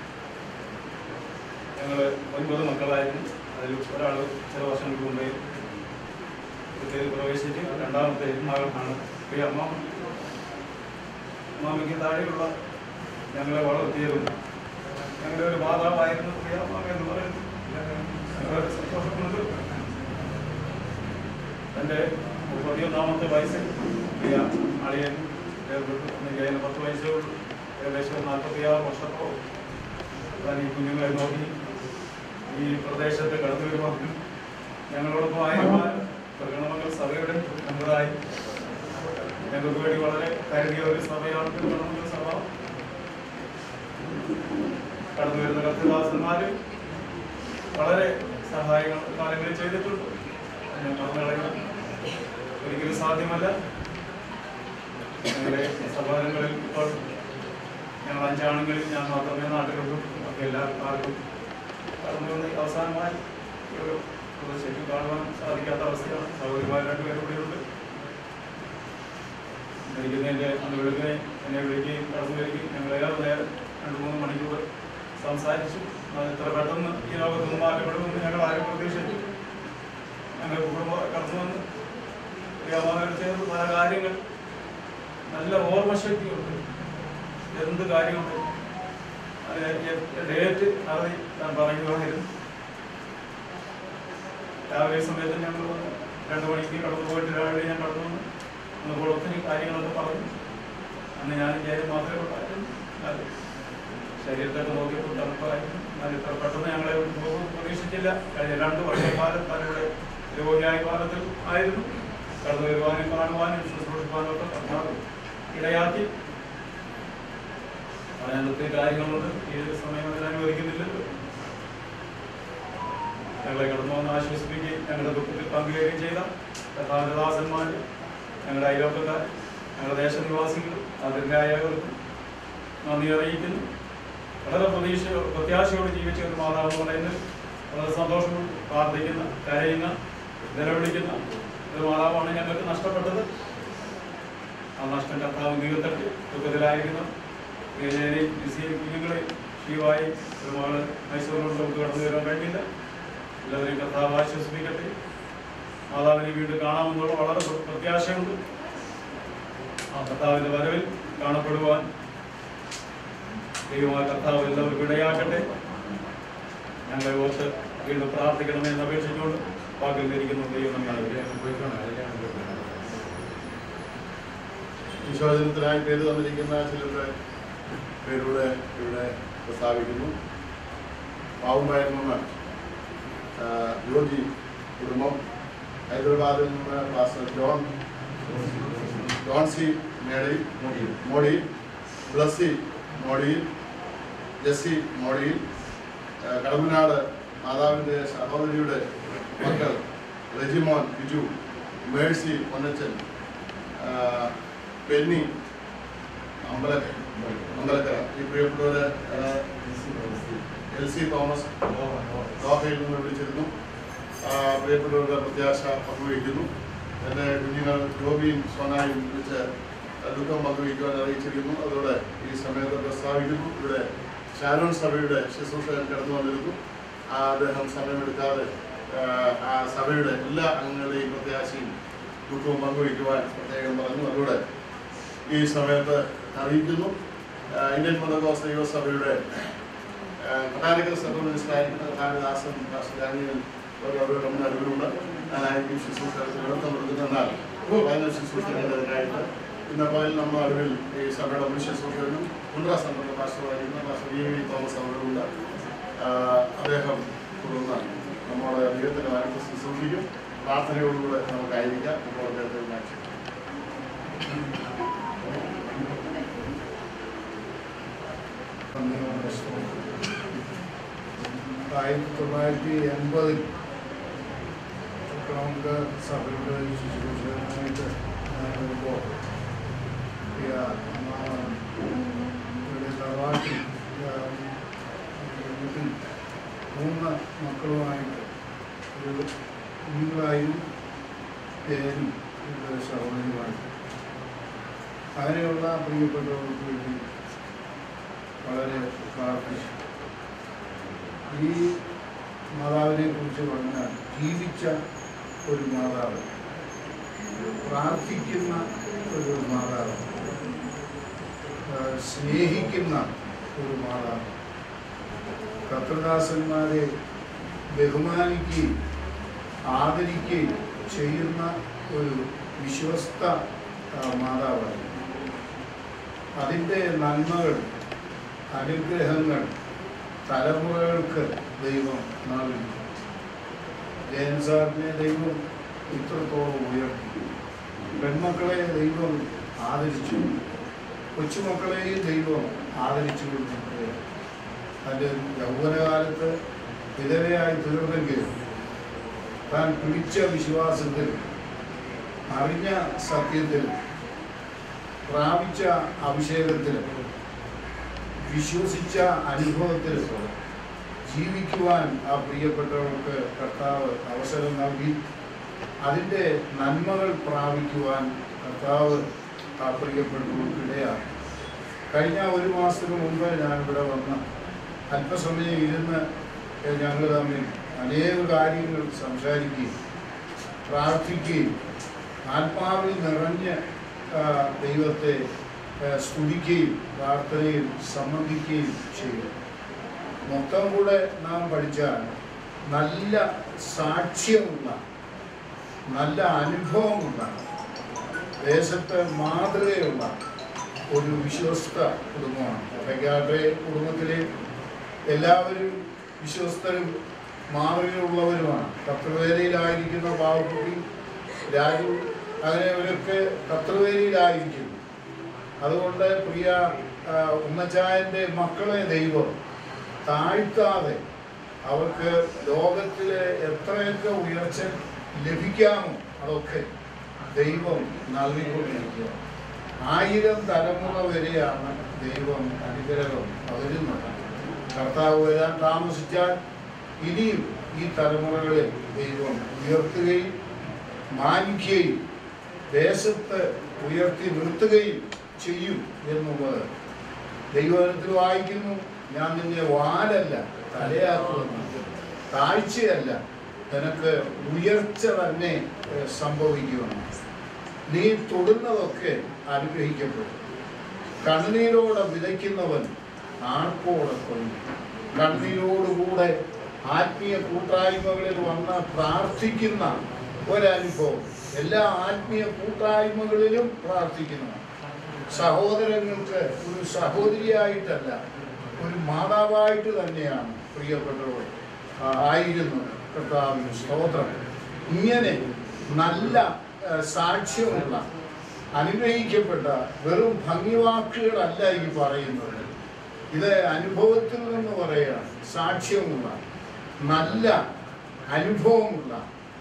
ഞങ്ങൾ ഒൻപത് മക്കളായിരുന്നു അതിൽ ഒരാൾ ചില വർഷങ്ങൾക്ക് മുമ്പേ ഇതിൽ പ്രവേശിച്ച് രണ്ടാമത്തെ മകളാണ് പ്രിയ അമ്മ അമ്മാമയ്ക്ക് താഴെയുള്ള ഞങ്ങളെ വളർത്തിയതും ഞങ്ങളുടെ ഒരു മാതാവായിരുന്നു പ്രിയ അമ്മാമ എന്ന് പറയുന്നത് ഞങ്ങളെ സന്തോഷമുണ്ട് എൻ്റെ മുപ്പത്തിയൊന്നാമത്തെ വയസ്സിൽ പ്രിയ അളിയൻ വേർപെട്ടു എനിക്ക് അതിന് പത്ത് വയസ്സേ ഉള്ളൂ ഏകദേശം നാൽപ്പത്തിയാറ് വർഷത്തോളം ഞാൻ ഈ കുഞ്ഞുങ്ങളെ നോക്കി ഈ പ്രദേശത്ത് കടന്നു വരുവാനും ഞങ്ങളോടൊപ്പം ആയിരുന്നാൽ പ്രകടനമംഗൽ സഭയുടെ മെമ്പറായി ഞങ്ങൾക്ക് വേണ്ടി വളരെ കരുതിയ ഒരു സഭയാണ് പ്രകടനമംഗൽ സഭ കടന്നു വരുന്ന കർത്തദാസന്മാര് വളരെ സഹായങ്ങൾ കാലങ്ങളിൽ ചെയ്തിട്ടുണ്ട് ഞാൻ പറഞ്ഞു കളയുന്നത് ഒരിക്കലും സാധ്യമല്ല ഞങ്ങളുടെ സഭാതങ്ങളിൽ ഇപ്പോൾ ഞങ്ങൾ അഞ്ചാണുങ്ങളിൽ ഞാൻ മാത്രമേ നാട്ടിലുള്ളൂ ബാക്കി എല്ലാവർക്കും ആർക്കും കടന്നു വന്ന് അവസാനമായി ഈ ഒരു ശരിക്കും കാണുവാൻ സാധിക്കാത്ത അവസ്ഥയാണ് സൗകര്യമായ രണ്ടുപേരും ഇവിടെയുണ്ട് മരിക്കുന്നതിൻ്റെ അന്ന് വിളിക്കുകയും എന്നെ വിളിക്കുകയും കടന്നു വരികയും ഞങ്ങൾ ഏറെ നേരം രണ്ട് മൂന്ന് മണിക്കൂർ സംസാരിച്ചു അത് ഇത്ര പെട്ടെന്ന് ഈ ലോകത്ത് നിന്ന് മാറ്റപ്പെടുമെന്ന് ഞങ്ങൾ ആരും പ്രതീക്ഷിച്ചു ഞങ്ങൾ കുടുംബം കടന്നു വന്ന് പ്രിയമാവോട് ചേർന്ന് പല കാര്യങ്ങൾ നല്ല ഓർമ്മശക്തിയുണ്ട് എന്ത് കാര്യമുണ്ട് അത് ഡേറ്റ് അവധി ഞാൻ പറയുകയായിരുന്നു രാവിലെ സമയത്ത് ഞങ്ങൾ വന്ന് രണ്ട് മണിക്ക് കടന്നു പോയിട്ട് രാവിലെ ഞാൻ കടന്നു വന്നു അപ്പോൾ ഒത്തിരി കാര്യങ്ങളൊക്കെ പറഞ്ഞു അന്ന് ഞാൻ ജയം മാത്രമേ ഉണ്ടായിരുന്നു അത് ശരീരത്തൊക്കെ നോക്കിയപ്പോൾ തണുപ്പായിരുന്നു എന്നാൽ ഇത്ര പെട്ടെന്ന് ഞങ്ങളെ പോകും പ്രതീക്ഷിച്ചില്ല കഴിഞ്ഞ രണ്ട് വർഷക്കാലം തങ്ങളുടെ രോഗിയായ കാലത്തിൽ ആയിരുന്നു കടന്നു വരുവാനും കാണുവാനും ശുശ്രൂഷിക്കാനും ഒക്കെ കർത്താവ് ഇടയാക്കി പറയാൻ ഒത്തിരി കാര്യങ്ങളുണ്ട് ഏത് സമയം അതിന് അനുവദിക്കുന്നില്ലല്ലോ ഞങ്ങളെ കടന്നു വന്ന് ആശ്വസിപ്പിക്കുകയും ഞങ്ങളുടെ ദുഃഖത്തിൽ പങ്കുവയ്ക്കുകയും ചെയ്ത കഥാദാസന്മാർ ഞങ്ങളുടെ അയലോക്കക്കാർ ഞങ്ങളുടെ ദേശനിവാസികൾ അതിർരായവർക്കും നന്ദി അറിയിക്കുന്നു വളരെ പ്രതീക്ഷ പ്രത്യാശയോട് ജീവിച്ച ഒരു മാതാവ് എന്ന് പറയുന്നത് വളരെ സന്തോഷം പ്രാർത്ഥിക്കുന്ന കരയുന്ന നിലവിളിക്കുന്ന ഒരു മാതാവാണ് ഞങ്ങൾക്ക് നഷ്ടപ്പെട്ടത് ആ നഷ്ടം കർത്താവ് നീർത്തട്ട് ദുഃഖത്തിലായിരിക്കുന്നു ഏജേനെയും ലിസിയെയും കുഞ്ഞുങ്ങളെയും ഷീവായി ഒരു മകള് മൈസൂരിലോട്ട് നമുക്ക് കടന്നു വരാൻ കഴിഞ്ഞില്ല എല്ലാവരെയും കർത്താവ് ആശ്വസിപ്പിക്കട്ടെ മാതാവിനെ വീണ്ടും കാണാമെന്നുള്ള വളരെ പ്ര- പ്രത്യാശയുണ്ട് ആ കർത്താവിന്റെ വരവിൽ കാണപ്പെടുവാൻ ദൈവമായ കർത്താവ് എല്ലാവർക്കും ഇടയാക്കട്ടെ ഞങ്ങളെ ഓർത്ത് വീണ്ടും പ്രാർത്ഥിക്കണമെന്ന് അപേക്ഷിച്ചുകൊണ്ട് വാക്കിൽ ധരിക്കുന്നു ദൈവം നമ്മെ അനുഗ്രഹിക്കട്ടെ. വിശ്വാസത്തിനായി പേര് തന്നിരിക്കുന്ന ചിലരുടെ പേരൂടെ ഇവിടെ പ്രസ്താവിക്കുന്നു പാവുമായിരുന്ന യോജി കുടുംബം ഹൈദരാബാദിൽ നിന്ന് പാസ്റ്റർ ജോൺ ജോൺ സി മേടി മോഡി ബ്ലസ്സി മോഡിയിൽ ജസ്സി മോഡിയിൽ ആ, കടമ്പനാട് മാതാവിൻ്റെ സഹോദരിയുടെ മക്കൾ റെജിമോൻ ബിജു മേഴ്സി പൊന്നച്ചൻ ആ, പെന്നി അമ്പല അമ്പലക്കര ഈ പ്രിയപ്പെട്ടവര് ആ, എൽ സി തോമസ് ദോഹയിൽ നിന്ന് വിളിച്ചിരുന്നു ആ, പ്രിയപ്പെട്ടവരുടെ പ്രത്യാശ പങ്കുവയ്ക്കുന്നു എൻ്റെ കുഞ്ഞുങ്ങൾ ജോബിയും സോനായും വിളിച്ച് ദുഃഖം പങ്കുവയ്ക്കുവാൻ അറിയിച്ചിരിക്കുന്നു അതോടെ ഈ സമയത്ത് പ്രസ്താവിക്കുന്നു ഇവിടെ ഷാരോൺ സഭയുടെ ശുശ്രൂഷകൻ കടന്നു വന്നിരുന്നു ആ അദ്ദേഹം സമയമെടുക്കാതെ ആ, ആ സഭയുടെ എല്ലാ അംഗങ്ങളുടെയും പ്രത്യാശയും ദുഃഖവും പങ്കുവയ്ക്കുവാൻ പ്രത്യേകം പറഞ്ഞു അതുകൂടെ ഈ സമയത്ത് അറിയിക്കുന്നു ആ, ഇന്ത്യൻ മതകോസ് ദൈവസഭയുടെ കർണാടക സഭ മിനിസ്റ്ററായിരിക്കുന്ന കർണാടകദാസൻ രാഷ്ട്രീയ ഒരു നമ്മുടെ അറിവിലുണ്ട് ഞാനായിരിക്കും ശുശ്രൂഷകർക്ക് നേതൃത്വം കൊടുക്കുന്നതെന്നാൽ പതിനൊരു ശുശ്രൂഷകേണ്ടതിനായിട്ട് ഇന്ന് പകൽ നമ്മുടെ അറിവിൽ ഈ സഭയുടെ മുൻ ശുശ്രൂഷകനും മുൻട്രാ സംബന്ധ പാസ്റ്ററായിരിക്കുന്ന പാസ്റ്റർ വി വി തോമസ് അവர்களுണ്ട് അദ്ദേഹം തുടർന്ന് നമ്മുടെ ദൈവത്തിൻ്റെ വാരത്തെ ശുശ്രൂഷിക്കും പ്രാർത്ഥനയോടുകൂടെ നമുക്കായിരിക്കാം ഇപ്പോൾ അദ്ദേഹത്തെ മാറ്റി ആയിരത്തി തൊള്ളായിരത്തി എൺപതിൽ നമുക്ക് സഭയുടെ ശുശ്രൂഷകനായിട്ട് ഞാൻ വരുമ്പോൾ ഈ, ആ, ഇവിടെ തറവാട്ടിൽ ആ, വീട്ടിൽ മൂന്ന് മക്കളുമായിട്ട് ഒരു കുഞ്ഞുങ്ങളായും പേരും ഇവിടെ സഹോദരിയുമായിട്ട് അങ്ങനെയുള്ള പ്രിയപ്പെട്ടവർക്ക് വേണ്ടി വളരെ പ്രാർത്ഥിച്ചു ഈ മാതാവിനെ കുറിച്ച് പറഞ്ഞാൽ ജീവിച്ച ഒരു മാതാവ് പ്രാർത്ഥിക്കുന്ന ഒരു മാതാവ് ആ, സ്നേഹിക്കുന്ന ഒരു മാതാവ് കത്രദാസന്മാരെ ബഹുമാനിക്കുകയും ആദരിക്കുകയും ചെയ്യുന്ന ഒരു വിശ്വസ്ത ആ, മാതാവാണ് അതിൻ്റെ നന്മകൾ അനുഗ്രഹങ്ങൾ തലമുറകൾക്ക് ദൈവം നൽകി ജയൻ സാറിനെ ദൈവം ഇത്രത്തോളം ഉയർത്തി പെൺമക്കളെ ദൈവം ആദരിച്ചു കൊച്ചുമക്കളെയും ദൈവം ആദരിച്ചു കൊണ്ടിരിക്കുകയാണ് തൻ്റെ യൗവനകാലത്ത് വിധവയായി തീർന്നെങ്കിലും താൻ പിടിച്ച വിശ്വാസത്തിൽ അറിഞ്ഞ സത്യത്തിൽ പ്രാപിച്ച അഭിഷേകത്തിൽ വിശ്വസിച്ച അനുഭവത്തിൽ ജീവിക്കുവാൻ ആ പ്രിയപ്പെട്ടവർക്ക് കർത്താവ് അവസരം നൽകി അതിൻ്റെ നന്മകൾ പ്രാപിക്കുവാൻ കർത്താവ് ആ പ്രിയപ്പെട്ടവർക്കിടയാണ് കഴിഞ്ഞ ഒരു മാസത്തിന് മുമ്പ് ഞാൻ ഇവിടെ വന്ന് അല്പസമയം ഇരുന്ന് ഞങ്ങൾ തമ്മിൽ അനേക കാര്യങ്ങൾ സംസാരിക്കുകയും പ്രാർത്ഥിക്കുകയും ആത്മാവിൽ നിറഞ്ഞ് ആ, ദൈവത്തെ ആ, സ്തുതിക്കുകയും പ്രാർത്ഥനയിൽ സംബന്ധിക്കുകയും ചെയ്യും മൊത്തം കൂടെ നാം പഠിച്ചാൽ നല്ല സാക്ഷ്യമുള്ള നല്ല അനുഭവമുള്ള ദേശത്ത് മാതൃകയുള്ള ഒരു വിശ്വസ്ത കുടുംബമാണ് ഒറ്റയ്ക്കാട്ടെ കുടുംബത്തിലെ എല്ലാവരും വിശ്വസ്തരും മാതൃകയുള്ളവരുമാണ് കത്രവേലയിലായിരിക്കുന്ന പാവക്കുട്ടി രാജു അങ്ങനെ ഇവരൊക്കെ കത്രവേലയിലായിരിക്കുന്നു അതുകൊണ്ട് പ്രിയ ആ, ഉമ്മച്ചായൻ്റെ മക്കളെ ദൈവം താഴ്ത്താതെ അവർക്ക് ലോകത്തിലെ എത്രയൊക്കെ ഉയർച്ച ലഭിക്കാമോ അതൊക്കെ ദൈവം നൽകിക്കൊണ്ടിരിക്കുക ആയിരം തലമുറ വരെയാണ് ദൈവം അനുഗ്രഹം പകരുന്നത് കർത്താവ് വരാൻ താമസിച്ചാൽ ഇനിയും ഈ തലമുറകളെ ദൈവം ഉയർത്തുകയും മാനിക്കുകയും ദേശത്ത് ഉയർത്തി നിർത്തുകയും ചെയ്യും എന്നുള്ളത് ദൈവത്തിൽ വായിക്കുന്നു ഞാൻ നിന്നെ വാലല്ല തലയാക്കുമെന്ന് താഴ്ചയല്ല നിനക്ക് ഉയർച്ച തന്നെ ഏഹ്, സംഭവിക്കുമെന്ന് നീ തൊടുന്നതൊക്കെ അനുഗ്രഹിക്കപ്പെടും കണ്ണീരോടെ വിതയ്ക്കുന്നവൻ ആർപ്പോടെ കൊല്ലും കണ്ണീരോടുകൂടെ ആത്മീയ കൂട്ടായ്മകളിൽ വന്ന് പ്രാർത്ഥിക്കുന്ന ഒരനുഭവം എല്ലാ ആത്മീയ കൂട്ടായ്മകളിലും പ്രാർത്ഥിക്കുന്നു സഹോദരങ്ങൾക്ക് ഒരു സഹോദരിയായിട്ടല്ല ഒരു മാതാവായിട്ട് തന്നെയാണ് പ്രിയപ്പെട്ടവർ ആ, ആയിരുന്നത് കർത്താവിന് സ്തോത്രം ഇങ്ങനെ നല്ല ആ, സാക്ഷ്യമുള്ള അനുഗ്രഹിക്കപ്പെട്ട വെറും ഭംഗിവാക്കുകളല്ല ഈ പറയുന്നത് ഇത് അനുഭവത്തിൽ നിന്ന് പറയുകയാണ് സാക്ഷ്യമുള്ള നല്ല അനുഭവമുള്ള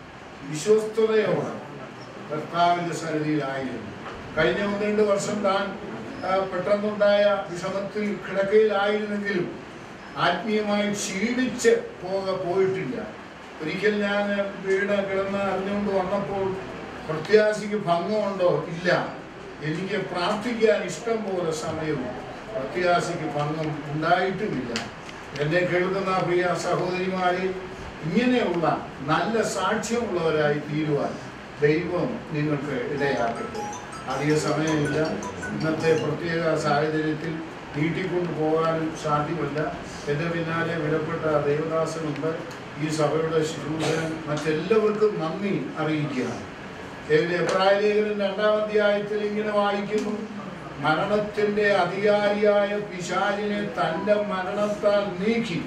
വിശ്വസ്തതയോടെ കർത്താവിൻ്റെ സന്നിധിയിലായിരുന്നു കഴിഞ്ഞ ഒന്ന് രണ്ട് വർഷം താൻ ആ, പെട്ടെന്നുണ്ടായ വിഷമത്തിൽ കിടക്കയിലായിരുന്നെങ്കിലും ആത്മീയമായി ക്ഷീണിച്ച് പോക പോയിട്ടില്ല ഒരിക്കൽ ഞാൻ വീട് കിടന്ന് അറിഞ്ഞുകൊണ്ട് വന്നപ്പോൾ പ്രത്യാശയ്ക്ക് ഭംഗമുണ്ടോ ഇല്ല എനിക്ക് പ്രാർത്ഥിക്കാൻ ഇഷ്ടം പോലെ സമയവും പ്രത്യാശയ്ക്ക് ഭംഗം ഉണ്ടായിട്ടുമില്ല എന്നെ കേൾക്കുന്ന പ്രിയ സഹോദരിമാരെ ഇങ്ങനെയുള്ള നല്ല സാക്ഷ്യമുള്ളവരായി തീരുവാൻ ദൈവം നിങ്ങൾക്ക് ഇടയാക്കട്ടെ അധിക സമയമില്ല ഇന്നത്തെ പ്രത്യേക സാഹചര്യത്തിൽ നീട്ടിക്കൊണ്ടു പോകാനും സാധ്യമല്ല എൻ്റെ പിന്നാലെ വിലപ്പെട്ട ദേവദാസനുണ്ട് ഈ സഭയുടെ ശുശ്രൂഷകൻ മറ്റെല്ലാവർക്കും നന്ദി അറിയിക്കുകയാണ് എബ്രാഹിലേഖനം രണ്ടാം അധ്യായത്തിൽ ഇങ്ങനെ വായിക്കുന്നു മരണത്തിന്റെ അധികാരിയായ പിശാചിനെ തന്റെ മരണത്താൽ നീക്കി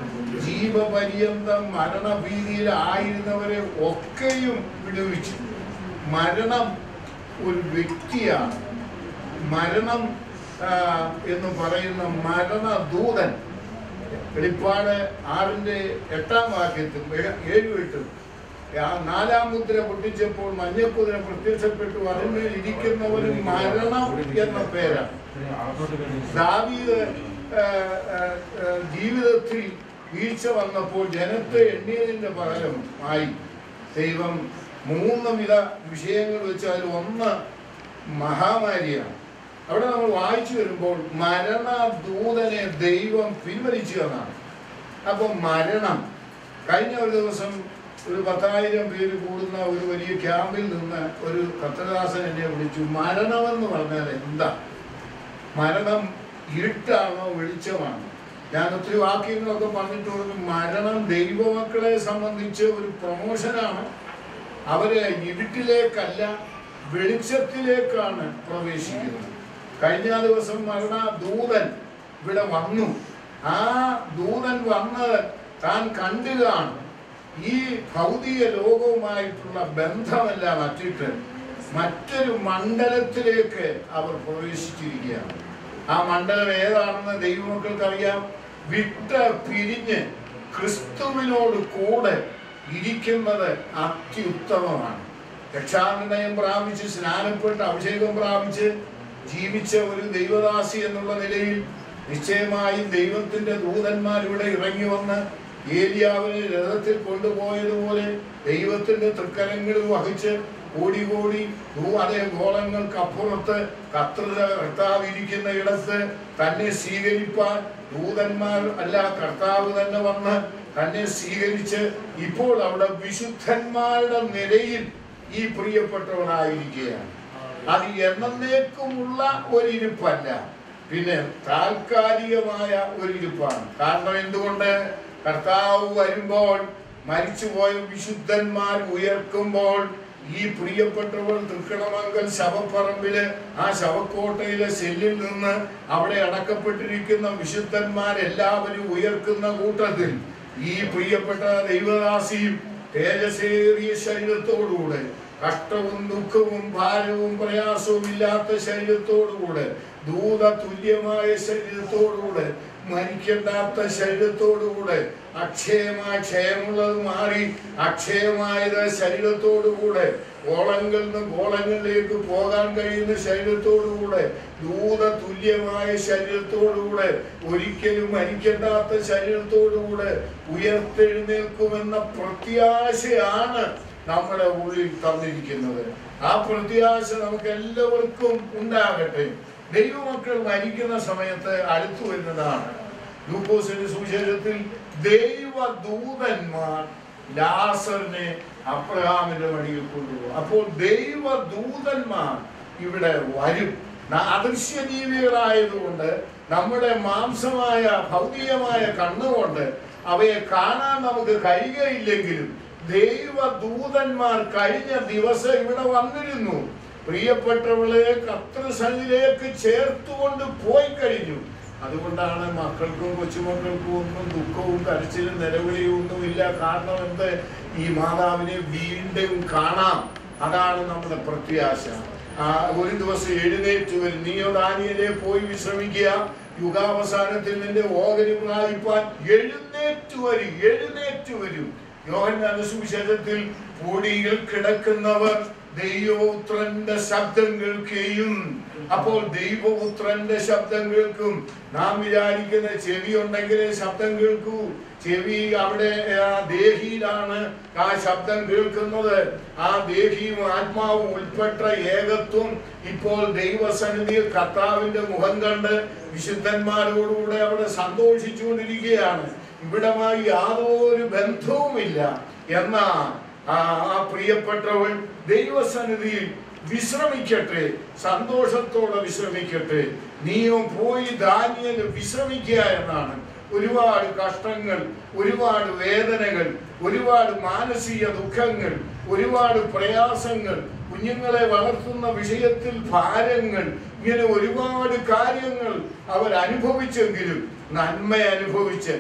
ജീവപര്യന്തം മരണഭീതിയിൽ ആയിരുന്നവരെ ഒക്കെയും വിടുവിച്ചു മരണം ഒരു വ്യക്തിയാണ് മരണം ആ, എന്ന് പറയുന്ന മരണദൂതൻ വെളിപ്പാട് ആറിന്റെ എട്ടാം വാക്യത്തിൽ ഏ- ഏഴും എട്ടും ആ നാലാം മുദ്ര പൊട്ടിച്ചപ്പോൾ മഞ്ഞക്കുതിര പ്രത്യക്ഷപ്പെട്ടു അതിന്മേൽ ഇരിക്കുന്നവന് മരണം എന്ന പേരാണ് ദാവീദ് ആ, ആ, ആ, ജീവിതത്തിൽ വീഴ്ച വന്നപ്പോൾ ജനത്തെ എണ്ണിയതിന്റെ പകരം ആയി ദൈവം മൂന്ന് വിധ വിഷയങ്ങൾ വെച്ച് അതിൽ ഒന്ന് മഹാമാരിയാണ് അവിടെ നമ്മൾ വായിച്ചു വരുമ്പോൾ മരണദൂതനെ ദൈവം പിൻവലിച്ചു എന്നാണ് അപ്പൊ മരണം കഴിഞ്ഞ ഒരു ദിവസം ഒരു പത്തായിരം പേര് കൂടുന്ന ഒരു വലിയ ക്യാമ്പിൽ നിന്ന് ഒരു കത്തദാസൻ എന്നെ വിളിച്ചു മരണമെന്ന് പറഞ്ഞാൽ എന്താ മരണം ഇരുട്ടാണോ വെളിച്ചമാണോ ഞാൻ ഒത്തിരി വാക്യങ്ങളൊക്കെ പറഞ്ഞിട്ട് പറഞ്ഞു മരണം ദൈവമക്കളെ സംബന്ധിച്ച് ഒരു പ്രൊമോഷനാണ് അവരെ ഇരുട്ടിലേക്കല്ല വെളിച്ചത്തിലേക്കാണ് പ്രവേശിക്കുന്നത് കഴിഞ്ഞ ദിവസം മരണ ദൂതൻ ഇവിടെ വന്നു ആ ദൂതൻ വന്ന് താൻ കണ്ടുകയാണ് ഈ ഭൗതിക ലോകവുമായിട്ടുള്ള ബന്ധമെല്ലാം അറ്റിട്ട് മറ്റൊരു മണ്ഡലത്തിലേക്ക് അവർ പ്രവേശിച്ചിരിക്കുകയാണ് ആ മണ്ഡലം ഏതാണെന്ന് ദൈവമക്കൾക്ക് അറിയാം വിട്ട് പിരിഞ്ഞ് ക്രിസ്തുവിനോട് കൂടെ ഇരിക്കുന്നത് അത്യുത്തമമാണ് രക്ഷാനിർണയം പ്രാപിച്ച് സ്നാനപ്പെട്ട് അഭിഷേകം പ്രാപിച്ച് ജീവിച്ച ഒരു ദൈവദാസി എന്നുള്ള നിലയിൽ നിശ്ചയമായും ദൈവത്തിന്റെ ദൂതന്മാർ ഇവിടെ ഇറങ്ങി വന്ന് ഏലിയാവിനെ രഥത്തിൽ കൊണ്ടുപോയതുപോലെ ദൈവത്തിന്റെ തൃക്കരങ്ങളിൽ വഹിച്ച് കോടി കോടി ദൂ- അതേ ഗോളങ്ങൾക്ക് അപ്പുറത്ത് കർത്തൃ കർത്താവ് ഇരിക്കുന്ന ഇടത്ത് തന്നെ സ്വീകരിപ്പാൻ ദൂതന്മാർ അല്ല കർത്താവ് തന്നെ വന്ന് തന്നെ സ്വീകരിച്ച് ഇപ്പോൾ അവിടെ വിശുദ്ധന്മാരുടെ നിരയിൽ ഈ പ്രിയപ്പെട്ടവനായിരിക്കുകയാണ് അത് എന്നേക്കുമുള്ള ഒരു ഇരിപ്പല്ല പിന്നെ താൽക്കാലികമായ ഒരു ഇരിപ്പാണ് കാരണം എന്തുകൊണ്ട് കർത്താവ് വരുമ്പോൾ മരിച്ചുപോയ വിശുദ്ധന്മാർ ഉയർക്കുമ്പോൾ ഈ പ്രിയപ്പെട്ടവൾ തൃക്കണമംഗൽ ശവപ്പറമ്പില് ആ ശവക്കോട്ടയിലെ സെല്ലിൽ നിന്ന് അവിടെ അടക്കപ്പെട്ടിരിക്കുന്ന വിശുദ്ധന്മാരെല്ലാവരും ഉയർക്കുന്ന കൂട്ടത്തിൽ ഈ പ്രിയപ്പെട്ട ദൈവദാസിയും തേജസേറിയ ശരീരത്തോടുകൂടെ കഷ്ടവും ദുഃഖവും ഭാരവും പ്രയാസവും ഇല്ലാത്ത ശരീരത്തോടുകൂടെ ദൂത തുല്യമായ ശരീരത്തോടുകൂടെ മരിക്കണ്ടാത്ത ശരീരത്തോടുകൂടെ അക്ഷയമായ ക്ഷയമുള്ളത് മാറി അക്ഷയമായത് ശരീരത്തോടുകൂടെ ഗോളങ്ങളിൽ നിന്ന് ഗോളങ്ങളിലേക്ക് പോകാൻ കഴിയുന്ന ശരീരത്തോടുകൂടെ ദൂത തുല്യമായ ശരീരത്തോടുകൂടെ ഒരിക്കലും മരിക്കണ്ടാത്ത ശരീരത്തോടുകൂടെ ഉയർത്തെഴുന്നേൽക്കുമെന്ന പ്രത്യാശയാണ് നമ്മുടെ ഉള്ളിൽ തന്നിരിക്കുന്നത് ആ പ്രത്യാശ നമുക്ക് എല്ലാവർക്കും ഉണ്ടാകട്ടെ ദൈവമക്കൾ മരിക്കുന്ന സമയത്ത് അടുത്തു വരുന്നതാണ് ലൂക്കോസിന്റെ സുവിശേഷത്തിൽ ദൈവദൂതന്മാർ ലാസറിനെ അബ്രഹാമിന്റെ വഴിയിൽ കൊണ്ടുപോകും അപ്പോൾ ദൈവദൂതന്മാർ ഇവിടെ വരും ന- അദൃശ്യ ജീവികളായതുകൊണ്ട് നമ്മുടെ മാംസമായ ഭൗതികമായ കണ്ണുകൊണ്ട് അവയെ കാണാൻ നമുക്ക് കഴിയുകയില്ലെങ്കിലും ദൈവദൂതന്മാർ കഴിഞ്ഞ ദിവസം ഇവിടെ വന്നിരുന്നു പ്രിയപ്പെട്ടവളെ കർത്തൃസനിലേക്ക് ചേർത്തുകൊണ്ട് പോയി കഴിഞ്ഞു അതുകൊണ്ടാണ് മക്കൾക്കും കൊച്ചുമക്കൾക്കും ഒന്നും ദുഃഖവും കരച്ചിലും നിലവിളിയും ഒന്നുമില്ല കാരണം എന്ത് ഈ മാതാവിനെ വീണ്ടും കാണാം അതാണ് നമ്മുടെ പ്രത്യാശ ആ ഒരു ദിവസം എഴുന്നേറ്റ് വരും നീയോ ദാനിയലെ പോയി വിശ്രമിക്കുക യുഗാവസാനത്തിൽ നിന്റെ ഓഹരി പ്രാപിപ്പാൻ എഴുന്നേറ്റ് വരും എഴുന്നേറ്റ് വരും യോഹന്നാന്റെ സുവിശേഷത്തിൽ പൊടിയിൽ കിടക്കുന്നവർ ദൈവപുത്രന്റെ ശബ്ദം കേൾക്കുകയും അപ്പോൾ ദൈവപുത്രന്റെ ശബ്ദം കേൾക്കും നാം വിചാരിക്കുന്ന ചെവി ഉണ്ടെങ്കിലേ ശബ്ദം കേൾക്കൂ ചെവി അവിടെ ആ ദേഹിയിലാണ് ആ ശബ്ദം കേൾക്കുന്നത് ആ ദേഹിയും ആത്മാവും ഉൾപ്പെട്ട ഏകത്വം ഇപ്പോൾ ദൈവസന്നിധിയിൽ കർത്താവിന്റെ മുഖം കണ്ട് വിശുദ്ധന്മാരോടുകൂടെ അവിടെ സന്തോഷിച്ചുകൊണ്ടിരിക്കുകയാണ് ഇവിടമായി യാതൊരു ബന്ധവുമില്ല എന്നാ ആ ആ പ്രിയപ്പെട്ടവൾ ദൈവസന്നിധിയിൽ വിശ്രമിക്കട്ടെ സന്തോഷത്തോടെ വിശ്രമിക്കട്ടെ നീയും പോയി ധാന്യന് വിശ്രമിക്കുക എന്നാണ് ഒരുപാട് കഷ്ടങ്ങൾ ഒരുപാട് വേദനകൾ ഒരുപാട് മാനസിക ദുഃഖങ്ങൾ ഒരുപാട് പ്രയാസങ്ങൾ കുഞ്ഞുങ്ങളെ വളർത്തുന്ന വിഷയത്തിൽ ഭാരങ്ങൾ ഇങ്ങനെ ഒരുപാട് കാര്യങ്ങൾ അവർ അനുഭവിച്ചെങ്കിലും നന്മ അനുഭവിച്ച്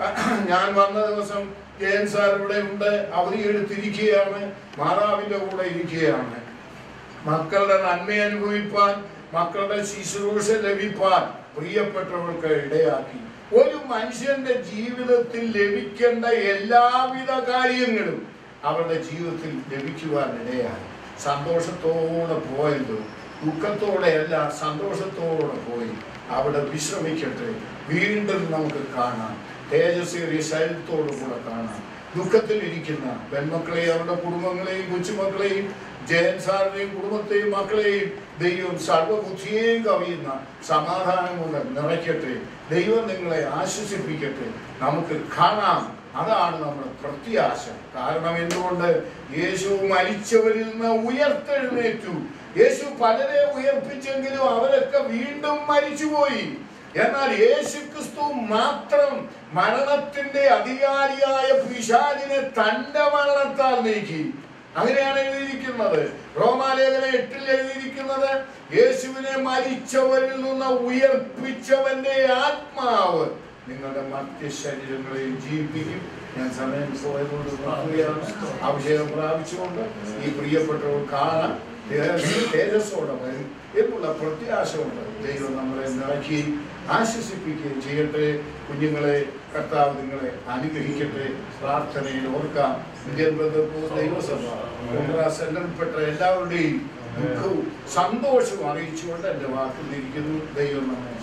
ഞാൻ വന്ന ദിവസം ജയൻ സാർ ഇവിടെ ഉണ്ട് അവധി എടുത്തിരിക്കുകയാണ് മാതാവിന്റെ കൂടെ ഇരിക്കുകയാണ് മക്കളുടെ നന്മ അനുഭവിപ്പാൻ മക്കളുടെ ശുശ്രൂഷ ലഭിപ്പാൻ പ്രിയപ്പെട്ടവർക്ക് ഇടയാക്കി ഒരു മനുഷ്യന്റെ ജീവിതത്തിൽ ലഭിക്കേണ്ട എല്ലാവിധ കാര്യങ്ങളും അവരുടെ ജീവിതത്തിൽ ലഭിക്കുവാൻ ഇടയായി സന്തോഷത്തോടെ പോയല്ലോ ദുഃഖത്തോടെയല്ല സന്തോഷത്തോടെ പോയി അവിടെ വിശ്രമിക്കട്ടെ വീണ്ടും നമുക്ക് കാണാം തേജസ്വേറിയ ശരീരത്തോടു കൂടെ കാണാം ദുഃഖത്തിലിരിക്കുന്ന പെൺമക്കളെയും അവരുടെ കുടുംബങ്ങളെയും കൊച്ചുമക്കളെയും ജയൻ സാറിനെയും കുടുംബത്തെയും മക്കളെയും ദൈവം സർവബുദ്ധിയെയും കവിയുന്ന സമാധാനം കൊണ്ട് നിറയ്ക്കട്ടെ ദൈവം നിങ്ങളെ ആശ്വസിപ്പിക്കട്ടെ നമുക്ക് കാണാം അതാണ് നമ്മുടെ പ്രത്യാശ കാരണം എന്തുകൊണ്ട് യേശു മരിച്ചവരിൽ നിന്ന് ഉയർത്തെഴുന്നേറ്റു യേശു പലരെ ഉയർപ്പിച്ചെങ്കിലും അവരൊക്കെ വീണ്ടും മരിച്ചുപോയി എന്നാൽ യേശു ക്രിസ്തു മാത്രം മരണത്തിന്റെ അധികാരിയായ പിശാചിനെ തന്റെ മരണത്താൽ നീക്കി അങ്ങനെയാണ് എഴുതിയിരിക്കുന്നത് റോമാലേഖന എട്ടിൽ എഴുതിയിരിക്കുന്നത് യേശുവിനെ മരിച്ചവരിൽ നിന്ന് ഉയർപ്പിച്ചവന്റെ ആത്മാവ് നിങ്ങളുടെ മറ്റ് ശരീരങ്ങളെയും ജീവിപ്പിക്കും ഞാൻ സമയം പോയതുകൊണ്ട് നിർത്തുകയാണ് അഭിഷേകം പ്രാപിച്ചുകൊണ്ട് ഈ പ്രിയപ്പെട്ടവർ കാണാൻ തേജസ് തേജസ്സോടെ വരും എന്നുള്ള പ്രത്യാശ കൊണ്ട് ദൈവം നമ്മളെ നിറയ്ക്കുകയും ആശ്വസിപ്പിക്കുകയും ചെയ്യട്ടെ കുഞ്ഞുങ്ങളെ കർത്താവ് നിങ്ങളെ അനുഗ്രഹിക്കട്ടെ പ്രാർത്ഥനയിൽ ഓർക്കാം ഇന്ത്യൻ ബന്ധപ്പൂർ ദൈവസഭ സെന്ററിൽപ്പെട്ട എല്ലാവരുടെയും ദുഃഖവും സന്തോഷവും അറിയിച്ചുകൊണ്ട് എൻ്റെ വാക്കിലിരിക്കുന്നു ദൈവം നമ്മെ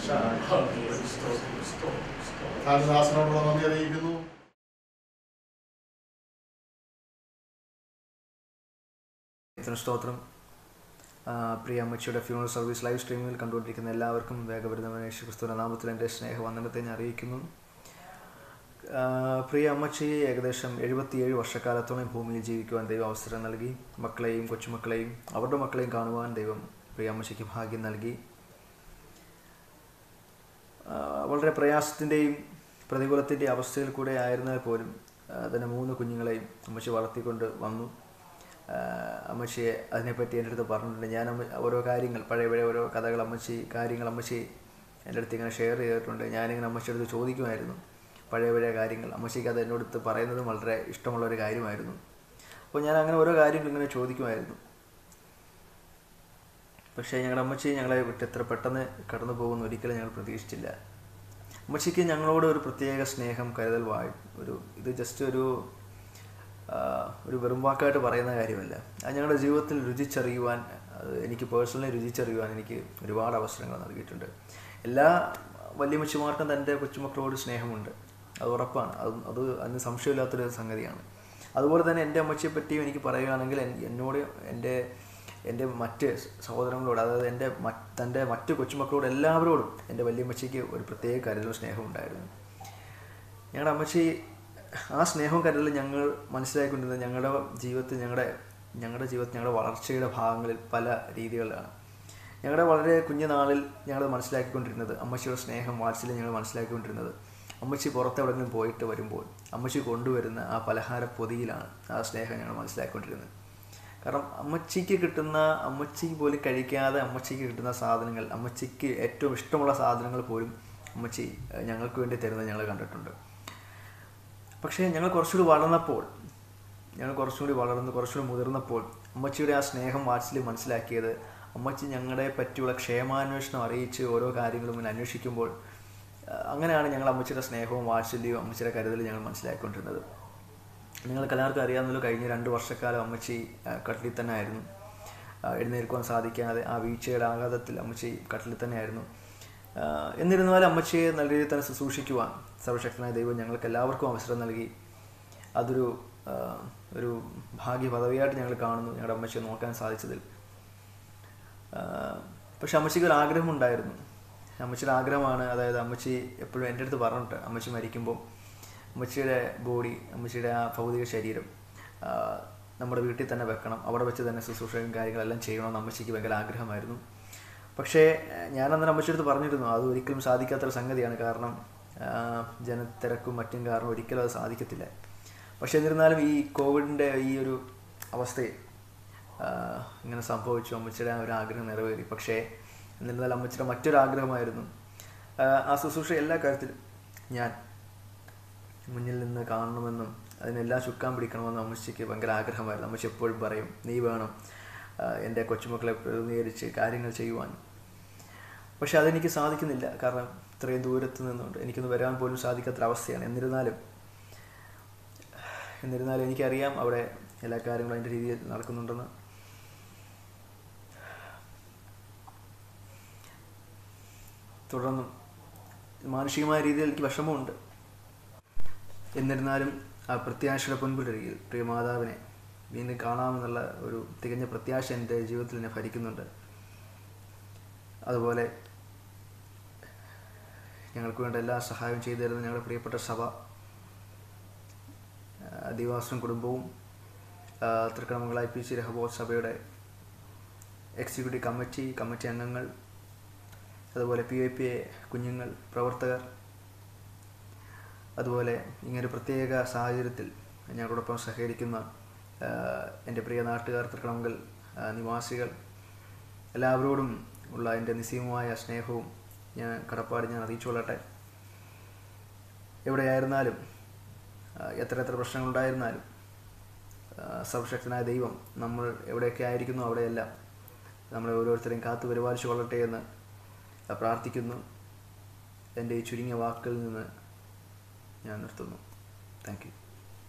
സഹായിക്കും കാളിദാസനോടുള്ള നന്ദി അറിയിക്കുന്നു ദൈവത്തിന് സ്തോത്രം ആ, പ്രിയ അമ്മച്ചിയുടെ ഫ്യൂണൽ സർവീസ് ലൈവ് സ്ട്രീമിൽ കണ്ടുകൊണ്ടിരിക്കുന്ന എല്ലാവർക്കും വേഗപരിതമായ യേശു ക്രിസ്തുവിന്റെ നാമത്തിൽ എൻ്റെ സ്നേഹവന്ദനത്തെ ഞാൻ അറിയിക്കുന്നു ആ, പ്രിയ അമ്മച്ചി ഏകദേശം എഴുപത്തിയേഴ് വർഷക്കാലത്തോളം ഭൂമിയിൽ ജീവിക്കുവാൻ ദൈവം അവസരം നൽകി മക്കളെയും കൊച്ചുമക്കളെയും അവരുടെ മക്കളെയും കാണുവാൻ ദൈവം പ്രിയ അമ്മച്ചിക്ക് ഭാഗ്യം നൽകി ആ, വളരെ പ്രയാസത്തിൻ്റെയും പ്രതികൂലത്തിൻ്റെയും അവസ്ഥയിൽ കൂടെ ആയിരുന്നാൽ പോലും ആ, തന്നെ മൂന്ന് കുഞ്ഞുങ്ങളെയും അമ്മച്ചി വളർത്തിക്കൊണ്ട് വന്നു ആ, അമ്മച്ചിയെ അതിനെപ്പറ്റി എൻ്റെ അടുത്ത് പറഞ്ഞിട്ടുണ്ട് ഞാൻ അമ്മ ഓരോ കാര്യങ്ങൾ പഴയ പഴയ ഓരോ കഥകൾ അമ്മച്ചി കാര്യങ്ങൾ അമ്മച്ചി എൻ്റെ അടുത്ത് ഇങ്ങനെ ഷെയർ ചെയ്തിട്ടുണ്ട് ഞാനിങ്ങനെ അമ്മച്ചിയുടെ അടുത്ത് ചോദിക്കുമായിരുന്നു പഴയ പഴയ കാര്യങ്ങൾ അമ്മച്ചിക്ക് അത് എന്നോട് അടുത്ത് പറയുന്നതും വളരെ ഇഷ്ടമുള്ള ഒരു കാര്യമായിരുന്നു അപ്പോൾ ഞാൻ അങ്ങനെ ഓരോ കാര്യങ്ങൾ ഇങ്ങനെ ചോദിക്കുമായിരുന്നു പക്ഷേ ഞങ്ങളുടെ അമ്മച്ചി ഞങ്ങളെ വിട്ട് എത്ര പെട്ടെന്ന് കടന്നു പോകുമെന്ന് ഒരിക്കലും ഞങ്ങൾ പ്രതീക്ഷിച്ചില്ല അമ്മച്ചിക്ക് ഞങ്ങളോട് ഒരു പ്രത്യേക സ്നേഹം കരുതൽ വാഴും ഒരു ഇത് ജസ്റ്റ് ഒരു ആ, ഒരു വെറും വാക്കായിട്ട് പറയുന്ന കാര്യമല്ല അത് ഞങ്ങളുടെ ജീവിതത്തിൽ രുചിച്ചറിയുവാൻ അത് എനിക്ക് പേഴ്സണലി രുചിച്ചറിയുവാൻ എനിക്ക് ഒരുപാട് അവസരങ്ങൾ നൽകിയിട്ടുണ്ട് എല്ലാ വല്യമ്മച്ചിമാർക്കും തൻ്റെ കൊച്ചുമക്കളോട് സ്നേഹമുണ്ട് അത് ഉറപ്പാണ് അത് അത് അതിന് സംശയമില്ലാത്തൊരു സംഗതിയാണ് അതുപോലെ തന്നെ എൻ്റെ അമ്മച്ചിയെ പറ്റിയും എനിക്ക് പറയുകയാണെങ്കിൽ എൻ- എന്നോട് എൻ്റെ എൻ്റെ മറ്റ് സഹോദരങ്ങളോട് അതായത് എൻ്റെ മറ്റ് തൻ്റെ മറ്റ് കൊച്ചുമക്കളോട് എല്ലാവരോടും എൻ്റെ വല്യമ്മച്ചിക്ക് ഒരു പ്രത്യേക കരുതലും സ്നേഹം ഉണ്ടായിരുന്നു ഞങ്ങളുടെ അമ്മച്ചി ആ സ്നേഹവും കരുതലും ഞങ്ങൾ മനസ്സിലാക്കിക്കൊണ്ടിരുന്നത് ഞങ്ങളുടെ ജീവിതത്തിൽ ഞങ്ങളുടെ ഞങ്ങളുടെ ജീവിതത്തിൽ ഞങ്ങളുടെ വളർച്ചയുടെ ഭാഗങ്ങളിൽ പല രീതികളിലാണ് ഞങ്ങളുടെ വളരെ കുഞ്ഞുനാളിൽ ഞങ്ങൾ മനസ്സിലാക്കിക്കൊണ്ടിരുന്നത് അമ്മച്ചിയുടെ സ്നേഹം വാത്സല്യം ഞങ്ങൾ മനസ്സിലാക്കിക്കൊണ്ടിരുന്നത് അമ്മച്ചി പുറത്തെവിടെങ്കിലും പോയിട്ട് വരുമ്പോൾ അമ്മച്ചി കൊണ്ടുവരുന്ന ആ പലഹാര പൊതിയിലാണ് ആ സ്നേഹം ഞങ്ങൾ മനസ്സിലാക്കിക്കൊണ്ടിരുന്നത് കാരണം അമ്മച്ചിക്ക് കിട്ടുന്ന അമ്മച്ചിക്ക് പോലും കഴിക്കാതെ അമ്മച്ചിക്ക് കിട്ടുന്ന സാധനങ്ങൾ അമ്മച്ചിക്ക് ഏറ്റവും ഇഷ്ടമുള്ള സാധനങ്ങൾ പോലും അമ്മച്ചി ഏഹ്, ഞങ്ങൾക്ക് വേണ്ടി തരുന്നത് ഞങ്ങൾ കണ്ടിട്ടുണ്ട് പക്ഷേ ഞങ്ങൾ കുറച്ചുകൂടി വളർന്നപ്പോൾ ഞങ്ങൾ കുറച്ചുകൂടി വളർന്ന് കുറച്ചുകൂടി മുതിർന്നപ്പോൾ അമ്മച്ചിയുടെ ആ സ്നേഹം വാത്സല്യം മനസ്സിലാക്കിയത് അമ്മച്ചി ഞങ്ങളെ പറ്റിയുള്ള ക്ഷേമാന്വേഷണം അറിയിച്ച് ഓരോ കാര്യങ്ങളും ഇങ്ങനെ അന്വേഷിക്കുമ്പോൾ ആ, അങ്ങനെയാണ് ഞങ്ങൾ അമ്മച്ചിയുടെ സ്നേഹവും വാത്സല്യവും അമ്മച്ചിയുടെ കരുതലും ഞങ്ങൾ മനസ്സിലാക്കിക്കൊണ്ടിരുന്നത് നിങ്ങൾക്ക് എല്ലാവർക്കും അറിയാവുന്നല്ലോ കഴിഞ്ഞ രണ്ട് വർഷക്കാലം അമ്മച്ചി ആ, കട്ടിലിൽ തന്നെ ആയിരുന്നു ആ, എഴുന്നേൽക്കുവാൻ സാധിക്കാതെ ആ വീഴ്ചയുടെ ആഘാതത്തിൽ അമ്മച്ചി കട്ടിലിൽ തന്നെയായിരുന്നു ആ, എന്നിരുന്നാലും അമ്മച്ചിയെ നല്ല രീതിയിൽ തന്നെ ശുശ്രൂഷിക്കുവാൻ സർവശക്തനായ ദൈവം ഞങ്ങൾക്ക് എല്ലാവർക്കും അവസരം നൽകി അതൊരു ആ, ഒരു ഭാഗ്യ പദവിയായിട്ട് ഞങ്ങൾ കാണുന്നു ഞങ്ങളുടെ അമ്മച്ചിയെ നോക്കാൻ സാധിച്ചതിൽ ആ, പക്ഷെ അമ്മച്ചിക്ക് ഒരു ആഗ്രഹമുണ്ടായിരുന്നു അമ്മച്ചിയുടെ ആഗ്രഹമാണ് അതായത് അമ്മച്ചി എപ്പോഴും എൻ്റെ അടുത്ത് പറഞ്ഞിട്ട് അമ്മച്ചി മരിക്കുമ്പോൾ അമ്മച്ചിയുടെ ബോഡി അമ്മച്ചിയുടെ ആ ഭൗതിക ശരീരം ആ, നമ്മുടെ വീട്ടിൽ തന്നെ വെക്കണം അവിടെ വെച്ച് തന്നെ ശുശ്രൂഷയും കാര്യങ്ങളെല്ലാം ചെയ്യണമെന്ന് അമ്മച്ചിക്ക് ഭയങ്കര ആഗ്രഹമായിരുന്നു പക്ഷേ ഞാൻ അന്നേരം അമ്മച്ചിയുടെ അടുത്ത് പറഞ്ഞിരുന്നു അത് ഒരിക്കലും സാധിക്കാത്തൊരു സംഗതിയാണ് കാരണം ആ, ജനത്തിരക്കും മറ്റും കാരണം ഒരിക്കലും അത് സാധിക്കത്തില്ല പക്ഷെ എന്നിരുന്നാലും ഈ കോവിഡിൻ്റെ ഈ ഒരു അവസ്ഥയിൽ ആഹ് ഇങ്ങനെ സംഭവിച്ചു അമ്മച്ചിയുടെ ആ ഒരു ആഗ്രഹം നിറവേറി പക്ഷേ എന്നിരുന്നാലും അമ്മച്ചിയുടെ മറ്റൊരു ആഗ്രഹമായിരുന്നു ആഹ് ആ ശുശ്രൂഷ എല്ലാ കാര്യത്തിലും ഞാൻ മുന്നിൽ നിന്ന് കാണണമെന്നും അതിനെല്ലാം ചുക്കാൻ പിടിക്കണമെന്നും അമ്മച്ചിക്ക് ഭയങ്കര ആഗ്രഹമായിരുന്നു അമ്മച്ചി എപ്പോഴും പറയും നീ വേണം ആഹ് എൻ്റെ കൊച്ചുമക്കളെ പ്രതിനിധീകരിച്ച് കാര്യങ്ങൾ ചെയ്യുവാൻ പക്ഷെ അതെനിക്ക് സാധിക്കുന്നില്ല കാരണം ഇത്രയും ദൂരത്ത് നിന്നുകൊണ്ട് എനിക്കൊന്ന് വരാൻ പോലും സാധിക്കാത്തൊരവസ്ഥയാണ് എന്നിരുന്നാലും എന്നിരുന്നാലും എനിക്കറിയാം അവിടെ എല്ലാ കാര്യങ്ങളും അതിൻ്റെ രീതിയിൽ നടക്കുന്നുണ്ടെന്ന് തുടർന്നും മാനുഷികമായ രീതിയിൽ എനിക്ക് വിഷമമുണ്ട് എന്നിരുന്നാലും ആ പ്രത്യാശയുടെ പൊൻപുലരിയിൽ പ്രിയ മാതാവിനെ വീണ്ടും കാണാമെന്നുള്ള ഒരു തികഞ്ഞ പ്രത്യാശ എൻ്റെ ജീവിതത്തിൽ എന്നെ ഭരിക്കുന്നുണ്ട് അതുപോലെ ഞങ്ങൾക്ക് വേണ്ട എല്ലാ സഹായവും ചെയ്തു തരുന്ന ഞങ്ങളുടെ പ്രിയപ്പെട്ട സഭ ദിവാസനും കുടുംബവും ആ, Thrikkanamangala I P C Rehoboth സഭയുടെ എക്സിക്യൂട്ടീവ് കമ്മിറ്റി കമ്മിറ്റി അംഗങ്ങൾ അതുപോലെ പി ഐ പി എ കുഞ്ഞുങ്ങൾ പ്രവർത്തകർ അതുപോലെ ഇങ്ങനൊരു പ്രത്യേക സാഹചര്യത്തിൽ ഞങ്ങളോടൊപ്പം സഹകരിക്കുന്ന ആ, എൻ്റെ പ്രിയ നാട്ടുകാർ തൃക്കണമംഗൽ ആ, നിവാസികൾ എല്ലാവരോടും ഉള്ള എൻ്റെ നിസ്സീമമായ സ്നേഹവും ഞാൻ കടപ്പാട് ഞാൻ അറിയിച്ചുകൊള്ളട്ടെ എവിടെയായിരുന്നാലും ആ, എത്ര എത്ര പ്രശ്നങ്ങളുണ്ടായിരുന്നാലും ആ, സർവശക്തനായ ദൈവം നമ്മൾ എവിടെയൊക്കെ ആയിരിക്കുന്നു അവിടെയെല്ലാം നമ്മളെ ഓരോരുത്തരെയും കാത്തു പരിപാലിച്ചു കൊള്ളട്ടെ എന്ന് പ്രാർത്ഥിക്കുന്നു എൻ്റെ ഈ ചുരുങ്ങിയ വാക്കുകളിൽ നിന്ന് ഞാൻ നിർത്തുന്നു താങ്ക് യു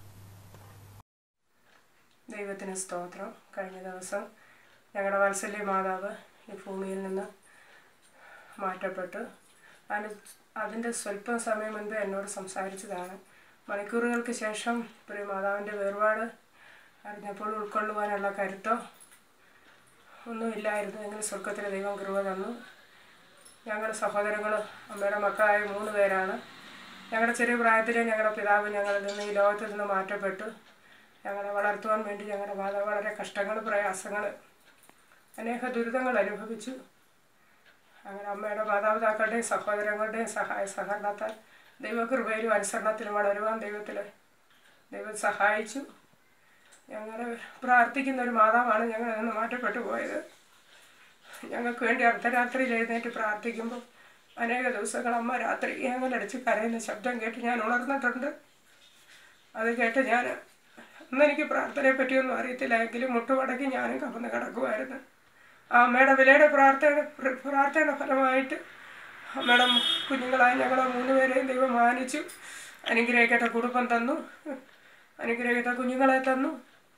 ദൈവത്തിന് സ്തോത്രം കഴിഞ്ഞ ദിവസം ഞങ്ങളുടെ വാത്സല്യ മാതാവ് ഈ ഭൂമിയിൽ നിന്ന് മാറ്റപ്പെട്ടു അതിന് അതിൻ്റെ സ്വല്പം സമയം മുൻപ് എന്നോട് സംസാരിച്ചതാണ് മണിക്കൂറുകൾക്ക് ശേഷം പ്രിയ മാതാവിൻ്റെ വേർപാട് അറിഞ്ഞപ്പോൾ ഉൾക്കൊള്ളുവാനുള്ള കരുത്തോ ഒന്നുമില്ലായിരുന്നു എങ്കിൽ സ്വർഗത്തിലെ ദൈവം കൃപ തന്നു ഞങ്ങളുടെ സഹോദരങ്ങൾ അമ്മയുടെ മക്കളായ മൂന്ന് പേരാണ് ഞങ്ങളുടെ ചെറിയ പ്രായത്തിൽ ഞങ്ങളുടെ പിതാവ് ഞങ്ങളിൽ നിന്ന് ഈ ലോകത്തിൽ നിന്ന് മാറ്റപ്പെട്ടു ഞങ്ങളെ വളർത്തുവാൻ വേണ്ടി ഞങ്ങളുടെ മാതാവ് വളരെ കഷ്ടങ്ങൾ പ്രയാസങ്ങൾ അനേക ദുരിതങ്ങൾ അനുഭവിച്ചു അങ്ങനെ അമ്മയുടെ മാതാപിതാക്കളുടെയും സഹോദരങ്ങളുടെയും സഹായ സഹകരണത്താൽ ദൈവകൃപയിലും അനുസരണത്തിലും വളരുവാൻ ദൈവത്തിൽ ദൈവം സഹായിച്ചു ഞങ്ങൾ പ്രാർത്ഥിക്കുന്ന ഒരു മാതാവാണ് ഞങ്ങളിൽ നിന്ന് മാറ്റപ്പെട്ടു പോയത് ഞങ്ങൾക്ക് വേണ്ടി അർദ്ധരാത്രിയിൽ എഴുന്നേറ്റ് പ്രാർത്ഥിക്കുമ്പോൾ അനേക ദിവസങ്ങൾ അമ്മ രാത്രി ഏങ്ങലടിച്ച് കരയുന്ന ശബ്ദം കേട്ട് ഞാൻ ഉണർന്നിട്ടുണ്ട് അത് കേട്ട് ഞാൻ അന്ന് എനിക്ക് പ്രാർത്ഥനയെ പറ്റിയൊന്നും അറിയത്തില്ല എങ്കിലും മുട്ടുമടക്കി ഞാനും കവന്ന് കിടക്കുമായിരുന്നു ആ അമ്മയുടെ വിലയുടെ പ്രാർത്ഥന പ്രാർത്ഥനയുടെ ഫലമായിട്ട് അമ്മയുടെ കുഞ്ഞുങ്ങളായ ഞങ്ങളെ മൂന്നുപേരെയും ദൈവം മാനിച്ചു അനുഗ്രഹിക്കട്ടെ കുടുംബം തന്നു അനുഗ്രഹിക്കട്ടെ കുഞ്ഞുങ്ങളെ തന്നു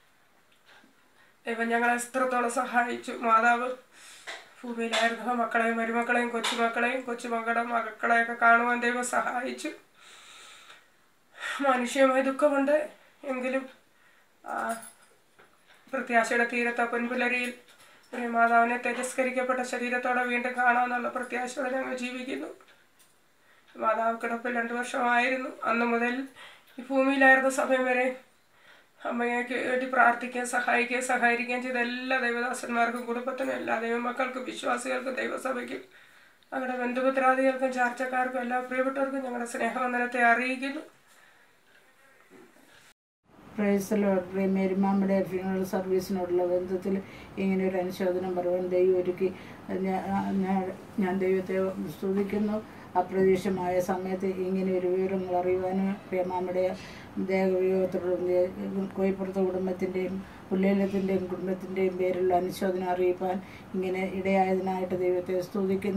ദൈവം ഞങ്ങളെ എത്രത്തോളം സഹായിച്ചു മാതാവ് ഭൂമിയിലായിരുന്നു മക്കളെയും മരുമക്കളെയും കൊച്ചുമക്കളെയും കൊച്ചുമക്കളുടെ മക്കളെയൊക്കെ കാണുവാൻ ദൈവം സഹായിച്ചു മാനുഷ്യമായ ദുഃഖമുണ്ട് എങ്കിലും ആ പ്രത്യാശയുടെ തീരത്തെ പൊൻപുലരിയിൽ ഒരു മാതാവിനെ തിരസ്കരിക്കപ്പെട്ട ശരീരത്തോടെ വീണ്ടും കാണാമെന്നുള്ള പ്രത്യാശയോടെ ഞങ്ങൾ ജീവിക്കുന്നു മാതാവ് കിടപ്പിൽ രണ്ടു വർഷമായിരുന്നു അന്ന് മുതൽ ഈ ഭൂമിയിലായിരുന്ന സമയം വരെ അമ്മയ്ക്ക് വേണ്ടി പ്രാർത്ഥിക്കുകയും സഹായിക്കുകയും സഹായിക്കുകയും ചെയ്ത എല്ലാ ദൈവദാസന്മാർക്കും കുടുംബത്തിനും എല്ലാ ദൈവമക്കൾക്കും വിശ്വാസികൾക്കും ദൈവസഭയ്ക്കും ഞങ്ങളുടെ ബന്ധുമിത്രാദികൾക്കും ചാർച്ചക്കാർക്കും എല്ലാ പ്രിയപ്പെട്ടവർക്കും ഞങ്ങളുടെ സ്നേഹവന്ദനത്തെ അറിയിക്കുന്നു പ്രൈസ് ലോട്ടറി മേരിമാമ്മയുടെ ഫ്യൂണറൽ സർവീസിനോടുള്ള ബന്ധത്തിൽ ഇങ്ങനെ ഒരു അനുശോചനം പറയുവാൻ ദൈവം ഒരുക്കി ഞാൻ- ഞാൻ- ഞാൻ ദൈവത്തെ സ്തുതിക്കുന്നു അപ്രതീക്ഷിതമായ സമയത്ത് ഇങ്ങനെ ഒരു വിവരങ്ങൾ അറിയുവാനും പ്രിയമാമ്മയുടെ ദേഹവിയോഗത്തോടും കോയിപ്പുറത്തെ കുടുംബത്തിൻ്റെയും പുല്ലേലത്തിൻ്റെയും കുടുംബത്തിൻ്റെയും പേരിലുള്ള അനുശോചനം അറിയിപ്പാൻ ഇങ്ങനെ ഇടയായതിനായിട്ട് ദൈവത്തെ സ്തുതിക്കുന്നു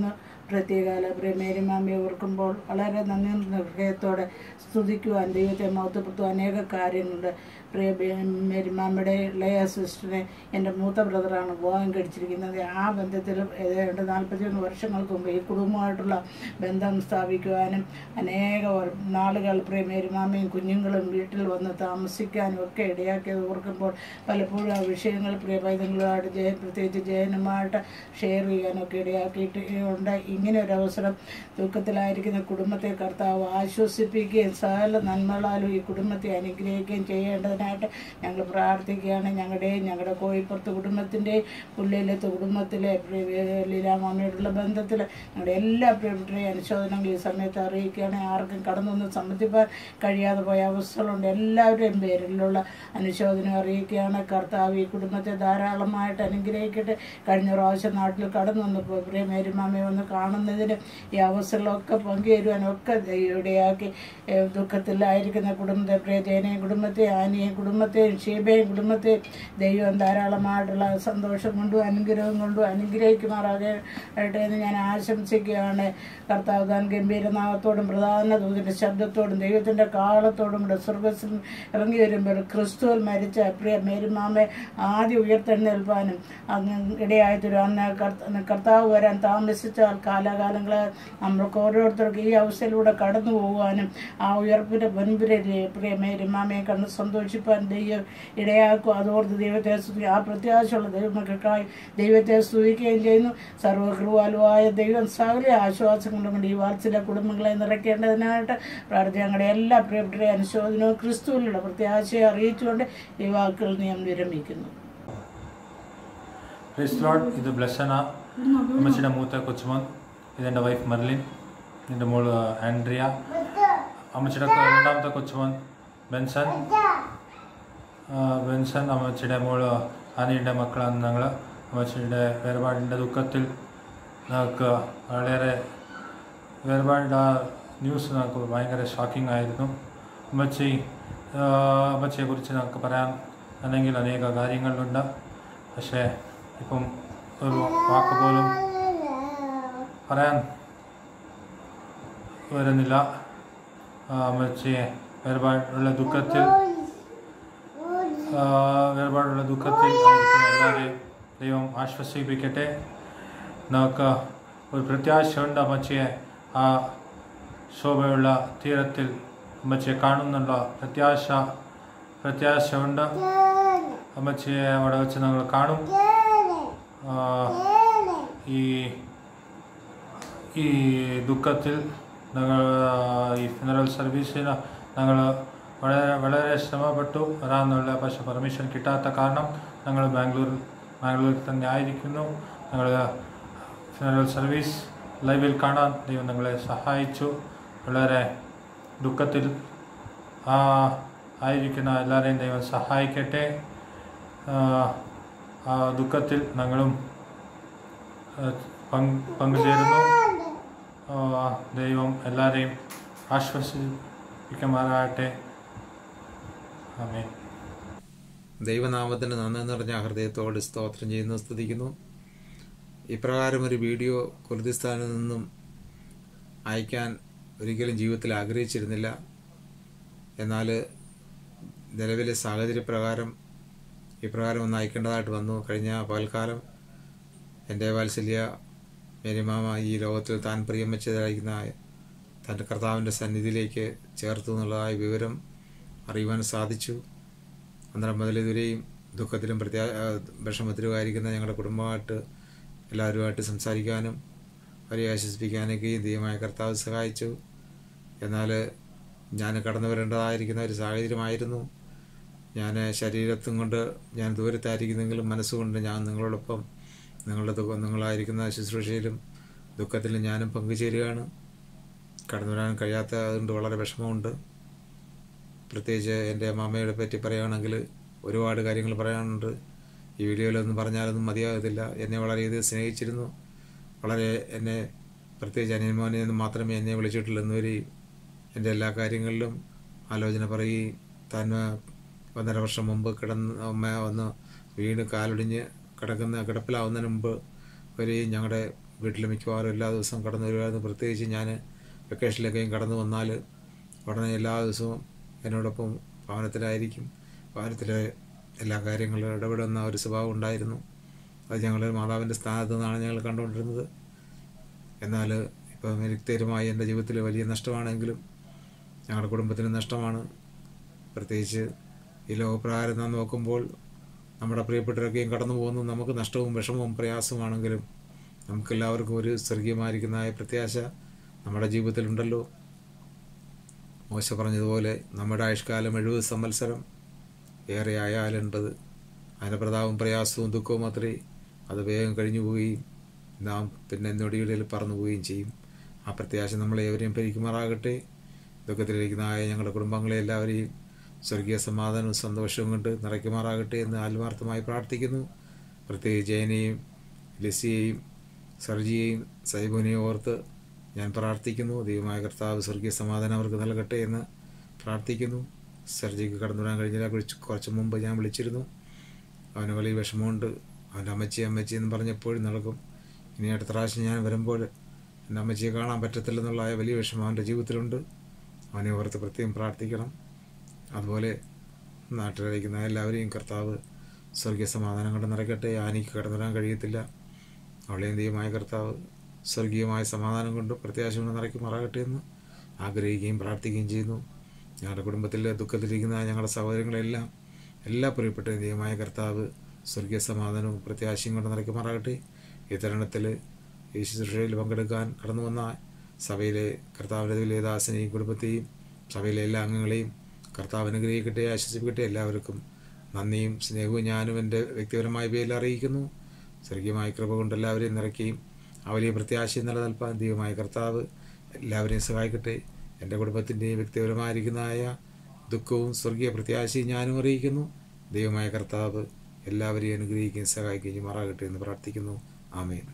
പ്രത്യേകാല മേരിമാമയെ ഓർക്കുമ്പോൾ വളരെ നന്ദി നിറഞ്ഞ ഹൃദയത്തോടെ സ്തുതിക്കുവാൻ ദൈവത്തെ മഹത്വപ്പെടുത്തുവാൻ അനേക കാര്യങ്ങളുണ്ട് പ്രിയ മേരിമാമയുടെ ഇളയ സിസ്റ്ററിനെ എൻ്റെ മൂത്ത ബ്രദറാണ് വിവാഹം കഴിച്ചിരിക്കുന്നത് ആ ബന്ധത്തിൽ ഏതാണ്ട് നാൽപ്പത്തിയൊന്ന് വർഷങ്ങൾക്ക് മുമ്പ് ഈ കുടുംബമായിട്ടുള്ള ബന്ധം സ്ഥാപിക്കുവാനും അനേക വർ- നാളുകൾ പ്രിയ മേരിമാമയും കുഞ്ഞുങ്ങളും വീട്ടിൽ വന്ന് താമസിക്കാനും ഒക്കെ ഇടയാക്കിയത് ഓർക്കുമ്പോൾ പലപ്പോഴും ആ വിഷയങ്ങൾ പ്രിയ പൈതങ്ങളുമായിട്ട് ജയ പ്രത്യേകിച്ച് ജയനുമായിട്ട് ഷെയർ ചെയ്യാനൊക്കെ ഇടയാക്കിയിട്ട് ഉണ്ട് ഇങ്ങനെ ഒരു അവസരം ദുഃഖത്തിലായിരിക്കുന്ന കുടുംബത്തെ കർത്താവ് ആശ്വസിപ്പിക്കുകയും സകല നന്മകളാലും ഈ കുടുംബത്തെ അനുഗ്രഹിക്കുകയും ചെയ്യേണ്ടതിനായിട്ട് ഞങ്ങൾ പ്രാർത്ഥിക്കുകയാണ് ഞങ്ങളുടെയും ഞങ്ങളുടെ കോഴിപ്പുറത്ത് കുടുംബത്തിൻ്റെയും പുള്ളിയിലത്തെ കുടുംബത്തിലെ ലീലാമാമയോടുള്ള ബന്ധത്തിൽ ഞങ്ങളുടെ എല്ലാ പ്രിയപ്പെട്ടരെയും അനുശോചനങ്ങൾ ഈ സമയത്ത് അറിയിക്കുകയാണ് ആർക്കും കടന്നൊന്നും സമ്മതിപ്പാൻ കഴിയാതെ പോയ അവസ്ഥകളുണ്ട് എല്ലാവരുടെയും പേരിലുള്ള അനുശോചനം അറിയിക്കുകയാണ് കർത്താവ് ഈ കുടുംബത്തെ ധാരാളമായിട്ട് അനുഗ്രഹിക്കട്ടെ കഴിഞ്ഞ പ്രാവശ്യം നാട്ടിൽ കടന്നു വന്നപ്പോൾ പ്രിയ മേരിമാമയെ വന്ന് കാണുന്നതിന് ഈ അവസരങ്ങളൊക്കെ പങ്കുചേരുവാനും ഒക്കെ ഇടയാക്കി ഏഹ് ദുഃഖത്തിലായിരിക്കുന്ന കുടുംബത്തെ പ്രിയ ജയനെയും കുടുംബത്തെയും ആനിയെയും കുടുംബത്തെയും ഷീബയും കുടുംബത്തെയും ദൈവം ധാരാളമായിട്ടുള്ള സന്തോഷം കൊണ്ടും അനുഗ്രഹം കൊണ്ടും അനുഗ്രഹിക്കുമാറാകട്ടെ എന്ന് ഞാൻ ആശംസിക്കുകയാണ് കർത്താവ് താൻ ഗംഭീരനാഥത്തോടും പ്രധാന ദൂതിൻ്റെ ശബ്ദത്തോടും ദൈവത്തിൻ്റെ കാലത്തോടും കൂടെ സ്വർഗത്തിൽ ഇറങ്ങി വരുമ്പോൾ ക്രിസ്തുവിൽ മരിച്ച പ്രിയ മേരിമാമെ ആദ്യം ഉയർത്തെഴുന്നേൽപ്പാനും അങ്ങ് ഇടയായി തരും അന്ന് കർത്ത- കർത്താവ് വരാൻ താമസിച്ചാൽ കാലാകാലങ്ങളെ നമ്മൾക്ക് ഓരോരുത്തർക്കും ഈ അവസ്ഥയിലൂടെ കടന്നു പോകുവാനും ആ ഉയർപ്പിൻ്റെ മുൻപിലെ പ്രിയ മേരിമാമയെ കണ്ട് സന്തോഷിപ്പാൻ ദൈവം ഇടയാക്കും അതോർത്ത് ദൈവത്തെ സ്തുതി ആ പ്രത്യാശയുള്ള ദൈവമക്കൾക്കായി ദൈവത്തെ സ്തുതിക്കുകയും ചെയ്യുന്നു സർവകൃപാലുവായ ദൈവം സകല ആശ്വാസം കൊണ്ടുകൊണ്ട് ഈ വാത്സല്യ കുടുംബങ്ങളെ നിറയ്ക്കേണ്ടതിനായിട്ട് പ്രാർത്ഥന ഞങ്ങളുടെ എല്ലാ പ്രിയപ്പെട്ട അനുശോചനവും ക്രിസ്തുവിലുള്ള പ്രത്യാശയെ അറിയിച്ചുകൊണ്ട് ഈ വാക്കുകൾ ഞാൻ വിരമിക്കുന്നു പ്രൈസ് ലോഡ് ഇത് ബ്ലഷന അമ്മച്ചിയുടെ മൂത്ത കൊച്ചുമോൻ ഇതെൻ്റെ വൈഫ് മെർലിൻ എൻ്റെ മോള് ആൻഡ്രിയ അമ്മച്ചിയുടെ കൊ- രണ്ടാമത്തെ കൊച്ചുമോൻ ബെൻസൺ ആ, ബെൻസൺ അമ്മച്ചിയുടെ മോള് ആനിയുടെ മക്കളാണ് ഞങ്ങൾ അമ്മച്ചിയുടെ വേർപാടിൻ്റെ ദുഃഖത്തിൽ ഞങ്ങൾക്ക് വളരെ വേർപാടിൻ്റെ ആ ന്യൂസ് ഞങ്ങൾക്ക് ഭയങ്കര ഷോക്കിംഗ് ആയിരുന്നു അമ്മച്ചി ആ, അമ്മച്ചിയെക്കുറിച്ച് ഞങ്ങൾക്ക് പറയാൻ അല്ലെങ്കിൽ അനേക കാര്യങ്ങളുണ്ട് പക്ഷേ ഇപ്പം ഒരു വാക്ക് പോലും പറയാൻ വരുന്നില്ല ആ, അമ്മച്ചിയെ വേർപാടുള്ള ദുഃഖത്തിൽ ആ, വേർപാടുള്ള ദുഃഖത്തിൽ ആയിരിക്കുന്ന എല്ലാവരെയും ദൈവം ആശ്വസിപ്പിക്കട്ടെ നമുക്ക് ഒരു പ്രത്യാശയുണ്ട് അമ്മച്ചിയെ ആ ശോഭയുള്ള തീരത്തിൽ അമ്മച്ചിയെ കാണുന്നുള്ള പ്രത്യാശ പ്രത്യാശയുണ്ട് അമ്മച്ചിയെ അവിടെ വെച്ച് ഞങ്ങൾ കാണും ആ, ഈ ഈ ദുഃഖത്തിൽ ഞങ്ങൾ ഈ ഫിനറൽ സർവീസിന് ഞങ്ങൾ വളരെ വളരെ ശ്രമപ്പെട്ടു വരാമെന്നുള്ള പക്ഷെ പെർമിഷൻ കിട്ടാത്ത കാരണം ഞങ്ങൾ ബാംഗ്ലൂർ ബാംഗ്ലൂരിൽ തന്നെ ആയിരിക്കുന്നു ഞങ്ങൾ ഫിനറൽ സർവീസ് ലൈവിൽ കാണാൻ ദൈവം ഞങ്ങളെ സഹായിച്ചു വളരെ ദുഃഖത്തിൽ ആ ആയിരിക്കുന്ന എല്ലാവരെയും ദൈവം സഹായിക്കട്ടെ ആ, ആ ദുഃഖത്തിൽ ഞങ്ങളും ആ, പങ്ക് പങ്കുചേരുന്നു ആ, ദൈവം എല്ലാവരെയും ആശ്വസിപ്പിക്കുമാറാകട്ടെ ആമേൻ ദൈവനാമത്തിന് നന്ദി നിറഞ്ഞ ഹൃദയത്തോട് സ്തോത്രം ചെയ്യുന്നു സ്തുതിക്കുന്നു ഇപ്രകാരം ഒരു വീഡിയോ കുർദിസ്ഥാനിൽ നിന്നും അയക്കാൻ ഒരിക്കലും ജീവിതത്തിൽ ആഗ്രഹിച്ചിരുന്നില്ല എന്നാൽ നിലവിലെ സാഹചര്യപ്രകാരം ഇപ്രകാരം ഒന്ന് അയക്കേണ്ടതായിട്ട് വന്നു കഴിഞ്ഞ പകൽക്കാലം എൻ്റെ വാത്സല്യ മേരിമാമ ഈ ലോകത്തിൽ താൻ പ്രിയം വെച്ചതായിരിക്കുന്ന തൻ്റെ കർത്താവിൻ്റെ സന്നിധിയിലേക്ക് ചേർത്തു എന്നുള്ളതായ വിവരം അറിയുവാൻ സാധിച്ചു അന്നേരം മുതൽ ഇതുവരെയും ദുഃഖത്തിലും പ്രത്യാ വിഷമത്തിലുമായിരിക്കുന്ന ഞങ്ങളുടെ കുടുംബമായിട്ട് എല്ലാവരുമായിട്ട് സംസാരിക്കാനും അവരെ ആശ്വസിപ്പിക്കാനൊക്കെയും ദൈവമായ കർത്താവ് സഹായിച്ചു എന്നാൽ ഞാൻ കടന്നു വരേണ്ടതായിരിക്കുന്ന ഒരു സാഹചര്യമായിരുന്നു ഞാൻ ശരീരത്തും കൊണ്ട് ഞാൻ ദൂരത്തായിരിക്കുന്നെങ്കിലും മനസ്സുകൊണ്ട് ഞാൻ നിങ്ങളോടൊപ്പം നിങ്ങളുടെ ദുഃഖം നിങ്ങളായിരിക്കുന്ന ശുശ്രൂഷയിലും ദുഃഖത്തിലും ഞാനും പങ്കുചേരുകയാണ് കടന്നു വരാൻ കഴിയാത്തതുകൊണ്ട് വളരെ വിഷമമുണ്ട് പ്രത്യേകിച്ച് എൻ്റെ അമ്മമ്മയെ പറ്റി പറയുകയാണെങ്കിൽ ഒരുപാട് കാര്യങ്ങൾ പറയാനുണ്ട് ഈ വീഡിയോയിലൊന്നും പറഞ്ഞാലൊന്നും മതിയാകത്തില്ല എന്നെ വളരെയധികം സ്നേഹിച്ചിരുന്നു വളരെ എന്നെ പ്രത്യേകിച്ച് അനിയന്മോനെ എന്ന് മാത്രമേ എന്നെ വിളിച്ചിട്ടുള്ളൂ എന്നുവരെയും എൻ്റെ എല്ലാ കാര്യങ്ങളിലും ആലോചന പറയുകയും താൻ ഒന്നര വർഷം മുമ്പ് കിടന്ന് അമ്മ ഒന്ന് വീണ് കാലൊടിഞ്ഞ് കിടക്കുന്ന കിടപ്പിലാവുന്നതിന് മുമ്പ് വരെയും ഞങ്ങളുടെ വീട്ടിൽ മിക്കവാറും എല്ലാ ദിവസവും കടന്നു വരുമായിരുന്നു പ്രത്യേകിച്ച് ഞാൻ വെക്കേഷനിലൊക്കെയും കടന്നു വന്നാൽ ഉടനെ എല്ലാ ദിവസവും എന്നോടൊപ്പം ഭവനത്തിലായിരിക്കും ഭവനത്തിലെ എല്ലാ കാര്യങ്ങളിലും ഇടപെടുന്ന ഒരു സ്വഭാവം ഉണ്ടായിരുന്നു അത് ഞങ്ങൾ മാതാവിൻ്റെ സ്ഥാനത്ത് നിന്നാണ് ഞങ്ങൾ കണ്ടുകൊണ്ടിരുന്നത് എന്നാൽ ഇപ്പം വ്യക്തിപരമായി എൻ്റെ ജീവിതത്തിൽ വലിയ നഷ്ടമാണെങ്കിലും ഞങ്ങളുടെ കുടുംബത്തിന് നഷ്ടമാണ് പ്രത്യേകിച്ച് ഈ ലോകപ്രകാരം നാം നോക്കുമ്പോൾ നമ്മുടെ പ്രിയപ്പെട്ടവരൊക്കെയും കടന്നു പോകുന്നു നമുക്ക് നഷ്ടവും വിഷമവും പ്രയാസമാണെങ്കിലും നമുക്കെല്ലാവർക്കും ഒരു സ്വർഗീയമായിരിക്കുന്നതായ പ്രത്യാശ നമ്മുടെ ജീവിതത്തിലുണ്ടല്ലോ മോശ പറഞ്ഞതുപോലെ നമ്മുടെ ആയുഷ്കാലം എഴുപത് സംവത്സരം ഏറെ ആയാലെൺപത് അതിൻ്റെ പ്രതാപവും പ്രയാസവും ദുഃഖവും മാത്രമേ അത് വേഗം കഴിഞ്ഞു പോവുകയും നാം പിന്നെ നൊടിയിടയിൽ പറന്നു പോവുകയും ചെയ്യും ആ പ്രത്യാശ നമ്മളെ എവരെയും ഭരിക്കുമാറാകട്ടെ ദുഃഖത്തിലിരിക്കുന്നതായ ഞങ്ങളുടെ കുടുംബങ്ങളെ എല്ലാവരെയും സ്വർഗീയ സമാധാനവും സന്തോഷവും കൊണ്ട് നിറയ്ക്കുമാറാകട്ടെ എന്ന് ആത്മാർത്ഥമായി പ്രാർത്ഥിക്കുന്നു പ്രത്യേകിച്ച് ജയനെയും ലിസിയെയും സർജിയെയും സൈബുനെയും ഓർത്ത് ഞാൻ പ്രാർത്ഥിക്കുന്നു ദൈവമായ കർത്താവ് സ്വർഗീയ സമാധാനം അവർക്ക് നൽകട്ടെ എന്ന് പ്രാർത്ഥിക്കുന്നു സർജിക്ക് കടന്നു വരാൻ കഴിഞ്ഞില്ല കുറച്ച് കുറച്ച് മുമ്പ് ഞാൻ വിളിച്ചിരുന്നു അവന് വലിയ വിഷമമുണ്ട് അവൻ്റെ അമ്മച്ചി അമ്മച്ചി എന്ന് പറഞ്ഞപ്പോഴും നടക്കും ഇനി അടുത്ത പ്രാവശ്യം ഞാൻ വരുമ്പോൾ എൻ്റെ അമ്മച്ചിയെ കാണാൻ പറ്റത്തില്ലെന്നുള്ള ആ വലിയ വിഷമം അവൻ്റെ ജീവിതത്തിലുണ്ട് അവനെ ഓർത്ത് പ്രത്യേകം പ്രാർത്ഥിക്കണം അതുപോലെ നാട്ടിലിരിക്കുന്ന എല്ലാവരെയും കർത്താവ് സ്വർഗീയ സമാധാനം കൊണ്ട് നിറയ്ക്കട്ടെ ആനിക്ക് കടന്നു വരാൻ കഴിയത്തില്ല അവളെയും ദൈവമായ കർത്താവ് സ്വർഗീയമായ സമാധാനം കൊണ്ട് പ്രത്യാശ കൊണ്ട് നിറയ്ക്കുമാറാകട്ടെ എന്ന് ആഗ്രഹിക്കുകയും പ്രാർത്ഥിക്കുകയും ചെയ്യുന്നു ഞങ്ങളുടെ കുടുംബത്തിലെ ദുഃഖത്തിലിരിക്കുന്ന ഞങ്ങളുടെ സഹോദരങ്ങളെല്ലാം എല്ലാ പ്രിയപ്പെട്ട ദൈവമായ കർത്താവ് സ്വർഗീയ സമാധാനവും പ്രത്യാശയും കൊണ്ട് നിറയ്ക്കുമാറാകട്ടെ ഈ തരുണത്തിൽ യേശു ശുശ്രൂഷയിൽ പങ്കെടുക്കാൻ കടന്നു വന്ന സഭയിലെ കർത്താവിൻ്റെ വലിയ ദാസനെയും കുടുംബത്തെയും സഭയിലെ എല്ലാ അംഗങ്ങളെയും കർത്താവ് അനുഗ്രഹിക്കട്ടെ ആശ്വസിപ്പിക്കട്ടെ എല്ലാവർക്കും നന്ദിയും സ്നേഹവും ഞാനും എൻ്റെ വ്യക്തിപരമായ പേരിൽ അറിയിക്കുന്നു സ്വർഗീയമായ കൃപ കൊണ്ട് എല്ലാവരെയും നിറയ്ക്കുകയും ആ വലിയ പ്രത്യാശയും നിലനിൽപ്പാൻ ദൈവമായ കർത്താവ് എല്ലാവരെയും സഹായിക്കട്ടെ എൻ്റെ കുടുംബത്തിൻ്റെയും വ്യക്തിപരമായിരിക്കുന്നതായ ദുഃഖവും സ്വർഗീയ പ്രത്യാശയും ഞാനും അറിയിക്കുന്നു ദൈവമായ കർത്താവ് എല്ലാവരെയും അനുഗ്രഹിക്കുകയും സഹായിക്കുകയും മാറാകട്ടെ എന്ന് പ്രാർത്ഥിക്കുന്നു ആമേൻ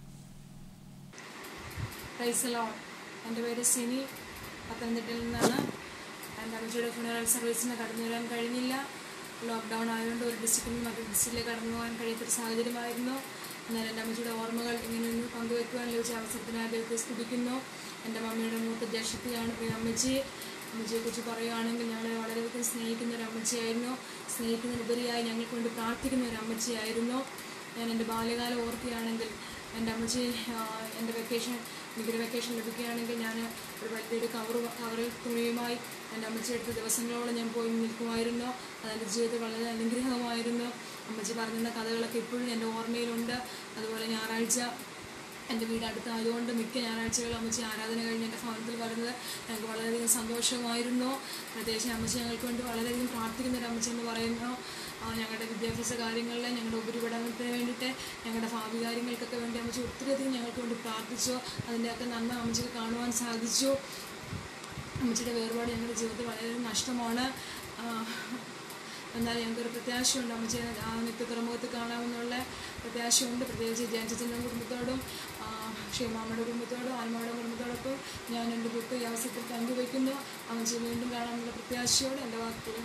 പ്രൈസലോ എൻ്റെ പേര് സിനി പത്തനംതിട്ടയിൽ നിന്നാണ് എൻ്റെ അമ്മച്ചിയുടെ ഫുണറൽ സർവീസിന് കടന്നു വരാൻ കഴിഞ്ഞില്ല ലോക്ക്ഡൗൺ ആയതുകൊണ്ട് ഒരു ഡിസ്ട്രിക്റ്റിൽ നിന്ന് മറ്റൊരു ഡിസ്ട്രിക്റ്റിലേക്ക് കടന്നു പോകാൻ കഴിയാത്തൊരു സാഹചര്യമായിരുന്നു എന്നാൽ എൻ്റെ അമ്മച്ചിയുടെ ഓർമ്മകൾ ഇങ്ങനെ ഒന്ന് പങ്കുവെക്കുവാൻ ലഭിച്ച അവസരത്തിനായി ദൈവത്തെ സ്തുതിക്കുന്നു എൻ്റെ മമ്മിയുടെ മൂത്ത ജ്യേഷ്ഠത്തിയാണ് പ്രിയ അമ്മച്ചി അമ്മച്ചിയെക്കുറിച്ച് പറയുകയാണെങ്കിൽ ഞങ്ങളെ വളരെയധികം സ്നേഹിക്കുന്ന ഒരു അമ്മച്ചിയായിരുന്നു സ്നേഹിക്കുന്നതിനുപരിയായി ഞങ്ങൾക്ക് വേണ്ടി പ്രാർത്ഥിക്കുന്ന ഒരു അമ്മച്ചിയായിരുന്നു ഞാൻ എൻ്റെ ബാല്യകാലം ഓർക്കുകയാണെങ്കിൽ എൻ്റെ അമ്മച്ചി ആ, എൻ്റെ വെക്കേഷൻ എനിക്കൊരു വെക്കേഷൻ ലഭിക്കുകയാണെങ്കിൽ ഞാൻ ഒരു വലിയൊരു കവർ കവറിൽ തുണിയുമായി എൻ്റെ അമ്മച്ചി എടുത്ത ദിവസങ്ങളോളം ഞാൻ പോയി നിൽക്കുമായിരുന്നു അതെൻ്റെ ജീവിതത്തിൽ വളരെ അനുഗ്രഹമായിരുന്നു അമ്മച്ചി പറഞ്ഞിരുന്ന കഥകളൊക്കെ ഇപ്പോഴും എൻ്റെ ഓർമ്മയിലുണ്ട് അതുപോലെ ഞായറാഴ്ച എൻ്റെ വീട് അടുത്തായതുകൊണ്ട് മിക്ക ഞായറാഴ്ചകളും അമ്മച്ചി ആരാധന കഴിഞ്ഞ് എൻ്റെ ഭവനത്തിൽ വരുന്നത് ഞങ്ങൾക്ക് വളരെയധികം സന്തോഷമായിരുന്നു പ്രത്യേകിച്ച് അമ്മച്ചി ഞങ്ങൾക്ക് വേണ്ടി വളരെയധികം പ്രാർത്ഥിക്കുന്ന ഒരു അമ്മച്ചി എന്ന് പറയുന്നു ആ, ഞങ്ങളുടെ വിദ്യാഭ്യാസ കാര്യങ്ങളിൽ ഞങ്ങളുടെ ഉപരിപഠനത്തിന് വേണ്ടിയിട്ട് ഞങ്ങളുടെ ഭാവി കാര്യങ്ങൾക്കൊക്കെ വേണ്ടി അമ്മച്ചി ഒത്തിരിയധികം ഞങ്ങൾക്ക് വേണ്ടി പ്രാർത്ഥിച്ചു അതിൻ്റെയൊക്കെ നന്മ അമ്മച്ചിക്ക് കാണുവാൻ സാധിച്ചു അമ്മച്ചിയുടെ വേർപാട് ഞങ്ങളുടെ ജീവിതത്തിൽ വളരെ നഷ്ടമാണ് ആ, എന്നാൽ ഞങ്ങൾക്കൊരു പ്രത്യാശയുണ്ട് അമ്മച്ചിയെ ആ നിത്യ തുറമുഖത്ത് കാണാമെന്നുള്ള പ്രത്യാശയുണ്ട് പ്രത്യേകിച്ച് ജാൻചച്ചൻ്റെ കുടുംബത്തോടും ആ, ക്ഷേമാമ്മയുടെ കുടുംബത്തോടും ആൽമയുടെ കുടുംബത്തോടൊപ്പം ഞാൻ എൻ്റെ ദുഃഖ ഈ അവസരത്തിൽ പങ്കുവയ്ക്കുന്നു അമ്മച്ചിയെ വീണ്ടും കാണാമെന്നുള്ള പ്രത്യാശയോടെ എൻ്റെ വാക്കുകളും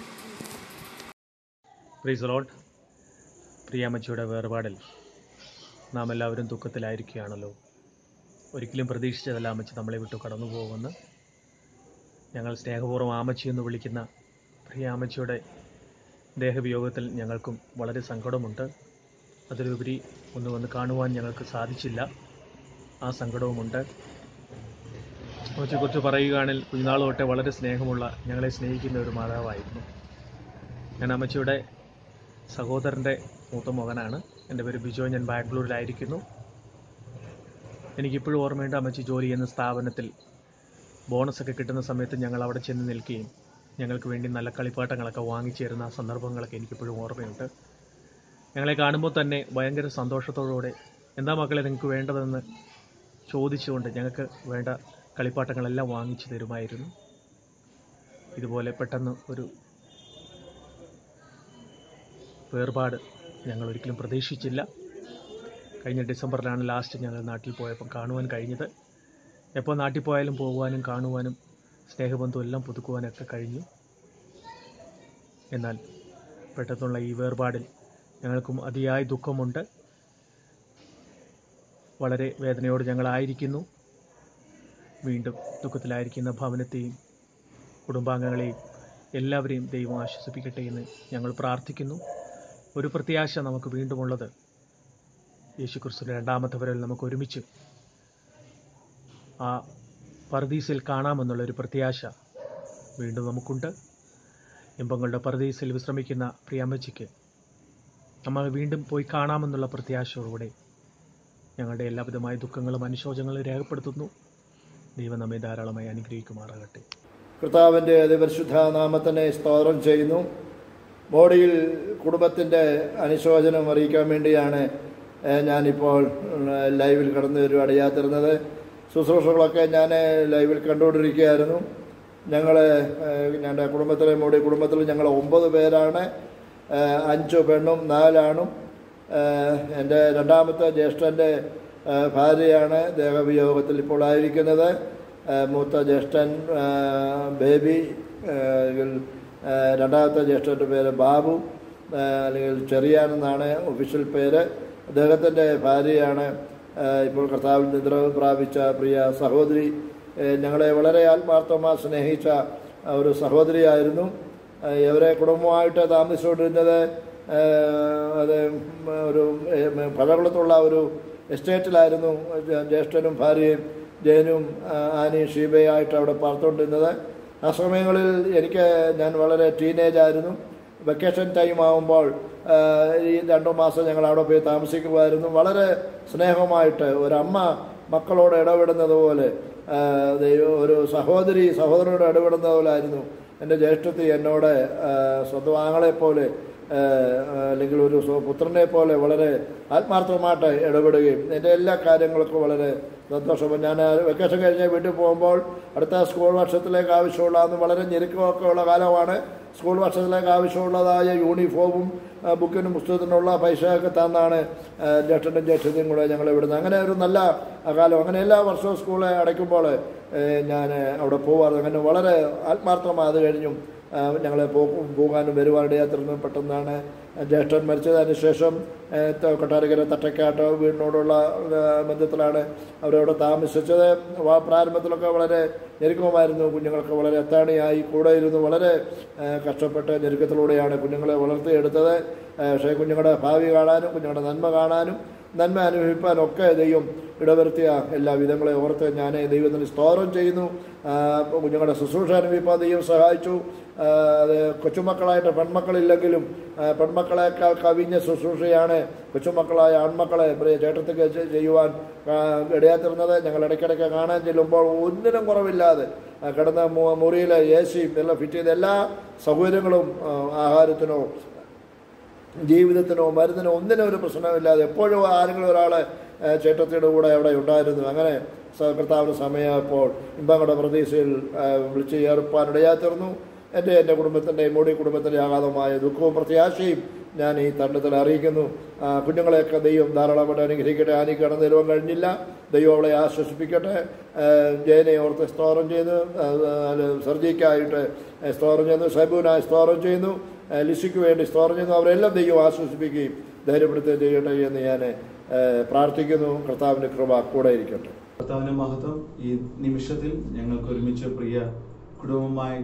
പ്രീസ് ലോഡ് പ്രിയാമ്മച്ചിയുടെ വേർപാടിൽ നാം എല്ലാവരും ദുഃഖത്തിലായിരിക്കുകയാണല്ലോ ഒരിക്കലും പ്രതീക്ഷിച്ചതല്ല അമ്മച്ചി നമ്മളെ വിട്ടു കടന്നു പോകുമെന്ന് ഞങ്ങൾ സ്നേഹപൂർവ്വം ആമച്ചി എന്ന് വിളിക്കുന്ന പ്രിയാമ്മച്ചിയുടെ ദേഹവിയോഗത്തിൽ ഞങ്ങൾക്കും വളരെ സങ്കടമുണ്ട് അതിലുപരി ഒന്ന് വന്ന് കാണുവാൻ ഞങ്ങൾക്ക് സാധിച്ചില്ല ആ സങ്കടവുമുണ്ട് അമ്മച്ചിയെക്കുറിച്ച് പറയുകയാണെങ്കിൽ കുഞ്ഞുനാൾ തൊട്ടേ വളരെ സ്നേഹമുള്ള ഞങ്ങളെ സ്നേഹിക്കുന്ന ഒരു മാതാവായിരുന്നു ഞാൻ അമ്മച്ചിയുടെ സഹോദരൻ്റെ മൂത്ത മകനാണ് എൻ്റെ പേര് ബിജോ ഞാൻ ബാംഗ്ലൂരിലായിരിക്കുന്നു എനിക്കിപ്പോഴും ഓർമ്മയുണ്ട് അമ്മച്ചി ജോലി ചെയ്യുന്ന സ്ഥാപനത്തിൽ ബോണസൊക്കെ കിട്ടുന്ന സമയത്ത് ഞങ്ങൾ അവിടെ ചെന്ന് നിൽക്കുകയും ഞങ്ങൾക്ക് വേണ്ടി നല്ല കളിപ്പാട്ടങ്ങളൊക്കെ വാങ്ങിച്ചു തരുന്ന ആ സന്ദർഭങ്ങളൊക്കെ എനിക്കിപ്പോഴും ഓർമ്മയുണ്ട് ഞങ്ങളെ കാണുമ്പോൾ തന്നെ ഭയങ്കര സന്തോഷത്തോടുകൂടെ എന്താ മക്കളെ നിങ്ങൾക്ക് വേണ്ടതെന്ന് ചോദിച്ചുകൊണ്ട് ഞങ്ങൾക്ക് വേണ്ട കളിപ്പാട്ടങ്ങളെല്ലാം വാങ്ങിച്ചു തരുമായിരുന്നു ഇതുപോലെ പെട്ടെന്ന് ഒരു വേർപാട് ഞങ്ങൾ ഒരിക്കലും പ്രതീക്ഷിച്ചില്ല കഴിഞ്ഞ ഡിസംബറിലാണ് ലാസ്റ്റ് ഞങ്ങൾ നാട്ടിൽ പോയപ്പോൾ കാണുവാൻ കഴിഞ്ഞത് എപ്പോൾ നാട്ടിൽ പോയാലും പോകുവാനും കാണുവാനും സ്നേഹബന്ധം എല്ലാം പുതുക്കുവാനൊക്കെ കഴിഞ്ഞു എന്നാൽ പെട്ടെന്നുള്ള ഈ വേർപാടിൽ ഞങ്ങൾക്കും അതിയായ ദുഃഖമുണ്ട് വളരെ വേദനയോട് ഞങ്ങളായിരിക്കുന്നു വീണ്ടും ദുഃഖത്തിലായിരിക്കുന്ന ഭവനത്തെയും കുടുംബാംഗങ്ങളെയും എല്ലാവരെയും ദൈവം ആശ്വസിപ്പിക്കട്ടെ എന്ന് ഞങ്ങൾ പ്രാർത്ഥിക്കുന്നു ഒരു പ്രത്യാശ നമുക്ക് വീണ്ടുമുള്ളത് യേശു ക്രിസ്തുവിൻ്റെ രണ്ടാമത്തെ വരവിൽ നമുക്ക് ഒരുമിച്ച് ആ പർദീസിൽ കാണാമെന്നുള്ള ഒരു പ്രത്യാശ വീണ്ടും നമുക്കുണ്ട് ഇമ്പങ്ങളുടെ പർദീസിൽ വിശ്രമിക്കുന്ന പ്രിയമ്മച്ചിക്ക് നമ്മൾ വീണ്ടും പോയി കാണാമെന്നുള്ള പ്രത്യാശയോടുകൂടെ ഞങ്ങളുടെ എല്ലാവിധമായ ദുഃഖങ്ങളും അനുശോചങ്ങളും രേഖപ്പെടുത്തുന്നു ദൈവം നമ്മെ ധാരാളമായി അനുഗ്രഹിക്കുമാറാകട്ടെ കർത്താവിൻ്റെ അതിപരിശുദ്ധ നാമത്തിനെ സ്തോത്രം ചെയ്യുന്നു മോഡിയിൽ കുടുംബത്തിൻ്റെ അനുശോചനം അറിയിക്കാൻ വേണ്ടിയാണ് ഏഹ്, ഞാനിപ്പോൾ ഉം, ലൈവിൽ കടന്നു വരും അടയാത്തിരുന്നത് ശുശ്രൂഷകളൊക്കെ ഞാൻ ലൈവിൽ കണ്ടുകൊണ്ടിരിക്കുകയായിരുന്നു ഞങ്ങൾ ഞങ്ങളുടെ കുടുംബത്തിലെ മോഡി കുടുംബത്തിൽ ഞങ്ങൾ ഒമ്പത് പേരാണ് ഏഹ്, അഞ്ച് പെണ്ണും നാലാണും ഏഹ്, എൻ്റെ രണ്ടാമത്തെ ജ്യേഷ്ഠൻ്റെ ഏഹ്, ഭാര്യയാണ് ദേഹവിയോഗത്തിൽ ഇപ്പോൾ ആയിരിക്കുന്നത് ഏഹ്, മൂത്ത ജ്യേഷ്ഠൻ ഏഹ്, ബേബി ഏഹ്, അല്ലെങ്കിൽ ഏഹ്, രണ്ടാമത്തെ ജ്യേഷ്ഠൻ്റെ പേര് ബാബു ഏഹ്, അല്ലെങ്കിൽ ചെറിയാനെന്നാണ് ഒഫീഷ്യൽ പേര് അദ്ദേഹത്തിൻ്റെ ഭാര്യയാണ് ഏഹ്, ഇപ്പോൾ കർത്താവിൽ നിദ്ര പ്രാപിച്ച പ്രിയ സഹോദരി ഏഹ്, ഞങ്ങളെ വളരെ ആത്മാർത്ഥമായി സ്നേഹിച്ച ഒരു സഹോദരിയായിരുന്നു ഏഹ്, ഇവരെ കുടുംബമായിട്ട് താമസിച്ചുകൊണ്ടിരുന്നത് ഏഹ്, അത് ഒരു ഏഹ്, പഴകുളത്തുള്ള ഒരു എസ്റ്റേറ്റിലായിരുന്നു ജ്യേഷ്ഠനും ഭാര്യയും ജയനും ആ, ആനയും ഷീബയായിട്ട് അവിടെ പാർത്തുകൊണ്ടിരുന്നത് ആ സമയങ്ങളിൽ എനിക്ക് ഞാൻ വളരെ ടീനേജ് ആയിരുന്നു വെക്കേഷൻ ടൈം ആകുമ്പോൾ ആ, ഈ രണ്ടു മാസം ഞങ്ങൾ അവിടെ പോയി താമസിക്കുമായിരുന്നു വളരെ സ്നേഹമായിട്ട് ഒരമ്മ മക്കളോട് ഇടപെടുന്നത് പോലെ ആ, ദൈവം ഒരു സഹോദരി സഹോദരനോട് ഇടപെടുന്നത് പോലായിരുന്നു എൻ്റെ ജ്യേഷ്ഠത്തി എന്നോട് ആ, സ്വന്തം ആങ്ങളെ പോലെ ആ, അല്ലെങ്കിൽ ഒരു സ്വ- പുത്രനെ പോലെ വളരെ ആത്മാർത്ഥമായിട്ട് ഇടപെടുകയും എൻ്റെ എല്ലാ കാര്യങ്ങൾക്കും വളരെ സന്തോഷം ഞാൻ വെക്കേഷൻ കഴിഞ്ഞ് വീട്ടിൽ പോകുമ്പോൾ അടുത്ത സ്കൂൾ വർഷത്തിലേക്ക് ആവശ്യമുള്ള അന്ന് വളരെ ഞെരുക്കമൊക്കെ ഉള്ള കാലമാണ് സ്കൂൾ വർഷത്തിലേക്ക് ആവശ്യമുള്ളതായ യൂണിഫോമും ആ, ബുക്കിനും പുസ്തകത്തിനുള്ള പൈസയൊക്കെ തന്നാണ് ആ, ജ്യേഷ്ഠനും ജ്യേഷ്ഠതയും കൂടെ ഞങ്ങൾ ഇവിടുന്ന് അങ്ങനെ ഒരു നല്ല കാലം അങ്ങനെ എല്ലാ വർഷവും സ്കൂളെ അടയ്ക്കുമ്പോൾ ഞാൻ അവിടെ പോവാറ് അങ്ങനെ വളരെ ആത്മാർത്ഥമായി അത് കഴിഞ്ഞും ആ, ഞങ്ങളെ പോകും പോകാനും വരുവാനിടയാത്തിരുന്നു പെട്ടെന്നാണ് ജ്യേഷ്ഠൻ മരിച്ചതിന് ശേഷം ഏ, ത- കൊട്ടാരക്കര തട്ടക്കാട്ട് വീടിനോടുള്ള ആ, ബന്ധത്തിലാണ് അവരവിടെ താമസിച്ചത് വാ- പ്രാരംഭത്തിലൊക്കെ വളരെ ഞെരുക്കമായിരുന്നു കുഞ്ഞുങ്ങൾക്ക് വളരെ എത്താണിയായി കൂടെ ഇരുന്ന് വളരെ ഏ, കഷ്ടപ്പെട്ട് ഞെരുക്കത്തിലൂടെയാണ് കുഞ്ഞുങ്ങളെ വളർത്തിയെടുത്തത് ഏ, പക്ഷേ കുഞ്ഞുങ്ങളുടെ ഭാവി കാണാനും കുഞ്ഞുങ്ങളുടെ നന്മ കാണാനും നന്മ അനുഭവിപ്പാനും ഒക്കെ ദൈവം ഇടവരുത്തിയ എല്ലാ വിധങ്ങളെ ഓർത്ത് ഞാൻ ദൈവത്തിന് സ്തോത്രം ചെയ്യുന്നു ആ, കുഞ്ഞുങ്ങളുടെ ശുശ്രൂഷ അനുഭവിപ്പാൻ ദൈവം സഹായിച്ചു ആ, അത് കൊച്ചുമക്കളായിട്ട് പെൺമക്കളില്ലെങ്കിലും ആ, പെൺമക്കളെക്കാൾ കവിഞ്ഞ ശുശ്രൂഷയാണ് കൊച്ചുമക്കളായ ആൺമക്കളെ പ്രിയ ചേട്ടത്തേക്ക് ചെ- ചെയ്യുവാൻ ആ, ഇടയാത്തിരുന്നത് ഞങ്ങൾ ഇടയ്ക്കിടയ്ക്ക് കാണാൻ ചെല്ലുമ്പോൾ ഒന്നിനും കുറവില്ലാതെ ആ, കിടന്ന മു- മുറിയിലെ എ സിയും എല്ലാം ഫിറ്റ് ചെയ്ത എല്ലാ സൗകര്യങ്ങളും ആ, ആഹാരത്തിനോ ജീവിതത്തിനോ മരുന്നിനോ ഒന്നിനും ഒരു പ്രശ്നമില്ലാതെ എപ്പോഴും ആരെങ്കിലും ഒരാൾ ചേട്ടത്തിയുടെ കൂടെ അവിടെ ഉണ്ടായിരുന്നു അങ്ങനെ സ- കർത്താവിന് സമയമായപ്പോൾ ഇമ്പങ്ങളുടെ പ്രതീക്ഷയിൽ ആ, വിളിച്ച് ചേർപ്പാനിടയായി തീർന്നു എൻ്റെ എൻ്റെ കുടുംബത്തിൻ്റെ മോഡി കുടുംബത്തിൻ്റെ ആഘാതമായ ദുഃഖവും പ്രത്യാശയും ഞാൻ ഈ തണ്ടത്തിൽ അറിയിക്കുന്നു ആ, കുഞ്ഞുങ്ങളെയൊക്കെ ദൈവം ധാരാളമായിട്ട് അനുഗ്രഹിക്കട്ടെ ആനി കടന്നു തരുവാൻ കഴിഞ്ഞില്ല ദൈവം അവളെ ആശ്വസിപ്പിക്കട്ടെ ആ, ജയനെ ഓർത്ത് സ്തോത്രം ചെയ്യുന്നു ആ, ആ, സർജിക്കായിട്ട് സ്തോത്രം ചെയ്യുന്നു സൈബുവിനായി സ്തോത്രം ചെയ്യുന്നു ആ, ലിസിക്ക് വേണ്ടി സ്തോത്രം ചെയ്യുന്നു അവരെല്ലാം ദൈവം ആശ്വസിപ്പിക്കുകയും ധൈര്യപ്പെടുത്തുകയും ചെയ്യട്ടെ എന്ന് ഞാൻ ആ, പ്രാർത്ഥിക്കുന്നു കർത്താവിൻ്റെ കൃപ കൂടെ ഇരിക്കട്ടെ കർത്താവിന്റെ മഹത്വം ഈ നിമിഷത്തിൽ ഞങ്ങൾക്ക് ഒരുമിച്ച് പ്രിയ കുടുംബമായി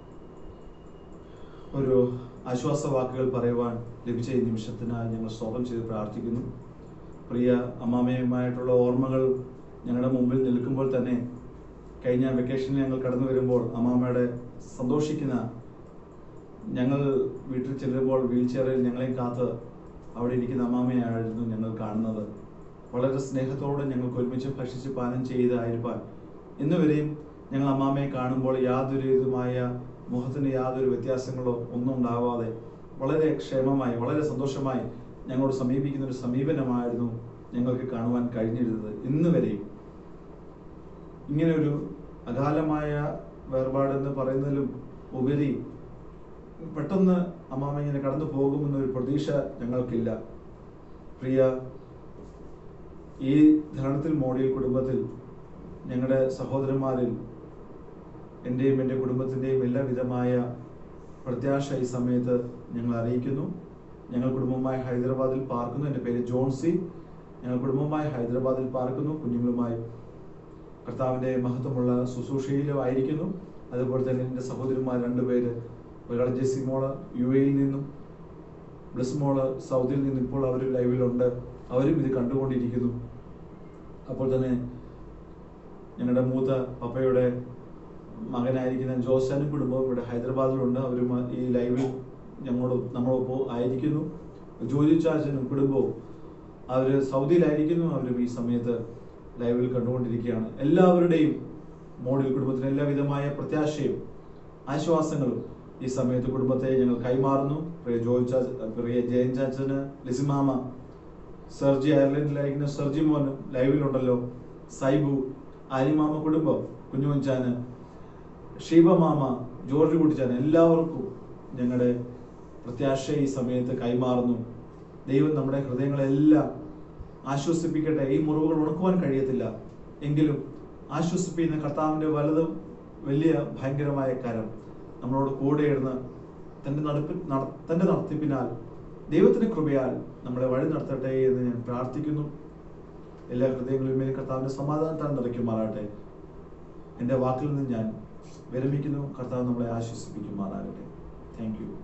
ഒരു ആശ്വാസ വാക്കുകൾ പറയുവാൻ ലഭിച്ച ഈ നിമിഷത്തിനായി ഞങ്ങൾ സ്തോത്രം ചെയ്ത് പ്രാർത്ഥിക്കുന്നു പ്രിയ അമ്മാമയുമായിട്ടുള്ള ഓർമ്മകൾ ഞങ്ങളുടെ മുമ്പിൽ നിൽക്കുമ്പോൾ തന്നെ കഴിഞ്ഞ വെക്കേഷനിൽ ഞങ്ങൾ കടന്നു വരുമ്പോൾ അമ്മാമ്മയുടെ സന്തോഷിക്കുന്ന ഞങ്ങൾ വീട്ടിൽ ചെല്ലുമ്പോൾ വീൽ ചെയറിൽ ഞങ്ങളെയും കാത്ത് അവിടെ ഇരിക്കുന്ന അമ്മാമയായിരുന്നു ഞങ്ങൾ കാണുന്നത് വളരെ സ്നേഹത്തോടെ ഞങ്ങൾക്ക് ഒരുമിച്ച് ഭക്ഷിച്ച് പാനം ചെയ്തായിരിക്കാൻ ഇന്നുവരെയും ഞങ്ങൾ അമ്മാമയെ കാണുമ്പോൾ യാതൊരു വിധമായ മുഖത്തിന് യാതൊരു വ്യത്യാസങ്ങളോ ഒന്നും ഉണ്ടാവാതെ വളരെ ക്ഷേമമായി വളരെ സന്തോഷമായി ഞങ്ങളോട് സമീപിക്കുന്ന ഒരു സമീപനമായിരുന്നു ഞങ്ങൾക്ക് കാണുവാൻ കഴിഞ്ഞിരുന്നത് ഇന്ന് വരെയും ഇങ്ങനെ ഒരു അകാലമായ വേർപാടെന്ന് പറയുന്നതിലും ഉപരി പെട്ടെന്ന് അമ്മാമ ഇങ്ങനെ കടന്നു പോകുമെന്നൊരു പ്രതീക്ഷ ഞങ്ങൾക്കില്ല പ്രിയ ഈ ധരണത്തിൽ മോഡിയൽ കുടുംബത്തിൽ ഞങ്ങളുടെ സഹോദരന്മാരിൽ എൻ്റെയും എൻ്റെ കുടുംബത്തിൻ്റെയും എല്ലാവിധമായ പ്രത്യാശ ഈ സമയത്ത് ഞങ്ങൾ അറിയിക്കുന്നു ഞങ്ങൾ കുടുംബമായി ഹൈദരാബാദിൽ പാർക്കുന്നു എൻ്റെ പേര് ജോൺസി ഞങ്ങൾ കുടുംബമായി ഹൈദരാബാദിൽ പാർക്കുന്നു കുഞ്ഞുങ്ങളുമായി കർത്താവിൻ്റെ മഹത്വമുള്ള ശുശ്രൂഷയിലും ആയിരിക്കുന്നു അതുപോലെ തന്നെ എൻ്റെ സഹോദരന്മാർ രണ്ടുപേര് ഒരാൾ ജെസ്സി മോള് യു എയിൽ നിന്നും ബ്ലസ് മോള് സൗദിയിൽ നിന്നും ഇപ്പോൾ അവർ ലൈവിലുണ്ട് അവരും ഇത് കണ്ടുകൊണ്ടിരിക്കുന്നു അപ്പോൾ തന്നെ ഞങ്ങളുടെ മൂത്ത പപ്പയുടെ മകനായിരിക്കുന്ന ജോസാനും കുടുംബവും ഇവിടെ ഹൈദരാബാദിലുണ്ട് അവരും ഈ ലൈവിൽ ഞങ്ങളോട് നമ്മളൊപ്പം ആയിരിക്കുന്നു ജോലി ചാച്ചനും കുടുംബവും അവർ സൗദിയിലായിരിക്കുന്നു അവരും ഈ സമയത്ത് ലൈവിൽ കണ്ടുകൊണ്ടിരിക്കുകയാണ് എല്ലാവരുടെയും മോഡിൽ കുടുംബത്തിന് എല്ലാവിധമായ പ്രത്യാശയും ആശ്വാസങ്ങളും ഈ സമയത്ത് കുടുംബത്തെ ഞങ്ങൾ കൈമാറുന്നു പ്രിയ ജോയ് ചാച്ച പ്രിയ ജയൻ ചാച്ചന് ലിസിമാമ സർജി അയർലൻഡിലായിരിക്കുന്ന സർജി മോനും ലൈവിലുണ്ടല്ലോ സൈബു ആലിമാമ കുടുംബം കുഞ്ഞുമഞ്ചാന് ഷീബമാമ ജോർജ് കുട്ടിച്ചാൻ എല്ലാവർക്കും ഞങ്ങളുടെ പ്രത്യാശ ഈ സമയത്ത് കൈമാറുന്നു ദൈവം നമ്മുടെ ഹൃദയങ്ങളെല്ലാം ആശ്വസിപ്പിക്കട്ടെ ഈ മുറിവുകൾ ഉണക്കുവാൻ കഴിയത്തില്ല എങ്കിലും ആശ്വസിപ്പിക്കുന്ന കർത്താവിൻ്റെ വലതും വലിയ ഭയങ്കരമായ കരം നമ്മളോട് കൂടെ ഇരുന്ന് തൻ്റെ നടപ്പി നട- തൻ്റെ നടത്തിപ്പിനാൽ ദൈവത്തിൻ്റെ കൃപയാൽ നമ്മളെ വഴി നടത്തട്ടെ എന്ന് ഞാൻ പ്രാർത്ഥിക്കുന്നു എല്ലാ ഹൃദയങ്ങളിലും മേൽ കർത്താവിൻ്റെ സമാധാനത്താൽ നിറയ്ക്കുമാറാട്ടെ എൻ്റെ വാക്കിൽ നിന്ന് ഞാൻ വിരമിക്കുന്നു കർത്താവ് നമ്മളെ ആശ്വസിപ്പിക്കുമാറാകട്ടെ താങ്ക് യു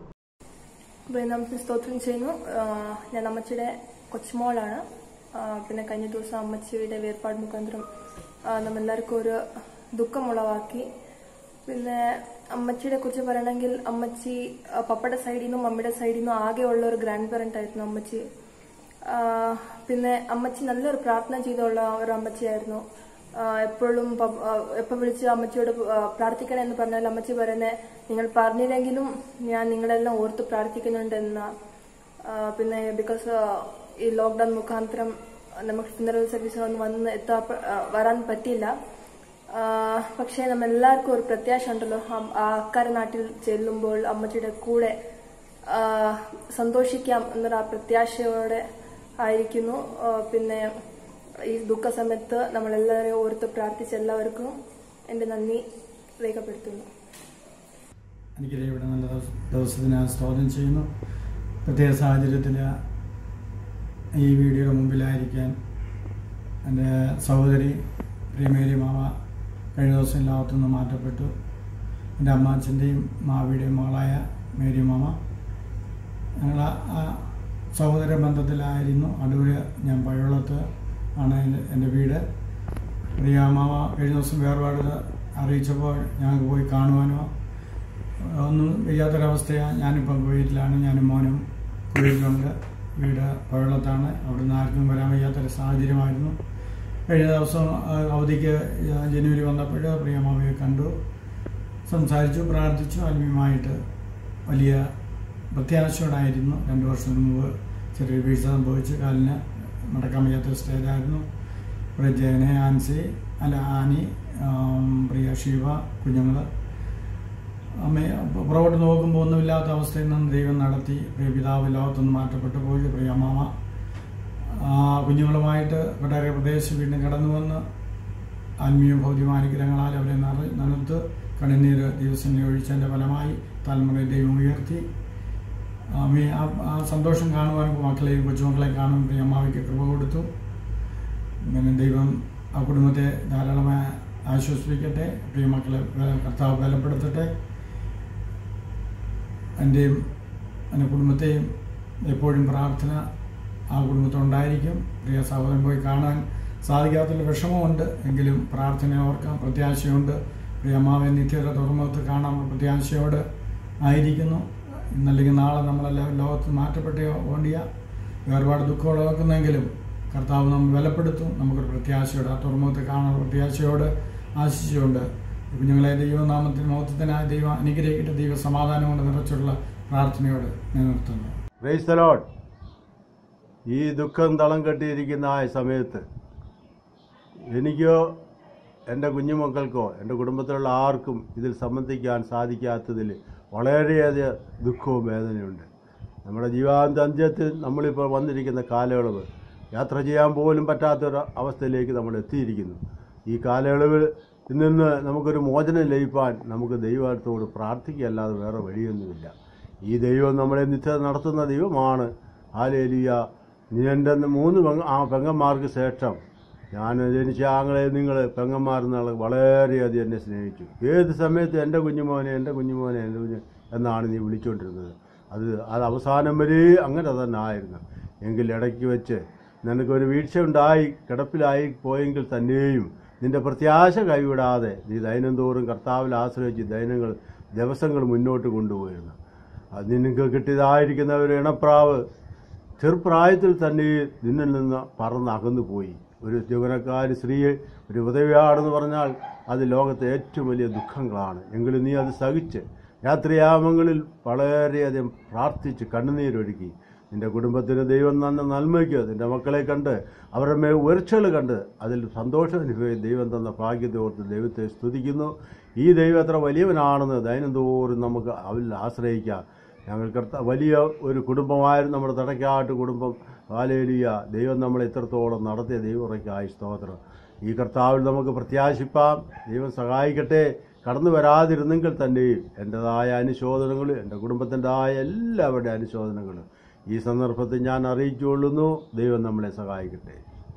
അപ്പോൾ നമുക്ക് സ്തോത്രം ചെയ്യുന്നു ആ, ഞാൻ അമ്മച്ചിയുടെ കൊച്ചുമോളാണ് ആ, പിന്നെ കഴിഞ്ഞ ദിവസം അമ്മച്ചിയുടെ വേർപാട് മുഖാന്തരം ആ, നമ്മെല്ലാവർക്കും ഒരു ദുഃഖമുളവാക്കി പിന്നെ അമ്മച്ചിയുടെ കുറിച്ച് പറയണമെങ്കിൽ അമ്മച്ചി ആ, പപ്പയുടെ സൈഡിൽ നിന്നും മമ്മിയുടെ സൈഡിൽ നിന്നും ആകെയുള്ള ഒരു ഗ്രാൻഡ് പാരന്റ് ആയിരുന്നു അമ്മച്ചി ആ, പിന്നെ അമ്മച്ചി നല്ലൊരു പ്രാർത്ഥന ചെയ്തുള്ള ഒരു അമ്മച്ചിയായിരുന്നു ആ, എപ്പോഴും പപ്പ- ആ, എപ്പോൾ വിളിച്ച് അമ്മച്ചിയോട് ആ, പ്രാർത്ഥിക്കണം എന്ന് പറഞ്ഞാൽ അമ്മച്ചി പറയുന്നത് നിങ്ങൾ പറഞ്ഞില്ലെങ്കിലും ഞാൻ നിങ്ങളെല്ലാം ഓർത്ത് പ്രാർത്ഥിക്കുന്നുണ്ടെന്ന ആ, പിന്നെ ബിക്കോസ് ഈ ലോക്ക്ഡൌൺ മുഖാന്തരം നമുക്ക് ഫിനറൽ സർവീസ് ഒന്നും വന്ന് എത്താ ആ, വരാൻ പറ്റിയില്ല ആ, പക്ഷേ നമ്മെല്ലാവർക്കും ഒരു പ്രത്യാശ ഉണ്ടല്ലോ ആ- ആ അക്കര നാട്ടിൽ ചെല്ലുമ്പോൾ അമ്മച്ചിയുടെ കൂടെ ആ, സന്തോഷിക്കാം എന്നൊരു ആ പ്രത്യാശയോടെ ആയിരിക്കുന്നു ആ, പിന്നെ ഈ ദുഃഖ സമയത്ത് നമ്മളെല്ലാവരെയും ഓർത്ത് പ്രാർത്ഥിച്ച എല്ലാവർക്കും എൻ്റെ നന്ദി രേഖപ്പെടുത്തുന്നു എനിക്കൊരു ഇവിടെ നല്ല ദിവസ- ദിവസത്തിന് ഞാൻ സ്തോത്രം ചെയ്യുന്നു പ്രത്യേക സാഹചര്യത്തിൽ ഈ വീഡിയോയുടെ മുമ്പിലായിരിക്കാൻ എൻ്റെ സഹോദരി പ്രിയമേരി മാമ കഴിഞ്ഞ ദിവസം ലോകത്തു നിന്ന് മാറ്റപ്പെട്ടു എൻ്റെ അമ്മാച്ചൻ്റെയും മാവിയുടെയും മകളായ മേരി മാമ ഞങ്ങൾ ആ സഹോദര ബന്ധത്തിലായിരുന്നു അടൂര് ഞാൻ പഴവളത്ത് ആണ് എൻ്റെ- എൻ്റെ വീട് പ്രിയ മാമ കഴിഞ്ഞ ദിവസം വേർപാട് അറിയിച്ചപ്പോൾ ഞങ്ങൾക്ക് പോയി കാണുവാനോ ഒന്നും വയ്യാത്തൊരവസ്ഥയാണ് ഞാനിപ്പം കുവൈറ്റിലാണ് ഞാനും മോനും കുവൈറ്റിലുണ്ട് വീട് പഴവളത്താണ് അവിടുന്ന് ആർക്കും വരാൻ വയ്യാത്തൊരു സാഹചര്യമായിരുന്നു കഴിഞ്ഞ ദിവസം ആ, അവധിക്ക് ജനുവരി വന്നപ്പോൾ പ്രിയമാമയെ കണ്ടു സംസാരിച്ചു പ്രാർത്ഥിച്ചു ആത്മീയമായിട്ട് വലിയ പ്രത്യാശയോടായിരുന്നു രണ്ട് വർഷത്തിന് മുമ്പ് ചെറിയ വീഴ്ച സംഭവിച്ച് കാലിന് നടക്കാൻ വയ്യാത്ത സ്റ്റേജായിരുന്നു ഇവിടെ ജയനെ ആൻസി അല്ല ആനി ആം, പ്രിയ ഷീവ കുഞ്ഞുങ്ങൾ അമ്മയെ പുറകോട്ട് നോക്കുമ്പോൾ ഒന്നുമില്ലാത്ത അവസ്ഥയിൽ നിന്ന് ദൈവം നടത്തി പ്രിയ പിതാവ് ലോകത്തുനിന്ന് മാറ്റപ്പെട്ടു പോയി പ്രിയ അമ്മാമ ആ കുഞ്ഞുങ്ങളുമായിട്ട് കൊട്ടാര പ്രദേശം വീണ്ടും കടന്നു വന്ന് ആത്മീയ ഭൗതികമായ അനുഗ്രഹങ്ങളാൽ അവരെ നിറ നനുത്ത് കണ്ണുനീര് ദിവസം ഒഴിച്ചതിൻ്റെ ഫലമായി തലമുറയെ ദൈവം ഉയർത്തി അമ്മയെ ആ ആ സന്തോഷം കാണുവാൻ മക്കളെയും കൊച്ചുമക്കളെയും കാണുവാൻ പ്രിയ അമ്മാവയ്ക്ക് കൃപ കൊടുത്തു അങ്ങനെ ദൈവം ആ കുടുംബത്തെ ധാരാളമായി ആശ്വസിപ്പിക്കട്ടെ പ്രിയ മക്കളെ ബല- കർത്താവ് ബലപ്പെടുത്തട്ടെ എൻ്റെയും എൻ്റെ കുടുംബത്തെയും എപ്പോഴും പ്രാർത്ഥന ആ കുടുംബത്തിനുണ്ടായിരിക്കും പ്രിയ സഹോദരൻ പോയി കാണാൻ സാധിക്കാത്തൊരു വിഷമമുണ്ട് എങ്കിലും പ്രാർത്ഥന ഓർക്കാം പ്രത്യാശയുണ്ട് പ്രിയ അമ്മാവെ നിത്യത തുറമുഖത്ത് കാണാൻ പ്രത്യാശയോട് ആയിരിക്കുന്നു ഇന്നല്ലെങ്കിൽ നാളെ നമ്മളെല്ലാം ലോകത്ത് മാറ്റപ്പെട്ടേ വേണ്ടിയ ഒരുപാട് ദുഃഖം ഉളവാക്കുന്നെങ്കിലും കർത്താവ് നമ്മൾ ബലപ്പെടുത്തും നമുക്കൊരു പ്രത്യാശയോട് ആ തുറമുഖത്ത് കാണാൻ പ്രത്യാശയോട് ആശിച്ചുകൊണ്ട് കുഞ്ഞുങ്ങളെ ദൈവനാമത്തിന് മഹത്വത്തിനായ ദൈവം അനുഗ്രഹിക്കട്ടെ ദൈവ സമാധാനം കൊണ്ട് നിറച്ചുള്ള പ്രാർത്ഥനയോട് ഞാൻ നിർത്തുന്നു പ്രൈസ് ദ ലോർഡ് ഈ ദുഃഖം തളം കെട്ടിയിരിക്കുന്ന ആ സമയത്ത് എനിക്കോ എൻ്റെ കുഞ്ഞുമക്കൾക്കോ എൻ്റെ കുടുംബത്തിലുള്ള ആർക്കും ഇതിൽ സംബന്ധിക്കാൻ സാധിക്കാത്തതിൽ വളരെയധികം ദുഃഖവും വേദനയുണ്ട് നമ്മുടെ ജീവാന്ത്യത്തിൽ നമ്മളിപ്പോൾ വന്നിരിക്കുന്ന കാലയളവ് യാത്ര ചെയ്യാൻ പോലും പറ്റാത്തൊരു അവസ്ഥയിലേക്ക് നമ്മൾ എത്തിയിരിക്കുന്നു ഈ കാലയളവിൽ നിന്ന് നമുക്കൊരു മോചനം ലഭിക്കാൻ നമുക്ക് ദൈവത്തോട് പ്രാർത്ഥിക്കുകയല്ലാതെ വേറെ വഴിയൊന്നുമില്ല ഈ ദൈവം നമ്മളെ നിത്യ നടത്തുന്ന ദൈവമാണ് ഹാലേലിയ നീ എൻ്റെ മൂന്ന് പെങ്ങ ആ പെങ്ങന്മാർക്ക് ശേഷം ഞാൻ ജനിച്ച ആങ്ങളെ നിങ്ങൾ പെങ്ങന്മാരെന്നാൾ വളരെയധികം എന്നെ സ്നേഹിച്ചു ഏത് സമയത്ത് എൻ്റെ കുഞ്ഞുമോനെ എൻ്റെ കുഞ്ഞുമോനെ എൻ്റെ കുഞ്ഞു എന്നാണ് നീ വിളിച്ചുകൊണ്ടിരുന്നത് അത് അത് അവസാനം വരെ അങ്ങനെ തന്നെ ആയിരുന്നു എങ്കിൽ ഇടയ്ക്ക് വെച്ച് നിനക്കൊരു വീഴ്ച ഉണ്ടായി കിടപ്പിലായി പോയെങ്കിൽ തന്നെയും നിന്റെ പ്രത്യാശ കൈവിടാതെ നീ ദൈനംതോറും കർത്താവിൽ ആശ്രയിച്ച് ദൈനങ്ങൾ ദിവസങ്ങൾ മുന്നോട്ട് കൊണ്ടുപോയിരുന്നു അത് നിനക്ക് കിട്ടിയതായിരിക്കുന്ന ഒരു ഇണപ്രാവ് ചെറുപ്രായത്തിൽ തന്നെ നിന്നിൽ നിന്ന് പറന്നകന്നു പോയി ഒരു ജീവനക്കാരി സ്ത്രീയെ ഒരു ഉദവിയാടെന്ന് പറഞ്ഞാൽ അത് ലോകത്തെ ഏറ്റവും വലിയ ദുഃഖങ്ങളാണ് എങ്കിലും നീ അത് സഹിച്ച് രാത്രിയാമങ്ങളിൽ വളരെയധികം പ്രാർത്ഥിച്ച് കണ്ണുനീരൊഴുക്കി നിന്റെ കുടുംബത്തിന് ദൈവം തന്ന നന്മയ്ക്ക് നിന്റെ മക്കളെ കണ്ട് അവരുടെ മേൽ ഉയർച്ചകൾ കണ്ട് അതിൽ സന്തോഷം അനുഭവിച്ച് ദൈവം തന്ന ഭാഗ്യത്തെ ഓർത്ത് ദൈവത്തെ സ്തുതിക്കുന്നു ഈ ദൈവം എത്ര വലിയവനാണെന്ന് ദൈനംതോറും നമുക്ക് അവരിൽ ആശ്രയിക്കാം ഞങ്ങൾ കർത്ത വലിയ ഒരു കുടുംബമായിരുന്നു നമ്മുടെ തടക്കാട്ട് കുടുംബം വാലേലിയ ദൈവം നമ്മളെ ഇത്രത്തോളം നടത്തിയ ദൈവറയ്ക്കായി സ്തോത്രം ഈ കർത്താവിൽ നമുക്ക് പ്രത്യാശിപ്പാം ദൈവം സഹായിക്കട്ടെ കടന്നു വരാതിരുന്നെങ്കിൽ തന്നെയും എൻ്റെതായ അനുശോചനങ്ങളും എൻ്റെ കുടുംബത്തിൻ്റെതായ എല്ലാവരുടെ അനുശോചനങ്ങളും ഈ സന്ദർഭത്തിൽ ഞാൻ അറിയിച്ചുകൊള്ളുന്നു ദൈവം നമ്മളെ സഹായിക്കട്ടെ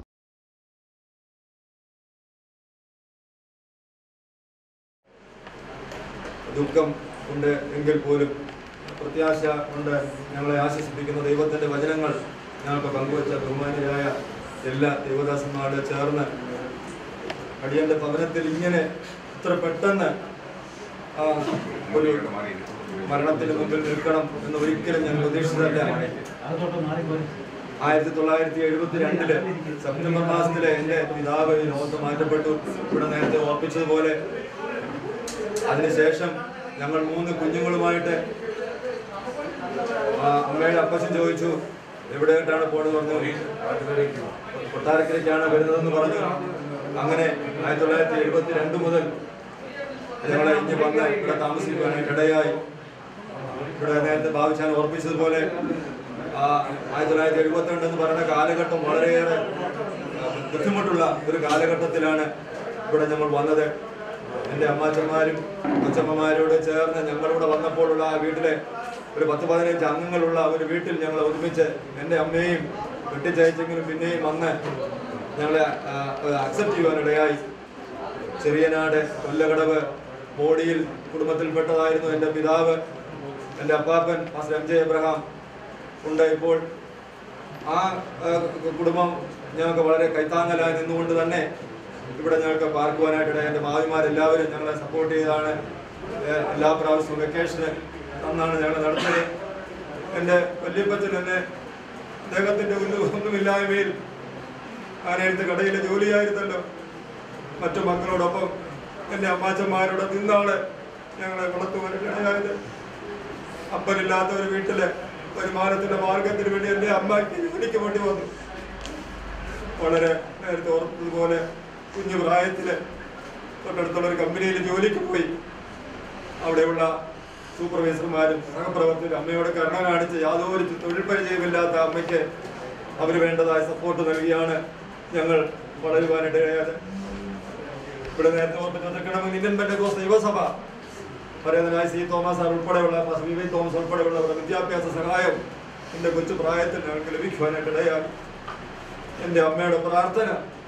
ദുഃഖം ഉണ്ട് എങ്കിൽ പോലും പ്രത്യാശ കൊണ്ട് ഞങ്ങളെ ആശ്വസിപ്പിക്കുന്ന ദൈവത്തിന്റെ വചനങ്ങൾ ഞങ്ങൾക്ക് പങ്കുവച്ച ബഹുമാനിയായ എല്ലാ ദേവദാസന്മാരോട് ചേർന്ന് അടിയന്റെ ഭവനത്തിൽ ഇങ്ങനെ ഇത്ര പെട്ടെന്ന് ആ, ഒരു മരണത്തിന് മുമ്പിൽ നിൽക്കണം എന്ന് ഒരിക്കലും ഞാൻ പ്രതീക്ഷിച്ചതല്ല ആയിരത്തി തൊള്ളായിരത്തി എഴുപത്തി രണ്ടില് സെപ്റ്റംബർ മാസത്തിലെ എന്റെ പിതാവ് ഈ ലോകത്ത് മാറ്റപ്പെട്ടു ഇവിടെ നേരത്തെ ഓർപ്പിച്ചതുപോലെ അതിനുശേഷം ഞങ്ങൾ മൂന്ന് കുഞ്ഞുങ്ങളുമായിട്ട് ആ, അമ്മയുടെ അപ്പച്ചൻ ചോദിച്ചു എവിടെയായിട്ടാണ് പോണെന്ന് പറഞ്ഞു കൊട്ടാരക്കരയ്ക്കാണ് വരുന്നതെന്ന് പറഞ്ഞു അങ്ങനെ ആയിരത്തി തൊള്ളായിരത്തി എഴുപത്തി രണ്ട് മുതൽ ഞങ്ങളെ ഇഞ്ഞ് വന്ന് ഇവിടെ താമസിക്കുവാനായിട്ട് ഇടയായി ഇവിടെ നേരത്തെ ഭാവിച്ചാൻ ഓർപ്പിച്ചതുപോലെ ആ, ആയിരത്തി തൊള്ളായിരത്തി എഴുപത്തി രണ്ട് എന്ന് പറയുന്ന കാലഘട്ടം വളരെയേറെ ആ, ബുദ്ധിമുട്ടുള്ള ഒരു കാലഘട്ടത്തിലാണ് ഇവിടെ ഞങ്ങൾ വന്നത് എൻ്റെ അമ്മാച്ചന്മാരും കൊച്ചമ്മമാരോട് ചേർന്ന് ഞങ്ങളിവിടെ വന്നപ്പോഴുള്ള ആ വീട്ടിലെ ഒരു പത്ത് പതിനഞ്ച് അംഗങ്ങളുള്ള ഒരു വീട്ടിൽ ഞങ്ങൾ ഒരുമിച്ച് എൻ്റെ അമ്മയെയും വെട്ടിച്ചയച്ചെങ്കിലും പിന്നെയും വന്ന് ഞങ്ങളെ അക്സെപ്റ്റ് ചെയ്യുവാനിടയായി ചെറിയനാട് കൊല്ലകടവ് ബോഡിയിൽ കുടുംബത്തിൽപ്പെട്ടതായിരുന്നു എൻ്റെ പിതാവ് എൻ്റെ അപ്പാപ്പൻ മാസ്റ്റർ എം ജെ എബ്രഹാം ഉണ്ട് ഇപ്പോൾ ആ ആ, കുടുംബം ഞങ്ങൾക്ക് വളരെ കൈത്താങ്ങലായി നിന്നുകൊണ്ട് തന്നെ ഇവിടെ ഞങ്ങൾക്ക് പാർക്കുവാനായിട്ട് എൻ്റെ മാവിമാരെല്ലാവരും ഞങ്ങളെ സപ്പോർട്ട് ചെയ്താണ് ഏഹ്, എല്ലാ പ്രാവശ്യവും വെക്കേഷന് അന്നാണ് ഞങ്ങൾ നടത്തിയത് എൻ്റെ വല്യപ്പച്ചൻ എന്നെ അദ്ദേഹത്തിൻ്റെ ഒന്നും ഒന്നുമില്ലായ്മയിൽ ആനയടുത്ത് കടയിലെ ജോലിയായിരുന്നല്ലോ മറ്റു മക്കളോടൊപ്പം എൻ്റെ അമ്മാച്ചന്മാരോട് നിന്നാണ് ഞങ്ങളെ വളർത്തുവാനിടയായത് അപ്പനില്ലാത്ത ഒരു വീട്ടിലെ വരുമാനത്തിന്റെ മാർഗത്തിന് വേണ്ടി എൻ്റെ അമ്മയ്ക്ക് ജോലിക്ക് വേണ്ടി വന്നു വളരെ നേരത്തെ ഓർത്തതുപോലെ കുഞ്ഞു പ്രായത്തില് തൊട്ടടുത്തുള്ള ഒരു കമ്പനിയിൽ ജോലിക്ക് പോയി അവിടെയുള്ള സൂപ്പർവൈസർമാരും സഹപ്രവർത്തകരും അമ്മയോട് കരുണ കാണിച്ച് യാതൊരു തൊഴിൽ പരിചയമില്ലാത്ത അമ്മയ്ക്ക് അവർ വേണ്ടതായ സപ്പോർട്ട് നൽകിയാണ് ഞങ്ങൾ വളരുവാനിടയായത് ഇവിടെ നേരത്തെ ഓർപ്പിച്ചിരിക്കണമെങ്കിൽ ഇന്ത്യൻ പെൻഡകോസ് ദൈവസഭ പരേതനായ സി തോമസ് സാർ ഉൾപ്പെടെയുള്ള പാസ്റ്റർ വി വൈ തോമസ് ഉൾപ്പെടെയുള്ളവരുടെ വിദ്യാഭ്യാസ സഹായം എൻ്റെ കൊച്ചു പ്രായത്തിൽ ഞങ്ങൾക്ക് ലഭിക്കുവാനായിട്ട് ഇടയായി എൻ്റെ അമ്മയുടെ പ്രാർത്ഥന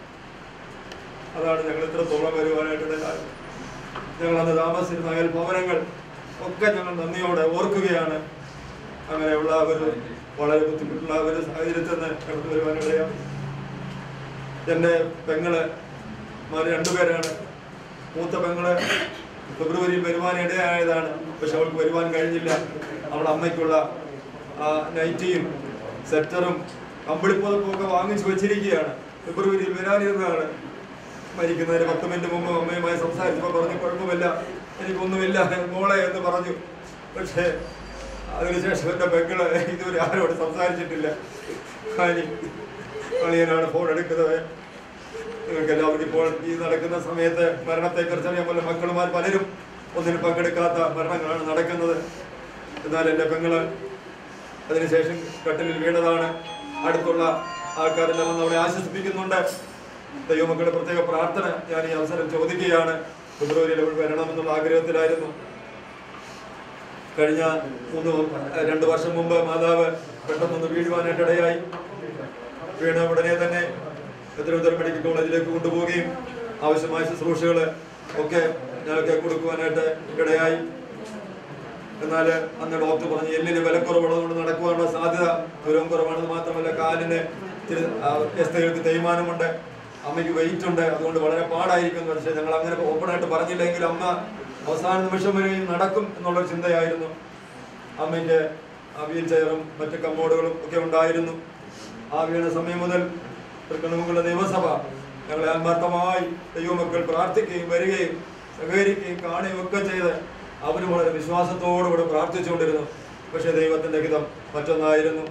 അതാണ് ഞങ്ങൾ ഇത്രത്തോളം വരുവാനായിട്ട് ഇടയായത് ഞങ്ങൾ അന്ന് താമസിച്ചിരുന്ന അയൽ ഭവനങ്ങൾ ഒക്കെ ഞങ്ങൾ നന്ദിയോടെ ഓർക്കുകയാണ് അങ്ങനെയുള്ള ഒരു വളരെ ബുദ്ധിമുട്ടുള്ള ഒരു സാഹചര്യത്തിൽ നിന്ന് കടന്നു വരുവാനിടയാണ് എൻ്റെ പെങ്ങള് മാര് രണ്ടുപേരാണ് മൂത്ത പെങ്ങള് ഫെബ്രുവരിയിൽ വരുവാൻ ഇടയായതാണ് പക്ഷെ അവൾക്ക് വരുവാൻ കഴിഞ്ഞില്ല അവളുടെ അമ്മയ്ക്കുള്ള ആ നൈറ്റിയും സെറ്ററും കമ്പിളിപ്പുതപ്പും ഒക്കെ വാങ്ങിച്ചു വെച്ചിരിക്കുകയാണ് ഫെബ്രുവരിയിൽ വരാനിരുന്നതാണ് മരിക്കുന്നതിന് പത്ത് മിനിറ്റ് മുമ്പ് അമ്മയുമായി സംസാരിച്ചപ്പോൾ പറഞ്ഞു കുഴപ്പമില്ല എനിക്കൊന്നുമില്ല മോളെ എന്ന് പറഞ്ഞു പക്ഷേ അതിനുശേഷം എൻ്റെ പെങ്ങള് ഇതുവരെ ആരോട് സംസാരിച്ചിട്ടില്ല ഹാനി അളിയനാണ് ഫോൺ എടുക്കുന്നത് നിങ്ങൾക്ക് എല്ലാവർക്കും ഇപ്പോൾ ഈ നടക്കുന്ന സമയത്ത് മരണത്തെക്കുറിച്ച് അറിയാൻ പോലെ മക്കളുമാർ പലരും ഒന്നിനും പങ്കെടുക്കാത്ത മരണങ്ങളാണ് നടക്കുന്നത് എന്നാൽ എൻ്റെ പെങ്ങള് അതിനുശേഷം കട്ടിലിൽ വീണതാണ് അടുത്തുള്ള ആൾക്കാരെല്ലാം വന്ന് അവളെ ആശ്വസിപ്പിക്കുന്നുണ്ട് ദൈവമക്കളുടെ പ്രത്യേക പ്രാർത്ഥന ഞാൻ ഈ അവസരം ചോദിക്കുകയാണ് ഫെബ്രുവരിയിൽ അവൾ വരണമെന്നുള്ള ആഗ്രഹത്തിലായിരുന്നു കഴിഞ്ഞ മൂന്ന് രണ്ട് വർഷം മുമ്പ് മാതാവ് പെട്ടെന്നൊന്ന് വീഴുവാനായിട്ട് ഇടയായി വീണ ഉടനെ തന്നെ തിരുവനന്തപുരം മെഡിക്കൽ കോളേജിലേക്ക് കൊണ്ടുപോവുകയും ആവശ്യമായ ശുശ്രൂഷകൾ ഒക്കെ ഞങ്ങൾക്ക് കൊടുക്കുവാനായിട്ട് ഇടയായി എന്നാൽ അന്ന് ഡോക്ടർ പറഞ്ഞു എല്ലിന് വിലക്കുറവുള്ളതുകൊണ്ട് നടക്കുവാനുള്ള സാധ്യത ദൂരം കുറവാണെന്ന് മാത്രമല്ല കാലിന് ഇച്ചിരി എസ്തകൾക്ക് തേയ്മാനമുണ്ട് അമ്മയ്ക്ക് വെയിറ്റ് ഉണ്ട് അതുകൊണ്ട് വളരെ പാടായിരിക്കും പക്ഷേ ഞങ്ങൾ അങ്ങനെ ഓപ്പണായിട്ട് പറഞ്ഞില്ലെങ്കിൽ അമ്മ അവസാന നിമിഷം വരെയും നടക്കും എന്നുള്ളൊരു ചിന്തയായിരുന്നു അമ്മയ്ക്ക് വീൽ ചെയറും മറ്റ് കമ്മോഡുകളും ഒക്കെ ഉണ്ടായിരുന്നു ആ വീണ സമയം മുതൽ തൃക്കണ്ണമുക്കുള്ള ദൈവസഭ ഞങ്ങളെ ആത്മാർത്ഥമായി ദൈവമക്കൾ പ്രാർത്ഥിക്കുകയും വരികയും സഹകരിക്കുകയും കാണുകയും ഒക്കെ ചെയ്ത് അവരും വളരെ വിശ്വാസത്തോടുകൂടെ പ്രാർത്ഥിച്ചുകൊണ്ടിരുന്നു പക്ഷേ ദൈവത്തിന്റെ ഹിതം മറ്റൊന്നായിരുന്നു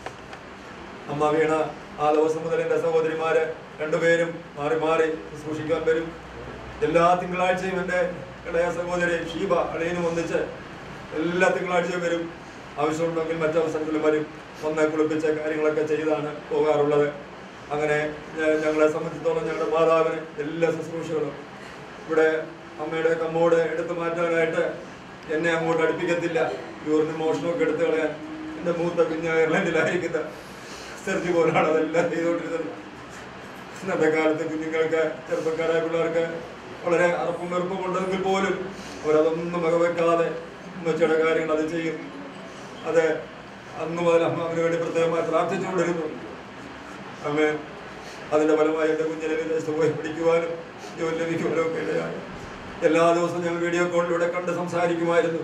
അമ്മ വീണ ആ ദിവസം മുതൽ എൻ്റെ സഹോദരിമാര് രണ്ടുപേരും മാറി മാറി സൂക്ഷിക്കാൻ വരും എല്ലാ തിങ്കളാഴ്ചയും എൻ്റെ ഇളയ സഹോദരി ഷീബ അളിയനും ഒന്നിച്ച് എല്ലാ തിങ്കളാഴ്ചയും വരും ആവശ്യമുണ്ടെങ്കിൽ മറ്റവസരത്തിലും വരും വന്ന് കുളിപ്പിച്ച കാര്യങ്ങളൊക്കെ ചെയ്താണ് പോകാറുള്ളത് അങ്ങനെ ഞ- ഞങ്ങളെ സംബന്ധിച്ചിടത്തോളം ഞങ്ങളുടെ മാതാവിന് എല്ലാ ശുശ്രൂഷകളും ഇവിടെ അമ്മയുടെ കമ്മോട് എടുത്തു മാറ്റാനായിട്ട് എന്നെ അങ്ങോട്ട് അടുപ്പിക്കത്തില്ല യൂറിന് മോഷണമൊക്കെ എടുത്തു കളയാൻ എൻ്റെ മൂത്ത കുഞ്ഞ് അയർലൻഡിലായിരിക്കുന്ന സെർജി പോലാണ് അതെല്ലാം ചെയ്തുകൊണ്ടിരുന്നത് ഇന്നത്തെ കാലത്ത് കുഞ്ഞുങ്ങൾക്ക് ചെറുപ്പക്കാരായ പിള്ളേർക്ക് വളരെ അറപ്പും വെറുപ്പും ഉണ്ടെങ്കിൽ പോലും അവരതൊന്നും വകവെക്കാതെ ഉമ്മച്ചിയുടെ കാര്യങ്ങൾ അത് ചെയ്യും അത് അന്ന് മുതൽ അമ്മ അവന് വേണ്ടി പ്രത്യേകമായി പ്രാർത്ഥിച്ചുകൊണ്ടിരുന്നു അമ്മ അതിന്റെ ഫലമായി എൻ്റെ കുഞ്ഞിനെ വിദേശത്ത് പോയി പഠിക്കുവാനും ജോലി ലഭിക്കുവാനും ഒക്കെ ഇടയായി എല്ലാ ദിവസവും ഞങ്ങൾ വീഡിയോ കോളിലൂടെ കണ്ട് സംസാരിക്കുമായിരുന്നു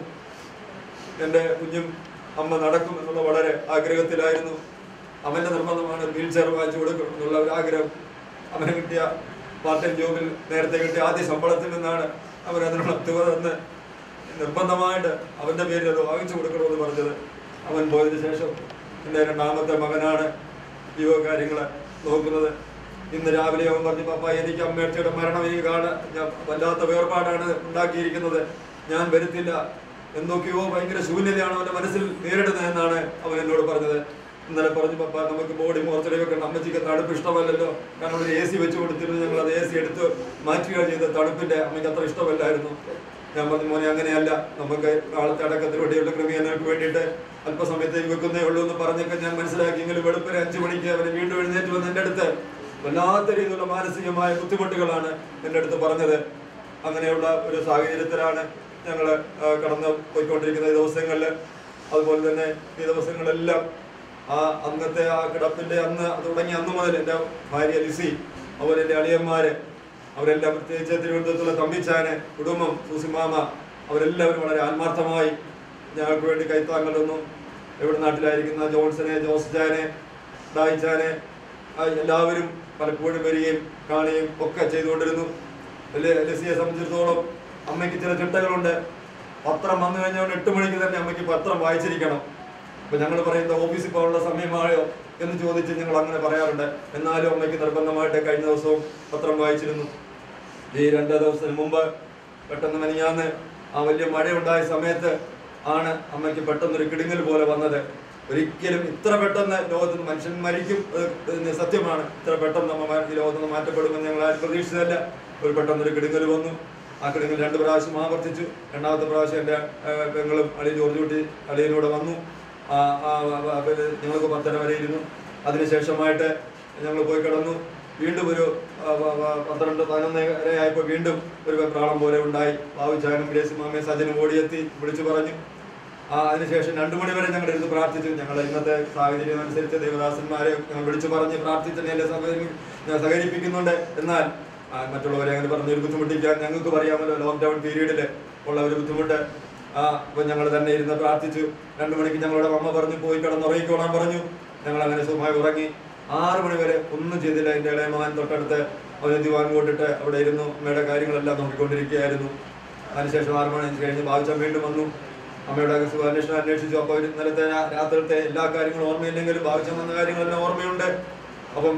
എൻ്റെ കുഞ്ഞും അമ്മ നടക്കും എന്നുള്ള വളരെ ആഗ്രഹത്തിലായിരുന്നു അവൻ്റെ നിർബന്ധമാണ് വീൽ ചെയർ വാങ്ങിച്ചു കൊടുക്കണം എന്നുള്ള ഒരു ആഗ്രഹം അവന് കിട്ടിയ പാർട്ട് ടൈം ജോബിൽ നേരത്തെ കിട്ടിയ ആദ്യ ശമ്പളത്തിൽ നിന്നാണ് അവൻ അതിനുള്ള തുക തന്ന് നിർബന്ധമായിട്ട് അവൻ്റെ പേരിൽ അത് വാങ്ങിച്ചു കൊടുക്കണമെന്ന് പറഞ്ഞത് അവൻ പോയതിനു ശേഷം എൻ്റെ രണ്ടാമത്തെ മകനാണ് ഈ വക കാര്യങ്ങൾ നോക്കുന്നത് ഇന്ന് രാവിലെ അവൻ പറഞ്ഞു പപ്പ എനിക്ക് അമ്മയുടെ മരണം ഈ കാണ ഞാൻ വല്ലാത്ത വേർപാടാണ് ഉണ്ടാക്കിയിരിക്കുന്നത് ഞാൻ വരുത്തില്ല എന്തൊക്കെയോ ഭയങ്കര ശൂന്യതയാണ് അവന്റെ മനസ്സിൽ നേരിടുന്നത് എന്നാണ് അവൻ എന്നോട് പറഞ്ഞത് ഇന്നലെ പറഞ്ഞു പപ്പ നമുക്ക് ബോഡി മോർച്ചറി വെക്കണം അമ്മച്ചിക്ക് തണുപ്പ് ഇഷ്ടമല്ലല്ലോ കാരണം ഒരു എ സി വെച്ച് കൊടുത്തിരുന്നു ഞങ്ങൾ അത് എ സി എടുത്ത് മാറ്റുക ചെയ്ത് തണുപ്പിന്റെ അമ്മയ്ക്ക് അത്ര ഇഷ്ടമല്ലായിരുന്നു ഞാൻ പറഞ്ഞു മോനെ അങ്ങനെയല്ല നമുക്ക് നാളത്തെ അടക്കത്തിന് വേണ്ടിയുള്ള ക്രമീകരണങ്ങൾക്ക് വേണ്ടിയിട്ട് അല്പസമയത്തേക്ക് വെക്കുന്നേ ഉള്ളൂ എന്ന് പറഞ്ഞൊക്കെ ഞാൻ മനസ്സിലാക്കി എങ്കിലും വെളുപ്പിന് അഞ്ചു മണിക്ക് അവന് വീണ്ടും എഴുന്നേറ്റ് വന്ന് എൻ്റെ അടുത്ത് വല്ലാത്ത രീതിയിലുള്ള മാനസികമായ ബുദ്ധിമുട്ടുകളാണ് എൻ്റെ അടുത്ത് പറഞ്ഞത് അങ്ങനെയുള്ള ഒരു സാഹചര്യത്തിലാണ് ഞങ്ങൾ കടന്നു പോയിക്കൊണ്ടിരിക്കുന്ന ഈ ദിവസങ്ങളിൽ അതുപോലെ തന്നെ ഈ ദിവസങ്ങളെല്ലാം ആ അന്നത്തെ ആ കിടപ്പിന്റെ അന്ന് അത് തുടങ്ങി അന്ന് മുതൽ എൻ്റെ ഭാര്യ ലിസി അതുപോലെ എൻ്റെ അളിയന്മാര് അവരെല്ലാം പ്രത്യേകിച്ച് തിരുവനന്തപുരത്തുള്ള തമ്പിച്ചാന് കുടുംബം സൂസിമാമ അവരെല്ലാവരും വളരെ ആത്മാർത്ഥമായി ഞങ്ങൾക്ക് വേണ്ടി കൈത്താങ്ങൾ തന്നു എവിടെ നാട്ടിലായിരിക്കുന്ന ജോൺസനെ ജോസ്ജാനെ ഡായിച്ചാനെ ആ എല്ലാവരും പലപ്പോഴും വരികയും കാണുകയും ഒക്കെ ചെയ്തുകൊണ്ടിരുന്നു ലെ- ലെസിയെ സംബന്ധിച്ചിടത്തോളം അമ്മയ്ക്ക് ചില ചിട്ടകളുണ്ട് പത്രം വന്നു കഴിഞ്ഞാൽ എട്ട് മണിക്ക് തന്നെ അമ്മയ്ക്ക് പത്രം വായിച്ചിരിക്കണം അപ്പൊ ഞങ്ങൾ പറയുന്ന ഓഫീസിൽ പോകാനുള്ള സമയമായോ എന്ന് ചോദിച്ച് ഞങ്ങൾ അങ്ങനെ പറയാറുണ്ട് എന്നാലും അമ്മയ്ക്ക് നിർബന്ധമായിട്ട് കഴിഞ്ഞ ദിവസവും പത്രം വായിച്ചിരുന്നു ഈ രണ്ട് ദിവസത്തിന് മുമ്പ് പെട്ടെന്ന് മെനിയാന്ന് ആ വലിയ മഴയുണ്ടായ സമയത്ത് ആണ് അമ്മയ്ക്ക് പെട്ടെന്നൊരു കിടുങ്ങൽ പോലെ വന്നത് ഒരിക്കലും ഇത്ര പെട്ടെന്ന് ലോകത്ത് നിന്ന് മനുഷ്യൻ മരിക്കും അത് ഇതിന് സത്യമാണ് ഇത്ര പെട്ടെന്ന് അമ്മ മ- ഈ ലോകത്ത് നിന്ന് മാറ്റപ്പെടുമെന്ന് ഞങ്ങൾ ആരും പ്രതീക്ഷിച്ചതല്ല ഒരു പെട്ടെന്നൊരു കിടുങ്ങൽ വന്നു ആ കിടുങ്ങൽ രണ്ട് പ്രാവശ്യം ആവർത്തിച്ചു രണ്ടാമത്തെ പ്രാവശ്യം എൻ്റെ ഏഹ്, പെങ്ങളും അളിയൻ ജോർജ് കുട്ടി അളിയനൂടെ വന്നു ആ, ആ, ആ, പിന്നെ ഞങ്ങൾക്ക് പത്തര വരെ ഇരുന്നു അതിനുശേഷമായിട്ട് ഞങ്ങൾ പോയി കിടന്നു വീണ്ടും ഒരു ആ, പ- പ- പന്ത്രണ്ട് പതിനൊന്നര ആയപ്പോൾ വീണ്ടും ഒരു വെപ്രാളം പോലെ ഉണ്ടായി ബാബുചാനും ഗ്രേസി മാമയും സജനും ഓടിയെത്തി വിളിച്ചു പറഞ്ഞു ആ അതിനുശേഷം രണ്ടു മണി വരെ ഞങ്ങൾ ഇരുന്ന് പ്രാർത്ഥിച്ചു ഞങ്ങൾ ഇന്നത്തെ സാഹചര്യം അനുസരിച്ച് ദേവദാസന്മാരെ ഞങ്ങൾ വിളിച്ചു പറഞ്ഞ് പ്രാർത്ഥിച്ച് തന്നെ എന്റെ സഹോദരി ഞാൻ സഹകരിപ്പിക്കുന്നുണ്ട് എന്നാൽ ആ, മറ്റുള്ളവരെ അങ്ങനെ പറഞ്ഞൊരു ബുദ്ധിമുട്ടിക്കാൻ ഞങ്ങൾക്ക് പറയാമല്ലോ ലോക്ക്ഡൌൺ പീരീഡിൽ ഉള്ള ഒരു ബുദ്ധിമുട്ട് ആ അപ്പൊ ഞങ്ങൾ തന്നെ ഇരുന്ന് പ്രാർത്ഥിച്ചു രണ്ടു മണിക്ക് ഞങ്ങളുടെ അമ്മ പറഞ്ഞു പോയി കിടന്നുറങ്ങിക്കോളാൻ പറഞ്ഞു ഞങ്ങൾ അങ്ങനെ സുഖമായി ഉറങ്ങി ആറു മണി വരെ ഒന്നും ചെയ്തില്ല എൻ്റെ ഇളയ മകൻ തൊട്ടടുത്ത് അവന് ദിവാൻ കൊണ്ടിട്ട് അവിടെ ഇരുന്നു അമ്മയുടെ കാര്യങ്ങളെല്ലാം നോക്കിക്കൊണ്ടിരിക്കുകയായിരുന്നു അതിനുശേഷം ആറു മണി കഴിഞ്ഞ് ഭാവിച്ചാൻ വീണ്ടും വന്നു അമ്മയുടെ സുഖാന്വേഷണം അന്വേഷിച്ചു അപ്പോൾ ഒരു ഇന്നലത്തെ രാ- രാത്രിയിലത്തെ എല്ലാ കാര്യങ്ങളും ഓർമ്മയില്ലെങ്കിലും ഭാവിച്ചാൻ വന്ന കാര്യങ്ങളെല്ലാം ഓർമ്മയുണ്ട് അപ്പം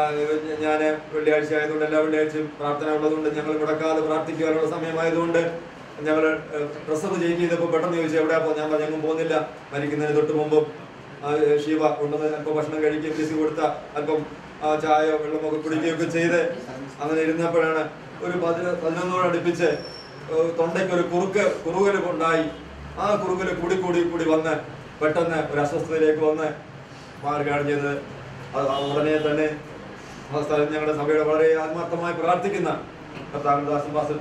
ഞാൻ വെള്ളിയാഴ്ച ആയതുകൊണ്ട് എല്ലാ വെള്ളിയാഴ്ചയും പ്രാർത്ഥന ഉള്ളതുകൊണ്ട് ഞങ്ങൾ മുടക്കാതെ പ്രാർത്ഥിക്കുവാനുള്ള സമയമായതുകൊണ്ട് ഞങ്ങൾ പ്രസവ് ചെയ്ത് ചെയ്തപ്പോൾ പെട്ടെന്ന് ചോദിച്ചു എവിടെയാ പോകുന്നത് ഞാൻ പറഞ്ഞു, എങ്ങും പോകുന്നില്ല മരിക്കുന്നതിന് തൊട്ട് മുമ്പും ആ, ഷീബ കൊണ്ടുവന്ന് അല്പം ഭക്ഷണം കഴിക്കുകയും ലിസി കൊടുത്ത അല്പം ആ, ചായയോ വെള്ളമൊക്കെ കുടിക്കുകയൊക്കെ ചെയ്ത് അങ്ങനെ ഇരുന്നപ്പോഴാണ് ഒരു പതിന പതിനൊന്നോട് അടുപ്പിച്ച് ഏഹ്, തൊണ്ടയ്ക്ക് ഒരു കുറുക്ക് കുറുകൽ ഉണ്ടായി ആ കുറുകൽ കൂടി കൂടി കൂടി വന്ന് പെട്ടെന്ന് ഒരു അസ്വസ്ഥതയിലേക്ക് വന്ന് മാറുകയാണ് ചെയ്തത് അത് ആ ഉടനെ തന്നെ ആ സ്ഥലം ഞങ്ങളുടെ സഭയുടെ വളരെ ആത്മാർത്ഥമായി പ്രാർത്ഥിക്കുന്ന കർത്താവിദാസൻ പാസൻ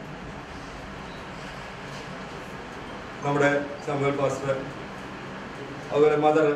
നമ്മുടെ സാമുവൽ പാസ്റ്റർ അതുപോലെ മദർ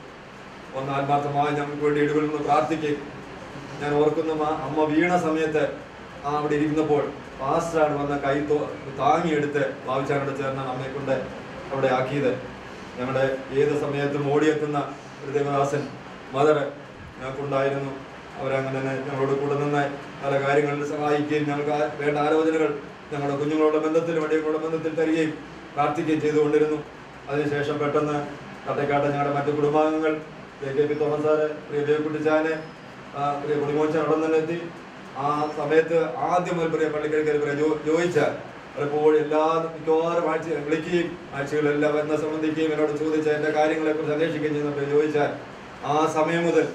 ഒന്ന് ആത്മാർത്ഥമായി ഞങ്ങൾക്ക് വേണ്ടി ഇടവിൽ നിന്ന് പ്രാർത്ഥിക്കുകയും ഞാൻ ഓർക്കുന്ന ആ അമ്മ വീണ സമയത്ത് ആ അവിടെ ഇരുന്നപ്പോൾ പാസ്റ്ററാണ് വന്ന കൈ തോ- താങ്ങിയെടുത്ത് ബാബുച്ചാനോട് ചേർന്നാണ് അമ്മയെ കൊണ്ട് അവിടെ ആക്കിയത് ഞങ്ങളുടെ ഏത് സമയത്തും ഓടിയെത്തുന്ന ഒരു ദേവദാസൻ മദർ ഞങ്ങൾക്കുണ്ടായിരുന്നു അവരങ്ങനെ തന്നെ ഞങ്ങളോട് കൂടെ നിന്ന് പല കാര്യങ്ങളിൽ സഹായിക്കുകയും ഞങ്ങൾക്ക് ആ വേണ്ട ആലോചനകൾ ഞങ്ങളുടെ കുഞ്ഞുങ്ങളുടെ ബന്ധത്തിൽ വടികളുടെ ബന്ധത്തിൽ തരികയും പ്രാർത്ഥിക്കുകയും ചെയ്തുകൊണ്ടിരുന്നു അതിനുശേഷം പെട്ടെന്ന് കട്ടക്കാട്ട് ഞങ്ങളുടെ മറ്റു കുടുംബാംഗങ്ങൾ K K P Thomas sir പ്രിയ ദേവക്കുട്ടിച്ചാന് ആ, പ്രിയ കുടിമോച്ചൻ അവിടെ തന്നെ എത്തി ആ സമയത്ത് ആദ്യം ഒരു പ്രിയ പള്ളിക്കരക്കൽ പ്രിയ ജോ ജോയിച്ച പലപ്പോഴും എല്ലാ മിക്കവാറും ആഴ്ച വിളിക്കുകയും ആഴ്ചകളെല്ലാം വരുന്ന സംബന്ധിക്കുകയും എന്നോട് ചോദിച്ച എൻ്റെ കാര്യങ്ങളെക്കുറിച്ച് അന്വേഷിക്കുകയും ചെയ്യുന്ന പ്രിയ ജോയിച്ചാൽ ആ സമയം മുതൽ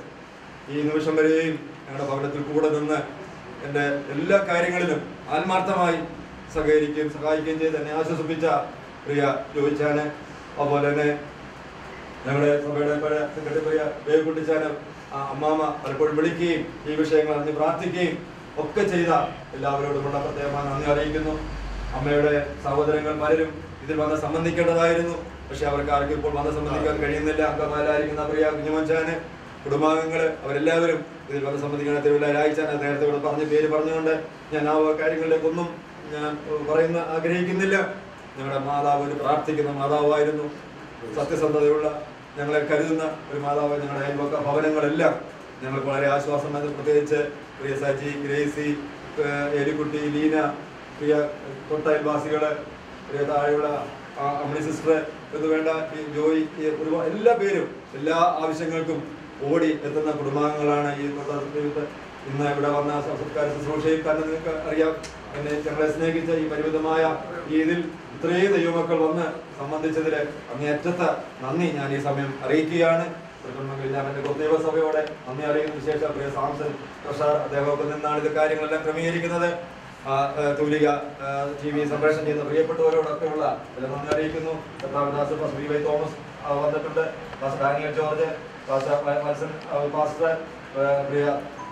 ഈ നിമിഷം വരെയും ഞങ്ങളുടെ ഭവനത്തിൽ കൂടെ നിന്ന് എൻ്റെ എല്ലാ കാര്യങ്ങളിലും ആത്മാർത്ഥമായി സഹകരിക്കുകയും സഹായിക്കുകയും ചെയ്ത് എന്നെ ആശ്വസിപ്പിച്ച പ്രിയ ജോയിച്ചാന് അതുപോലെ തന്നെ ഞങ്ങളുടെ സഭയുടെ പഴയ സെക്രട്ടറി പ്രിയ വേഗുട്ടിച്ചാന് അമ്മാമ പലപ്പോഴും വിളിക്കുകയും ഈ വിഷയങ്ങൾ അറിഞ്ഞ് പ്രാർത്ഥിക്കുകയും ഒക്കെ ചെയ്ത എല്ലാവരോടുമുള്ള പ്രത്യേകമായ നന്ദി അറിയിക്കുന്നു അമ്മയുടെ സഹോദരങ്ങൾ പലരും ഇതിൽ വന്ന് സംബന്ധിക്കേണ്ടതായിരുന്നു പക്ഷെ അവർക്ക് ആർക്കും ഇപ്പോൾ വന്ന് സംബന്ധിക്കാൻ കഴിയുന്നില്ല അംഗമാരായിരിക്കുന്ന പ്രിയ കുഞ്ഞുമച്ചാന് കുടുംബാംഗങ്ങൾ അവരെല്ലാവരും ഇതിൽ വന്ന് സംബന്ധിക്കുന്ന തിരുവല്ല രായിച്ചാൻ നേരത്തെ ഇവിടെ പറഞ്ഞ പേര് പറഞ്ഞുകൊണ്ട് ഞാൻ ആ കാര്യങ്ങളിലേക്കൊന്നും ഞാൻ പറയുന്ന ആഗ്രഹിക്കുന്നില്ല ഞങ്ങളുടെ മാതാവ് ഒരു പ്രാർത്ഥിക്കുന്ന മാതാവായിരുന്നു സത്യസന്ധതയുള്ള ഞങ്ങളെ കരുതുന്ന ഒരു മാതാവ് ഞങ്ങളുടെ അയൽവക്ക ഭവനങ്ങളെല്ലാം ഞങ്ങൾക്ക് വളരെ ആശ്വാസം നൽകി പ്രത്യേകിച്ച് പ്രിയ സജി ഗ്രേസി ഏഹ് എലിക്കുട്ടി ലീന പ്രിയ തൊട്ടയൽവാസികള് പ്രിയ താഴെയുള്ള ആ അമ്മണി സിസ്റ്റർ എന്ന് വേണ്ട ഈ ജോയി ഈ ഒരുപാട് എല്ലാ പേരും എല്ലാ ആവശ്യങ്ങൾക്കും ഓടി എത്തുന്ന കുടുംബാംഗങ്ങളാണ് ഈ തൊട്ട ദൈവത്തെ ഇന്ന് ഇവിടെ വന്ന സംസ്കാര ശുശ്രൂഷയിൽ തന്നെ നിങ്ങൾക്ക് അറിയാം എന്നെ ഞങ്ങളെ സ്നേഹിച്ച ഈ പരിമിതമായ ഈ ഇതിൽ ഇത്രയും ദൈവമക്കൾ വന്ന് സംബന്ധിച്ചതിൽ അങ്ങേയറ്റത്തെ നന്ദി ഞാൻ ഈ സമയം അറിയിക്കുകയാണ് പ്രകടനങ്ങളിൽ ഞാൻ എൻ്റെ ദൈവ സഭയോടെ നന്ദി അറിയിക്കുന്ന വിശേഷ പ്രിയ സാംസൺ പ്രസാർ അദ്ദേഹമൊക്കെ നിന്നാണ് ഇത് കാര്യങ്ങളെല്ലാം ക്രമീകരിക്കുന്നത് ആ, ആ, തൂലിക ടി വി സംപ്രേഷണം ചെയ്യുന്ന പ്രിയപ്പെട്ടവരോടൊക്കെയുള്ള ഇതിൽ നന്ദി അറിയിക്കുന്നു കർത്താവിദാസ് പാസ്റ്റർ വി വൈ തോമസ് ആ, വന്നിട്ടുണ്ട് പാസ്റ്റർ ഡാനിയൽ ജോർജ് പാസ്റ്റർ വ- വത്സൻ ആ, പാസ്റ്റർ ആ, പ്രിയ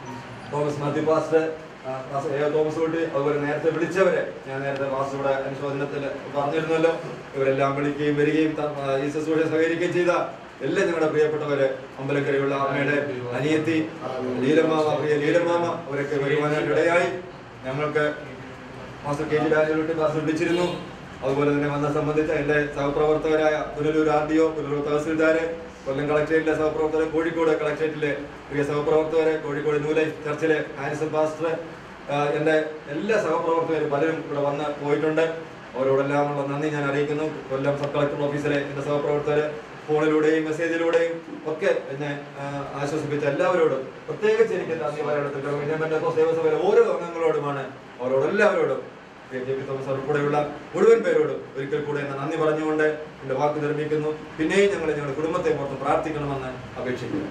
തോമസ് മാത്യു പാസ്റ്റർ ആ, പാസ്റ്റർ എ തോമസ് കുട്ടി അതുപോലെ നേരത്തെ വിളിച്ചവരെ ഞാൻ നേരത്തെ പാസ്റ്ററുടെ അനുശോചനത്തിൽ പറഞ്ഞിരുന്നല്ലോ ഇവരെല്ലാം വിളിക്കുകയും വരികയും ത- ആ, ഈ ശുശ്രൂഷ സഹകരിക്കുകയും ചെയ്ത എല്ലാം ഞങ്ങളുടെ പ്രിയപ്പെട്ടവര് അമ്പലക്കരയുള്ള അമ്മയുടെ അനിയത്തി ലീലമാമ പ്രിയ ലീലമാമ അവരൊക്കെ വരുവാനായിട്ട് ഇടയായി ഞങ്ങൾക്ക് master K G Rajukutty pastor വിളിച്ചിരുന്നു അതുപോലെ തന്നെ വന്ന സംബന്ധിച്ച എൻ്റെ സഹപ്രവർത്തകരായ Punalur R D O Punalur തഹസിൽദാര് കൊല്ലം കളക്ടറേറ്റിലെ സഹപ്രവർത്തകർ കോഴിക്കോട് കളക്ടറേറ്റിലെ പ്രിയ സഹപ്രവർത്തകരെ കോഴിക്കോട് ന്യൂ ലൈഫ് ചർച്ചിലെ ഹാരിസൺ പാസ്റ്റർ ആഹ് എൻ്റെ എല്ലാ സഹപ്രവർത്തകരും പലരും ഇവിടെ വന്ന് പോയിട്ടുണ്ട് അവരോടെല്ലാമുള്ള നന്ദി ഞാൻ അറിയിക്കുന്നു കൊല്ലം സബ് കളക്ടർ ഓഫീസിലെ എൻ്റെ സഹപ്രവർത്തകർ ഫോണിലൂടെയും മെസ്സേജിലൂടെയും ഒക്കെ എന്നെ ആഹ് ആശ്വസിപ്പിച്ച എല്ലാവരോടും പ്രത്യേകിച്ച് എനിക്ക് നന്ദി പറയണത്തിൽ ദേവസഭയിലെ ഓരോ അംഗങ്ങളോടുമാണ് അവരോടെല്ലാവരോടും കെ ജെ പി തോമസ് ഉൾപ്പെടെയുള്ള മുഴുവൻ പേരോടും ഒരിക്കൽ കൂടെ എന്നെ നന്ദി പറഞ്ഞുകൊണ്ട് എന്റെ വാക്ക് നിർമ്മിക്കുന്നു പിന്നെയും ഞങ്ങൾ ഞങ്ങളുടെ കുടുംബത്തെ ഓർത്ത് പ്രാർത്ഥിക്കണമെന്ന് അപേക്ഷിക്കുന്നു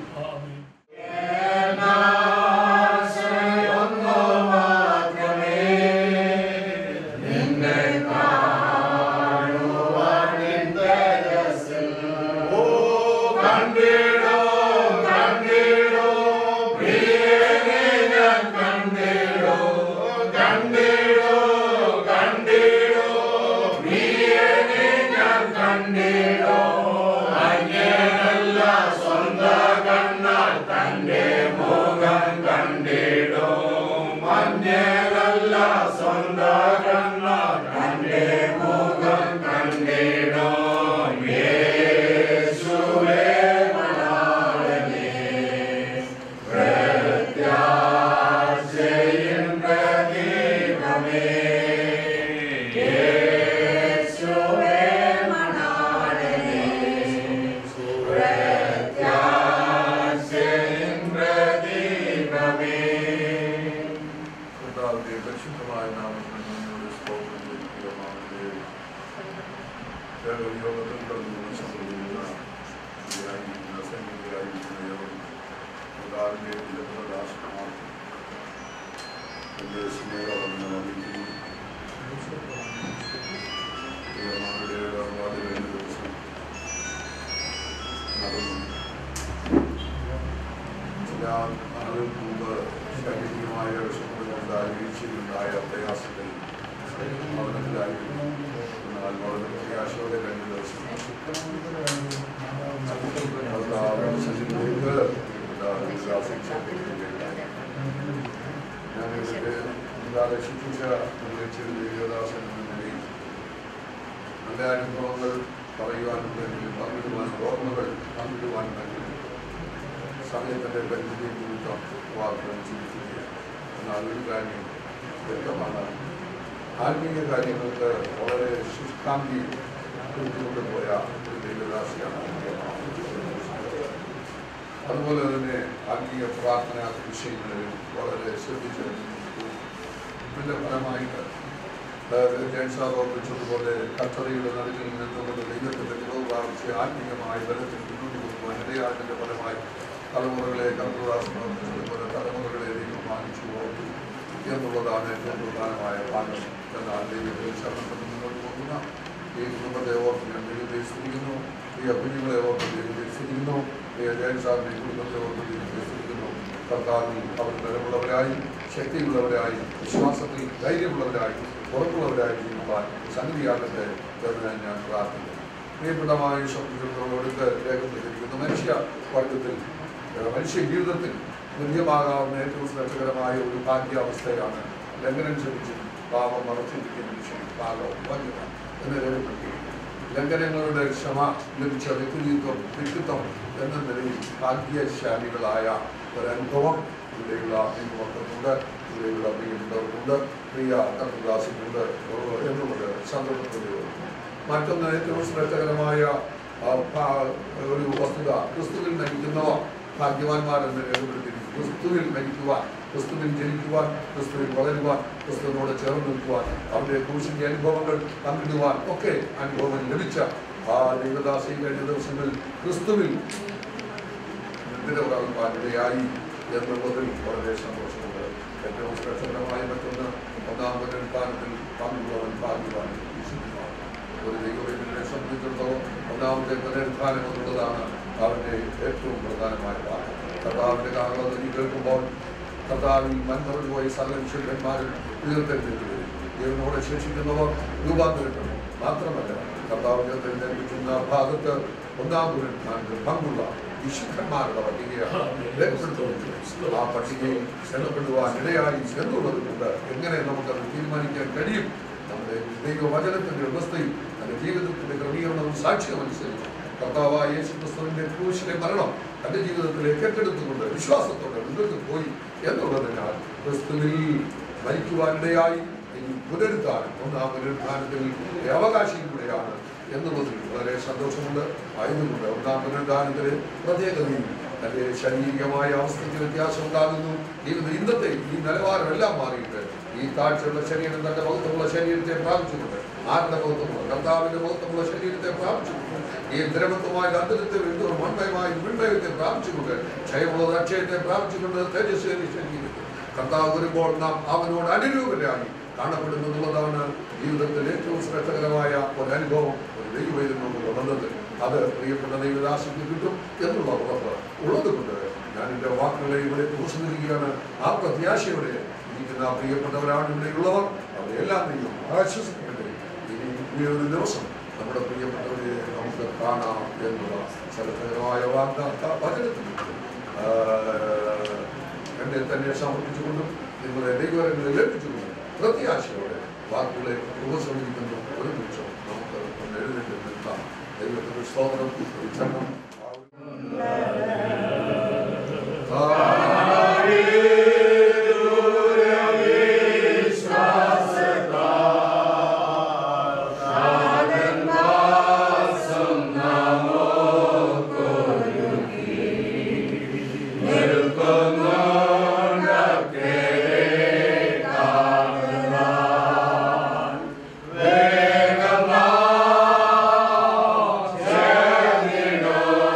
കർത്താവിന്റെ പരിശുദ്ധമായ നാമത്തിൽ നിന്നോട് സ്തോത്രം ചെയ്യുകയാണേ. യോഗത്തിൽ കടന്നു സംഭവിക്കുന്ന ഇതിനായിരിക്കുന്ന സൈനികരായിരിക്കുന്ന യോഗം കർത്താവിന്റെ വിലപ്രകാശമാണ് എന്റെ സ്നേഹം അറിയിക്കുന്നു ദൈവമാരുടെ കർത്താവിന്റെ രണ്ട് ദിവസം നടന്നു ഞാൻ അതിന് മുമ്പ് ശാരീരികമായ വിഷമങ്ങളുണ്ടായ വീഴ്ചയിലുണ്ടായ പ്രയാസത്തിൽ ഭവനത്തിലായിരുന്നു എന്നാൽ വളരെ പ്രത്യാശയോടെ രണ്ട് ദിവസം സന്നിധിയിലേക്ക് ഞാൻ ഇവരുടെ ഇതാതെ ശിക്ഷിച്ച ദേവദാസൻ എന്ന നിലയിൽ നല്ല അനുഭവങ്ങൾ പറയുവാനുണ്ടെങ്കിലും പങ്കിടുവാൻ ഓർമ്മകൾ പങ്കിടുവാനുണ്ടെങ്കിലും സമയത്തിൻ്റെ പരിമിതി നിമിത്തം വാക്കുകൾ ചിന്തിക്കുകയാണ് എന്നാൽ ഒരു കാര്യം വ്യക്തമാണ് ആത്മീയ കാര്യങ്ങൾക്ക് വളരെ ശുഷ്കാന്തി കൊടുത്തുകൊണ്ട് പോയ ഒരു ദൈവദാസിയാണ് അതുപോലെ തന്നെ ആത്മീയ പ്രാർത്ഥന വിഷയങ്ങളിൽ വളരെ ശ്രദ്ധിച്ചു ഇതിൻ്റെ ഫലമായിട്ട് ജയൻസാർ ഓർപ്പിച്ചതുപോലെ കത്തറയുടെ നടുക്കിൽ നിന്നുകൊണ്ട് ദൈവത്തിന്റെ കുറവ് പ്രാപിച്ച് ആത്മീയമായ ബലത്തിൽ മുന്നോട്ട് കൊണ്ടുപോകാൻ ഇടയാതിന്റെ ഫലമായി തലമുറകളെ കർത്തദാസതുപോലെ തലമുറകളെ ദൈവം വാങ്ങിച്ചു ഓർത്തു എന്നുള്ളതാണ് ഏറ്റവും പ്രധാനമായ ഭാഗം എന്നാൽ ദൈവത്തിൽ ശരണത്തിൽ മുന്നോട്ട് പോകുന്ന ഈ കുടുംബത്തെ ഓർത്ത് ഞാൻ ദൈവത്തെ സ്തുതിക്കുന്നു ഈ കുഞ്ഞുങ്ങളെ ഓർത്ത് ദൈവത്തെ സ്തുതിക്കുന്നു ഈ ജയൻസാറിന്റെ കുടുംബത്തെ ഓർത്ത് ദൈവത്തെ സ്തുതിക്കുന്നു കർത്താവിൽ അവർ ബലമുള്ളവരായി ശക്തിയുള്ളവരായി വിശ്വാസത്തിൽ ധൈര്യമുള്ളവരായി ഉറപ്പുള്ളവരായി ജീവിക്കാൻ സംഗതിയാകട്ടെ എന്ന് ഞാൻ പ്രാർത്ഥിക്കുന്നു പ്രിയപ്പെട്ടമായ ശബ്ദങ്ങളോടുക്ക് രേഖപ്പെടുത്തിയിരിക്കുന്ന മനുഷ്യ വർഗത്തിൽ ഏഹ് മനുഷ്യ ജീവിതത്തിൽ തുല്യമാകാവുന്ന ഏറ്റവും ശ്രദ്ധകരമായ ഒരു ഭാഗ്യാവസ്ഥയാണ് ലംഘനം ക്ഷമിച്ച് പാപം മറച്ചിരിക്കുന്ന മനുഷ്യൻ പാപം വന്യത എന്ന് രേഖപ്പെടുത്തി ലംഘനങ്ങളുടെ ക്ഷമ ലഭിച്ച വ്യക്തിത്വം വ്യക്തിത്വം എന്ന നിലയിൽ ഭാഗ്യശാലികളായ ഒരനുഭവം ഇവിടെയുള്ള നിയമവർക്കുണ്ട് ഇവിടെയുള്ള പ്രിയപ്പെട്ടവർക്കുണ്ട് പ്രിയ കർത്തദാസിനുണ്ട് എന്നുള്ളത് സന്തോഷത്തോടെ മറ്റൊന്ന് ഏറ്റവും ശ്രദ്ധകരമായ ആ, ഭാ- ഒരു വസ്തുത ക്രിസ്തുവിൽ നയിക്കുന്നവർ ഭാഗ്യവാന്മാരെന്ന് രേഖപ്പെടുത്തിയിരിക്കുന്നു ക്രിസ്തുവിൽ നയിക്കുവാൻ ക്രിസ്തുവിൽ ജനിക്കുവാൻ ക്രിസ്തുവിൽ വളരുവാൻ ക്രിസ്തുവിനോട് ചേർന്ന് നിൽക്കുവാൻ അവരുടെ ക്രൂശിന്റെ അനുഭവങ്ങൾ പങ്കിടുവാൻ ഒക്കെ അനുഭവം ലഭിച്ച ആ ദൈവദാസി കഴിഞ്ഞ ദിവസങ്ങളിൽ ക്രിസ്തുവിൽ നിരവധാൻ ഇടയായി എന്നുള്ളതിൽ വളരെ സന്തോഷമുണ്ട് ഏറ്റവും ശ്രദ്ധകരമായ മറ്റൊന്ന് ഒന്നാം പുനരുത്ഥാനത്തിൽ പങ്കുള്ളവൻ ഭാഗ്യവാൻ വിശുദ്ധമാണ് ഒരു ദൈവത്തിനെ സംബന്ധിച്ചിടത്തോളം ഒന്നാമത്തെ പുനരുത്ഥാനം എന്നുള്ളതാണ് അവന്റെ ഏറ്റവും പ്രധാനമായ ഭാഗം കർത്താവിന്റെ കാലത്തിൽ കേൾക്കുമ്പോൾ കർത്താവിൽ മൻമറഞ്ഞു പോയി സകല വിശുദ്ധന്മാരും ഉയർത്തെഴുന്നേറ്റ് വരും ദൈവനോട് ശേഷിക്കുന്നവർ രൂപാന്തരപ്പെടും മാത്രമല്ല കർത്താവിനെ തെരഞ്ഞെടുക്കുന്ന ഭാഗത്ത് ഒന്നാം പുനരുത്ഥാനത്തിൽ പങ്കുള്ള വിശുദ്ധന്മാരുടെ പട്ടികയാണ് രേഖപ്പെടുത്തുന്നത് ആ പട്ടികയിൽ എണ്ണപ്പെടുവാൻ ഇടയായി എന്നുള്ളത് കൊണ്ട് എങ്ങനെ നമുക്കത് തീരുമാനിക്കാൻ കഴിയും നമ്മുടെ ദൈവവചനത്തിന്റെ വ്യവസ്ഥയും തന്റെ ജീവിതത്തിന്റെ ക്രമീകരണവും സാക്ഷ്യമനുസരിച്ച് കർത്താവായ യേശു ക്രിസ്തുവിന്റെ ക്രൂശിലെ മരണം തന്റെ ജീവിതത്തിലേക്ക് ഏറ്റെടുത്തുകൊണ്ട് വിശ്വാസത്തോടെ മുന്നോട്ട് പോയി എന്നുള്ളതിനാൽ ക്രിസ്തുവിൽ മരിക്കുവാനിടയായി ഇനി പുനരുദ്ധാനം ഒന്നാം പുനരുദ്ധാനത്തിൽ അവകാശിയും കൂടെയാണ് എന്നുള്ളതിൽ വളരെ സന്തോഷമുണ്ട് ആയതുകൊണ്ട് ഒന്നാം പുനരുദ്ധാനത്തിലെ പ്രത്യേകതയും തന്റെ ശാരീരികമായ അവസ്ഥയ്ക്ക് വ്യത്യാസം ഉണ്ടാകുന്നു ജീവിതം ഇന്നത്തെ ഈ നിലവാരമെല്ലാം മാറിയിട്ട് ഈ കാഴ്ചയുള്ള ശരീരം തന്റെ ബൗദ്ധമുള്ള ശരീരത്തെ പ്രാപിച്ചുകൊണ്ട് ആരുടെ ബൗദ്ധമുള്ള കർത്താവിന്റെ ബൗദ്ധമുള്ള ശരീരത്തെ പ്രാപിച്ചുകൊണ്ട് ഈ ദ്രവത്വമായ അന്തരത്തെ വീണ്ടും മൺമയമായ വിൺമയത്തെ പ്രാപിച്ചുകൊണ്ട് ക്ഷയമുള്ള അക്ഷയത്തെ പ്രാപിച്ചുകൊണ്ട് തേജസ്വേറി ശരീരത്തെ കർത്താവ് വരുമ്പോൾ നാം അവനോട് അനുരൂപരായി കാണപ്പെടുമെന്നുള്ളതാണ് ജീവിതത്തിൽ ഏറ്റവും ശ്രദ്ധകരമായ ഒരു അനുഭവം ഒരു ദൈവവേദനോടുള്ള ബന്ധത്തിൽ അത് പ്രിയപ്പെട്ട ദൈവദാസിക്ക് കിട്ടും എന്നുള്ള ഉറപ്പ് ഉള്ളതുകൊണ്ട് ഞാൻ എൻ്റെ വാക്കുകളെ ഇവിടെ ഉപസംഹരിക്കുകയാണ് ആ പ്രത്യാശയോടെ ഇരിക്കുന്ന പ്രിയപ്പെട്ടവരാണ് ഇവിടെയുള്ളവർ അവരെല്ലാം ദൈവം ആശ്വസിക്കട്ടെ ഇനി ഈ ഒരു ദിവസം നമ്മുടെ പ്രിയപ്പെട്ടവരെ നമുക്ക് കാണാം എന്നുള്ള ശ്രദ്ധകരമായ വാർത്ത വചനത്തിൽ എന്നെ തന്നെ സമർപ്പിച്ചുകൊണ്ടും നിങ്ങളെ ദൈവങ്ങളെ ലഭിച്ചുകൊണ്ടും പ്രത്യാശയോടെ വാക്കുകളെ ഉപസംഹരിക്കുന്നു ഒരു നിമിഷം നമുക്ക് ഒന്ന് എഴുന്നേറ്റ് നിൽക്കാം ദൈവത്തിന്റെ സ്തോത്രം ഉച്ചരണം Vegamá,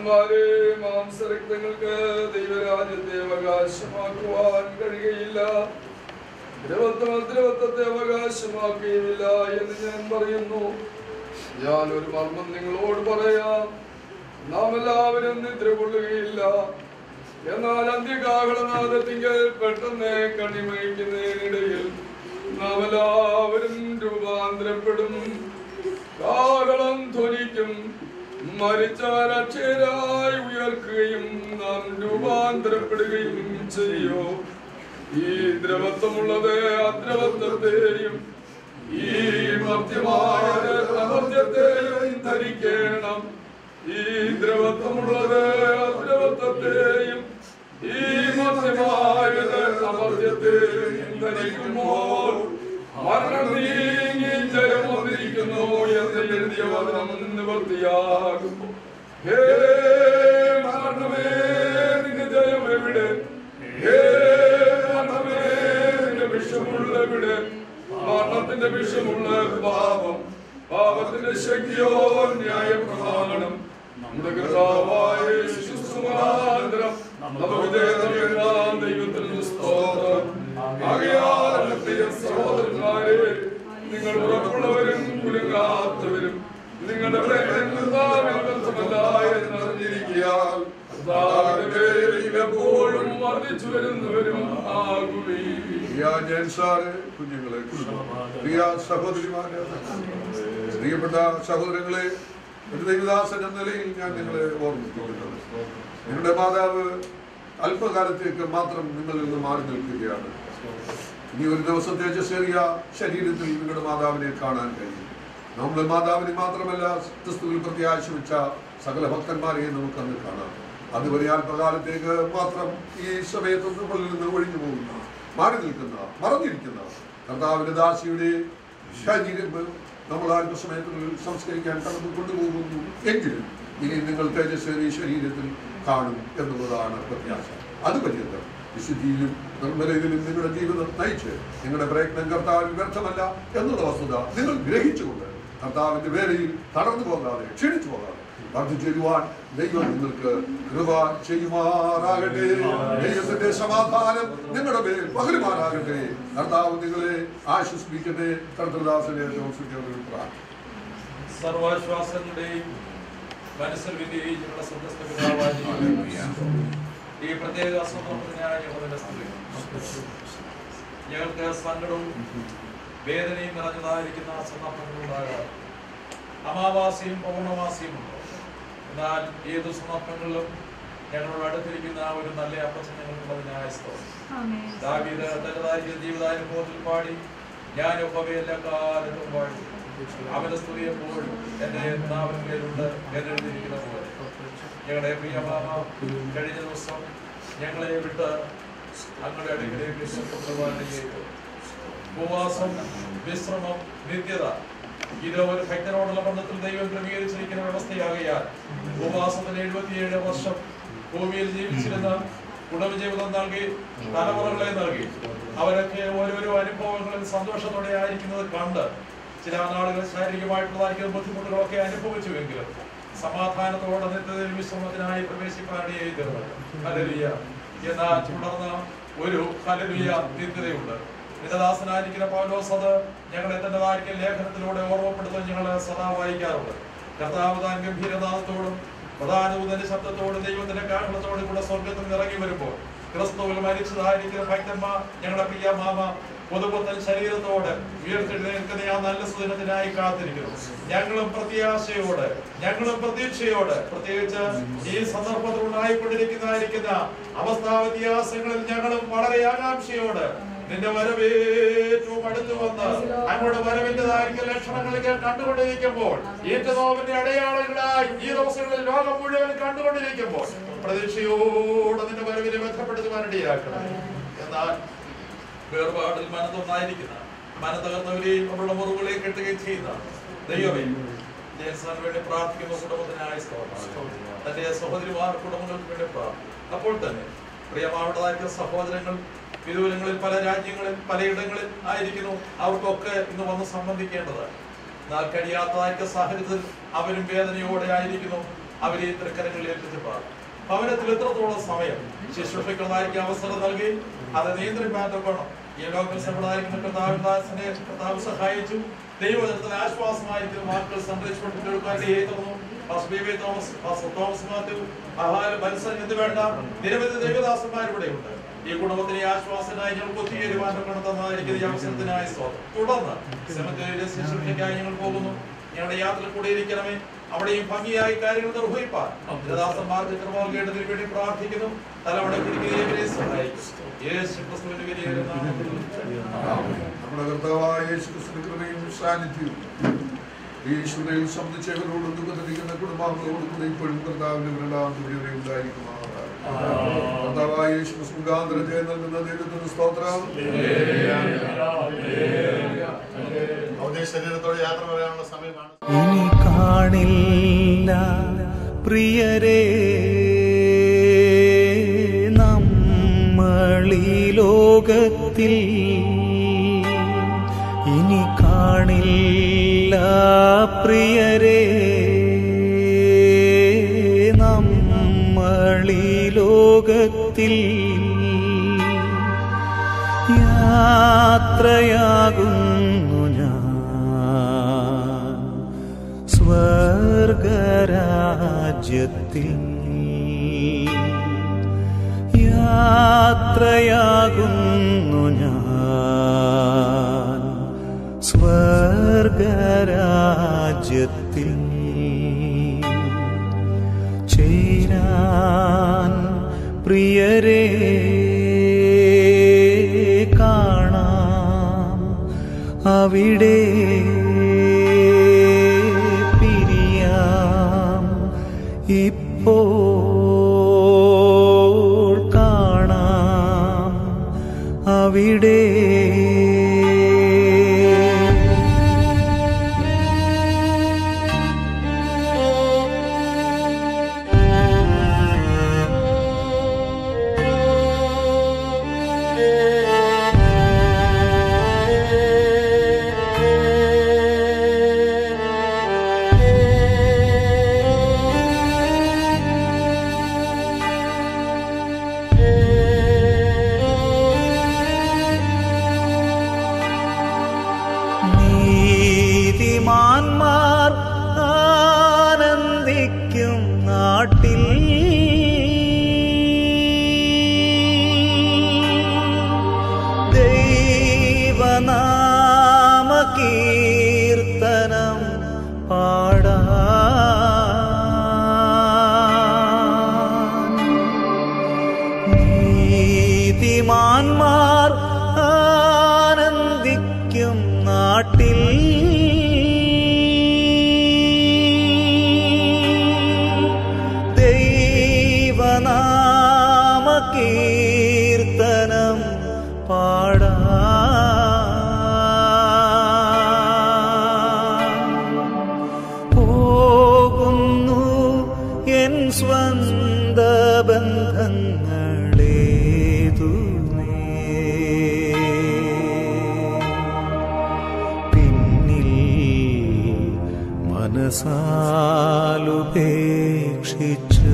പുത്രന്മാരെ മാംസരക്തങ്ങൾക്ക് ദൈവരാജ്യത്തെ അവകാശമാക്കുവാൻ കഴിയുകയില്ല ദ്രവത്വം അദ്രവത്വത്തെ അവകാശമാക്കുകയുമില്ല എന്ന് ഞാൻ പറയുന്നു ഞാൻ ഒരു മർമ്മം നിങ്ങളോട് പറയാം നാം എല്ലാവരും നിദ്ര കൊള്ളുകയില്ല എന്നാൽ അന്ത്യകാഹളനാഥത്തിങ്കൽ പെട്ടെന്ന് കണിമയിക്കുന്നതിനിടയിൽ നാം എല്ലാവരും രൂപാന്തരപ്പെടും കാഹളം ധ്വനിക്കും മരിച്ചാൽ അക്ഷരായി ഉയർക്കുകയും നാം രൂപാന്തരപ്പെടുകയും ചെയ്യോ ഈ ദ്രവത്വമുള്ളത് അദ്രവത്വത്തെയും ഈ മർത്യമായ അമർത്യത്തെയും ധരിക്കണം ഈ ദ്രവത്വമുള്ളത് അദ്രവത്വത്തെയും ഈ മർത്യമായത് അമർത്യത്തെയും ധരിക്കുമ്പോൾ മരണം നീങ്ങി ജയം വന്നിരിക്കുന്നു എന്ന് എഴുതിയ വചനം നിവർത്തിയാകും ഹേ മരണമേ നിന്റെ ജയം എവിടെ ഹേ മരണമേ നിന്റെ വിഷമുള്ള എവിടെ മരണത്തിന്റെ വിഷമുള്ള പാപം പാപത്തിന്റെ ശക്തിയോ ന്യായ പ്രമാണം നമ്മുടെ കർത്താവായ ശിശുസുമാന്തരം നമുക്ക് ജയതം ദൈവത്തിന് സ്തോത്രം ആകയാൽ എന്റെ പ്രിയ സഹോദരന്മാരെ നിങ്ങൾ ഉറപ്പുള്ളവരും കുലുങ്ങാത്തവരും നിങ്ങളുടെ പ്രേമം കർത്താവിൽ ബന്ധമല്ല എന്ന് അറിഞ്ഞിരിക്കാൻ കർത്താവിന്റെ പേരിൽ എപ്പോഴും വർദ്ധിച്ചു വരുന്നവരും ആകുകയും പ്രിയ ജയൻ സാറ് കുഞ്ഞുങ്ങളെ പ്രിയ സഹോദരിമാരെ പ്രിയപ്പെട്ട സഹോദരങ്ങളെ ഒരു ദൈവദാസൻ എന്ന നിലയിൽ ഞാൻ നിങ്ങളെ ഓർമ്മിപ്പിക്കുന്നത് നിങ്ങളുടെ മാതാവ് അല്പകാലത്തേക്ക് മാത്രം നിങ്ങളിൽ നിന്ന് മാറി നിൽക്കുകയാണ് ഇനി ഒരു ദിവസം തേജസ്സേറിയ ശരീരത്തിൽ നിങ്ങളുടെ മാതാവിനെ കാണാൻ കഴിയും നമ്മുടെ മാതാവിനെ മാത്രമല്ല ക്രിസ്തുവിൽ പ്രത്യാശ വെച്ച സകല ഭക്തന്മാരെയും നമുക്ക് അന്ന് കാണാം അതുവരെ അല്പകാലത്തേക്ക് മാത്രം ഈ സമയത്ത് നമ്മളിൽ നിന്ന് ഒഴിഞ്ഞു പോകുന്ന മാറി നിൽക്കുന്ന മറഞ്ഞിരിക്കുന്ന കർത്താവിന്റെ ദാസിയുടെ ശരീരം നമ്മൾ അല്പസമയത്തിനുള്ളിൽ സംസ്കരിക്കാൻ കടന്നു കൊണ്ടുപോകുന്നു എങ്കിലും ഇനി നിങ്ങൾ തേജസ്വേറിയ ശരീരത്തിൽ കാണും എന്നുള്ളതാണ് പ്രത്യാശ അത് പര്യന്തം വിശുദ്ധിയിലും നിർമ്മലയിലും നിങ്ങളുടെ ജീവിതം നയിച്ച് നിങ്ങളുടെ പ്രയത്നം കർത്താവിൽ വ്യർത്ഥമല്ല എന്നുള്ള വസ്തുത നിങ്ങൾ ഗ്രഹിച്ചുകൊണ്ട് കർത്താവിന്റെ വേലയിൽ തളർന്നു പോകാതെ ക്ഷണിച്ചു പോകാതെ വർദ്ധിച്ചേരുവാൻ ദൈവം നിങ്ങൾക്ക് കൃപ ചെയ്യുമാറാകട്ടെ ദൈവത്തിന്റെ സമാധാനം നിങ്ങളുടെ മേൽ പകരുമാറാകട്ടെ കർത്താവ് നിങ്ങളെ ആശ്വസിപ്പിക്കട്ടെ കർത്തദാസനെ പ്രാർത്ഥന സർവാശ്വാസങ്ങളുടെയും മനസ്സറിവിന്റെയും ഞങ്ങളുടെ സ്വന്തസ്ഥ പിതാവായ ദൈവമേ, ഈ പ്രത്യേക അസ്വതന്ത്രനായ ഞങ്ങളുടെ സ്തുതി ഞങ്ങൾക്ക് സങ്കടവും വേദനയും നിറഞ്ഞതായിരിക്കുന്ന സന്ദർഭങ്ങളുണ്ടാകാം അമാവാസിയും പൗർണമാസിയും ഉണ്ട് എന്നാൽ ഏത് സന്ദർഭങ്ങളിലും ഞങ്ങളോട് അടുത്തിരിക്കുന്ന ആ ഒരു നല്ല അപ്പച്ചൻ ഞങ്ങൾക്കുള്ളതിനായ സ്തോത്രം ദാവീദ് തനതായ ജീവിതാനുഭവത്തിൽ പാടി ഞാൻ ഒപ്പവയെല്ലാ കാലത്തും പാടി അവന്റെ സ്തുതി എപ്പോഴും എന്റെ നാവിന്മേലുണ്ട് എന്നെഴുതിയിരിക്കുന്ന പോലെ ഞങ്ങളുടെ പ്രിയ മാമ കഴിഞ്ഞ ദിവസം ഞങ്ങളെ വിട്ട് അങ്ങയുടെ അടുക്കിലേക്ക് കൊണ്ടുപോകാനിലേക്ക് ഉപവാസം വിശ്രമം നിത്യത ഇത് ഒരു ഭക്തനോടുള്ള ബന്ധത്തിൽ ദൈവം ക്രമീകരിച്ചിരിക്കുന്ന വ്യവസ്ഥയാകയാൽ ഉപവാസത്തിന് എഴുപത്തിയേഴ് വർഷം ഭൂമിയിൽ ജീവിച്ചിരുന്ന കുടുംബജീവിതം നൽകി തലമുറകളെ നൽകി അവരൊക്കെ ഓരോരോ അനുഭവങ്ങളിൽ സന്തോഷത്തോടെ ആയിരിക്കുന്നത് കണ്ട് ചില നാളുകൾ ശാരീരികമായിട്ടുള്ളതായിരിക്കുന്ന ബുദ്ധിമുട്ടുകളൊക്കെ അനുഭവിച്ചുവെങ്കിലും സമാധാനത്തോടെ നിത്യതയിൽ വിശ്രമത്തിനായി പ്രവേശിക്കാനിടയായി തീർന്നു ഹല്ലേലൂയ എന്നാൽ തുടർന്ന് ഒരു ഹല്ലേലൂയ നിത്യതയുണ്ട് നിതദാസനായിരിക്കുന്ന പൗലോസ് അത് ഞങ്ങളെ തന്റേതായിരിക്കുന്ന ലേഖനത്തിലൂടെ ഓർമ്മപ്പെടുത്താൻ ഞങ്ങൾ സദാ വായിക്കാറുണ്ട് കർത്താവ് താൻ ഗംഭീരനാഥത്തോടും പ്രധാനൂതന്റെ ശബ്ദത്തോടും ദൈവത്തിന്റെ കാരണത്തോടും കൂടെ സ്വർഗത്തിൽ നിന്ന് ഇറങ്ങി വരുമ്പോൾ ക്രിസ്തുവിൽ മരിച്ചതായിരിക്കുന്ന ഭക്തന്മാർ ഞങ്ങളുടെ പ്രിയ മാമ പുതുപുത്തൻ ശരീരത്തോട് ഉയർത്തെഴുന്നേൽക്കുന്ന ആ നല്ല സുദിനത്തിനായി കാത്തിരിക്കുന്നു ഞങ്ങളും പ്രത്യാശയോട് ഞങ്ങളും പ്രതീക്ഷയോട് പ്രത്യേകിച്ച് ഈ സന്ദർഭത്തിൽ ഉണ്ടായിക്കൊണ്ടിരിക്കുന്നതായിരിക്കുന്ന അവസ്ഥാ വ്യത്യാസങ്ങളിൽ ഞങ്ങളും വളരെ ആകാംക്ഷയോട് നിന്റെ വരവേറ്റവും അടുത്തു വന്ന് അങ്ങോട്ട് വരവിന്റേതായിരിക്കും ലക്ഷണങ്ങളൊക്കെ കണ്ടുകൊണ്ടിരിക്കുമ്പോൾ ഏറ്റനോവിന്റെ അടയാളങ്ങളായി ഈ ദിവസങ്ങളിൽ ലോകം മുഴുവൻ കണ്ടുകൊണ്ടിരിക്കുമ്പോൾ പ്രതീക്ഷയോടെ നിന്റെ വരവിനെ ബന്ധപ്പെടുത്തുവാനിടയാക്കണം എന്നാൽ വേർപാടിൽ മനത്തൊന്നായിരിക്കുന്ന മനത്തകർന്നവരെയും അവരുടെ മുറിവുകളെയും കെട്ടുകയും ചെയ്യുന്ന ദൈവമേ ജയസാൻ വേണ്ടി പ്രാർത്ഥിക്കുന്ന കുടുംബത്തിനായ സ്തോത്രം തന്റെ സഹോദരിമാർ കുടുംബങ്ങൾക്ക് വേണ്ടി പ്രാർത്ഥിക്കും അപ്പോൾ തന്നെ പ്രിയമാവട്ടതായിരിക്കുന്ന സഹോദരങ്ങൾ വിദൂരങ്ങളിൽ പല രാജ്യങ്ങളിൽ പലയിടങ്ങളിൽ ആയിരിക്കുന്നു അവർക്കൊക്കെ ഇന്ന് വന്ന് സംബന്ധിക്കേണ്ടതാണ് എന്നാൽ കഴിയാത്തതായിരിക്കുന്ന സാഹചര്യത്തിൽ അവരും വേദനയോടെ ആയിരിക്കുന്നു അവരെ തൃക്കരങ്ങളിൽ ഏൽപ്പിച്ചപ്പോൾ ഭവനത്തിൽ എത്രത്തോളം സമയം ശുശ്രൂഷയ്ക്കുള്ളതായിരിക്കും അവസരം നൽകി അത് നിയന്ത്രിക്കാൻ വേണം ഈ ലോകത്തിൽ സമ്പടായിരിക്കുന്ന കർത്താവിദാസനെ കർത്താവ് സഹായിച്ചു ദൈവജനത്തിന് ആശ്വാസമായിരിക്കുന്ന വാക്കുകൾ സംരക്ഷിക്കപ്പെട്ടെടുക്കാൻ തുറന്നു pastor B V Thomas pastor Thomas Mathew ആഹാരം മത്സരം എന്ന് വേണ്ട നിരവധി ദൈവദാസന്മാർ ഇവിടെയുണ്ട് ഈ കുടുംബത്തിനെ ആശ്വാസനായി ഞങ്ങൾക്ക് ഒത്തുചേരുവാൻ തന്നതായിരിക്കുന്ന ഈ അവസരത്തിനായി സ്വാഗതം തുടർന്ന് സെമിത്തേരിയിലെ ശുശ്രൂഷയ്ക്കായി ഞങ്ങൾ പോകുന്നു ഞങ്ങളുടെ യാത്ര കൂടെ ഇരിക്കണമേ അവിടെയും ഭംഗിയായി കാര്യങ്ങൾ നിർവഹിപ്പാൻ ദാസന്മാർക്ക് കൃപാകേണ്ടതിന് വേണ്ടി പ്രാർത്ഥിക്കുന്നു തലമുടക്കിരിക്കുന്നവരെ സഹായിക്കും യേശു ക്രിസ്തുവിന്റെ വലിയ നാമത്തിൽ നമ്മുടെ കർത്താവായ യേശു ക്രിസ്തുവിന്റെ കൃപയും സാന്നിധ്യവും ഈശ്വരയിൽ സംബന്ധിച്ചവരോടും ദുഃഖത്തിരിക്കുന്ന കുടുംബാംഗങ്ങളോടും കൂടെ ഇപ്പോഴും കർത്താവിന്റെ രണ്ടാമത്തെ ഇവിടെ ഉണ്ടായിരിക്കുമാറാണ് കർത്താവായ യേശു ക്രിസ്തു മുഖാന്തരം ജയം നൽകുന്ന ദൈവത്തിന് സ്തോത്രം അവധി ശരീരത്തോടെ യാത്ര പറയാനുള്ള സമയമാണ് ഇനി കാണില്ല പ്രിയരെ നമ്മളീ ലോകത്തിൽ ഇനി കാണില്ല പ്രിയരെ നമ്മളീ ലോകത്തിൽ യാത്രയാകുന്നു ഞാൻ സ്വർഗരാജ്യത്തിൽ യാത്രയാകുന്നു ഞാൻ സ്വർഗരാജ്യത്തിൽ ചേരാൻ പ്രിയരെ കാണാം അവിടെ പിരിയാം ഇപ്പോൾ കാണാം അവിടെ നീതിമാന്മാർ ആനന്ദിക്കും നാട്ടിൽ ദൈവനാമ കീർത്തനം പാടാൻ നീതിമാന്മാർ ആനന്ദിക്കും നാട്ടിൽ ദൈവനാമ കീർത്തനം പാടാൻ പോകുന്നു എൻ സ്വന്ത ബന്ധങ്ങളേതു പിന്നിൽ മനസാലുപേക്ഷിച്ച്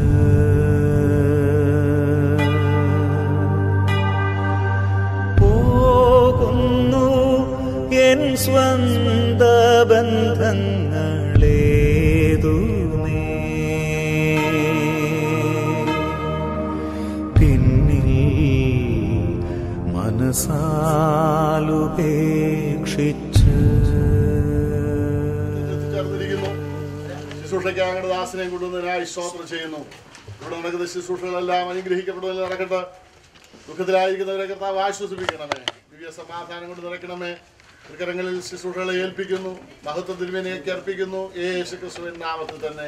പോകുന്നു എൻ സ്വന്ത ബന്ധങ്ങളേതു പിന്നിൽ മനസാലുപേക്ഷിച്ച് ചേർന്നിരിക്കുന്നു ശുശ്രൂഷയ്ക്ക് അങ്ങയുടെ ദാസനെ കൊണ്ടുവന്നതിനായി സ്തോത്രം ചെയ്യുന്നു ഇവിടെ നടക്കുന്ന ശുശ്രൂഷകളെല്ലാം അനുഗ്രഹിക്കപ്പെടുന്നതിൽ നടക്കട്ടെ ദുഃഖത്തിലായിരിക്കുന്നവരെ കർത്താവ് ആശ്വസിപ്പിക്കണമേ ദിവ്യ സമാധാനം കൊണ്ട് നിറയ്ക്കണമേ കരങ്ങളിൽ ശുശ്രൂഷകളെ ഏൽപ്പിക്കുന്നു മഹത്വ തിരുമേനയൊക്കെ അർപ്പിക്കുന്നു യേശു ക്രിസ്തുവിൻ നാമത്തിൽ തന്നെ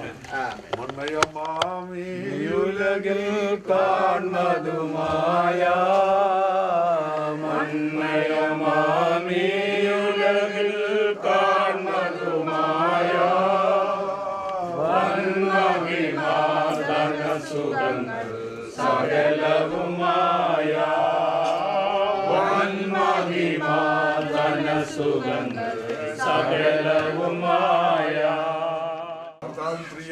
ഉലകിൽ കാണുന്നതുമായ മന്മയമാമിയുലകിൽ കാണുന്നതുമായ വന്മഹിമാതന സുഗന്ധ സകലവുമായ വന്മഹിമാതന സുഗന്ധ സകലവുമായ കർത്താവിൽ പ്രിയരെ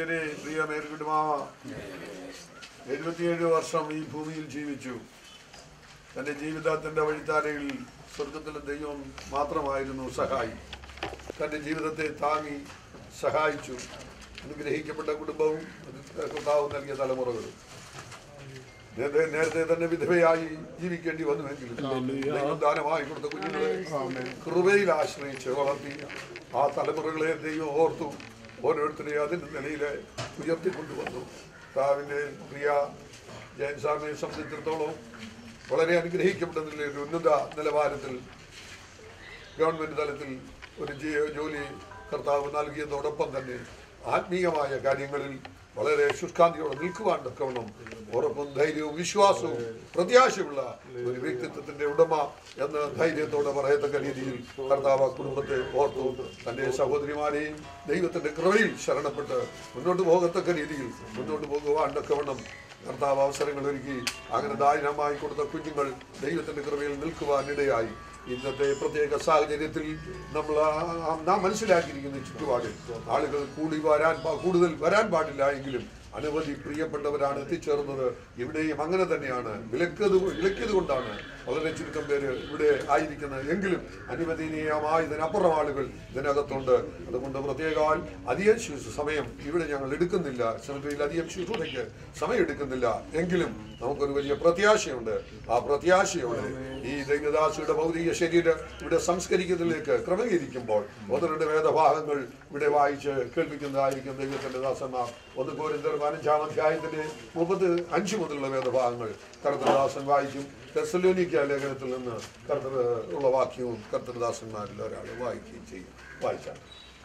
വൈദികരെ പ്രിയ മേൽക്കുട്ടുമാവ എഴുപത്തിയേഴ് വർഷം ഈ ഭൂമിയിൽ ജീവിച്ചു തൻ്റെ ജീവിതത്തിൻ്റെ വഴിത്താരയിൽ സ്വർഗത്തിലെ ദൈവം മാത്രമായിരുന്നു സഹായി തൻ്റെ ജീവിതത്തെ താങ്ങി സഹായിച്ചു അനുഗ്രഹിക്കപ്പെട്ട കുടുംബവും കർത്താവ് നൽകിയ തലമുറകളും നേരത്തെ നേരത്തെ തന്നെ വിധവയായി ജീവിക്കേണ്ടി വന്നുവെങ്കിലും ദൈവം ദാനമായി കൊടുത്ത കുഞ്ഞുങ്ങളെ കൃപയിൽ ആശ്രയിച്ച് വളർത്തി ആ തലമുറകളെ ദൈവം ഓർത്തു ഓരോരുത്തരെയും അതിൻ്റെ നിലയിൽ ഉയർത്തിക്കൊണ്ടുവന്നു കർത്താവിൻ്റെ പ്രിയ ജയൻ സാറിനെ സംബന്ധിച്ചിടത്തോളം വളരെ അനുഗ്രഹിക്കപ്പെട്ട നിലയിൽ ഒരു ഉന്നത നിലവാരത്തിൽ ഗവൺമെൻറ് തലത്തിൽ ഒരു ജി- ജോലി കർത്താവ് നൽകിയതോടൊപ്പം തന്നെ ആത്മീയമായ കാര്യങ്ങളിൽ വളരെ ശുഷ്കാന്തിയോടെ നിൽക്കുവാൻ തക്കവണ്ണം ഉറപ്പും ധൈര്യവും വിശ്വാസവും പ്രത്യാശയുള്ള ഒരു വ്യക്തിത്വത്തിന്റെ ഉടമ എന്ന് ധൈര്യത്തോടെ പറയത്തക്ക രീതിയിൽ കർത്താവ് ആ കുടുംബത്തെ ഓർത്തു തന്റെ സഹോദരിമാരെയും ദൈവത്തിന്റെ കൃപയിൽ ശരണപ്പെട്ട് മുന്നോട്ട് പോകത്തക്ക രീതിയിൽ മുന്നോട്ട് പോകുവാൻ തക്കവണ്ണം കർത്താവ് അവസരങ്ങൾ ഒരുക്കി അങ്ങനെ ദാരിദ്ര്യമായി കൊടുത്ത കുഞ്ഞുങ്ങൾ ദൈവത്തിന്റെ കൃപയിൽ നിൽക്കുവാൻ ഇടയായി ഇന്നത്തെ പ്രത്യേക സാഹചര്യത്തിൽ നമ്മൾ ആ- ആ- നാം മനസ്സിലാക്കിയിരിക്കുന്ന ചുറ്റുപാട് ആളുകൾ കൂടി വരാൻ പാ- കൂടുതൽ വരാൻ പാടില്ല എങ്കിലും അനവധി പ്രിയപ്പെട്ടവരാണ് എത്തിച്ചേർന്നത് ഇവിടെയും അങ്ങനെ തന്നെയാണ് വിലക്കത് വിലക്കിയത് കൊണ്ടാണ് വളരെ ചുരുക്കം പേര് ഇവിടെ ആയിരിക്കുന്നത് എങ്കിലും അനുവദനീയമായ ഇതിനപ്പുറം ആളുകൾ ഇതിനകത്തുണ്ട് അതുകൊണ്ട് പ്രത്യേകാൽ അധികം ശുശ്രൂ- സമയം ഇവിടെ ഞങ്ങൾ എടുക്കുന്നില്ല സെമിറ്ററിയിൽ അധികം ശുശ്രൂഷയ്ക്ക് സമയം എടുക്കുന്നില്ല എങ്കിലും നമുക്കൊരു വലിയ പ്രത്യാശയുണ്ട് ആ പ്രത്യാശയോടെ ഈ ദൈവദാസിയുടെ ഭൗതിക ശരീരം ഇവിടെ സംസ്കരിക്കുന്നതിലേക്ക് ക്രമീകരിക്കുമ്പോൾ ഒന്ന് രണ്ട് വേദഭാഗങ്ങൾ ഇവിടെ വായിച്ച് കേൾപ്പിക്കുന്നതായിരിക്കും ദൈവത്തിന്റെ ദാസന്മാർ ഒന്ന് കോരിന്തർ പതിനഞ്ചാം അധ്യായത്തിന്റെ മുപ്പത് അഞ്ച് മുതലുള്ള വേദഭാഗങ്ങൾ കർത്തദാസൻ വായിക്കും തെസലോനിക്ക ലേഖനത്തിൽ നിന്ന് കർത്തർ ഉള്ള വാക്യവും കർത്തദാസന്മാരിൽ ഒരാൾ വായിക്കുകയും ചെയ്യും വായിച്ചാൽ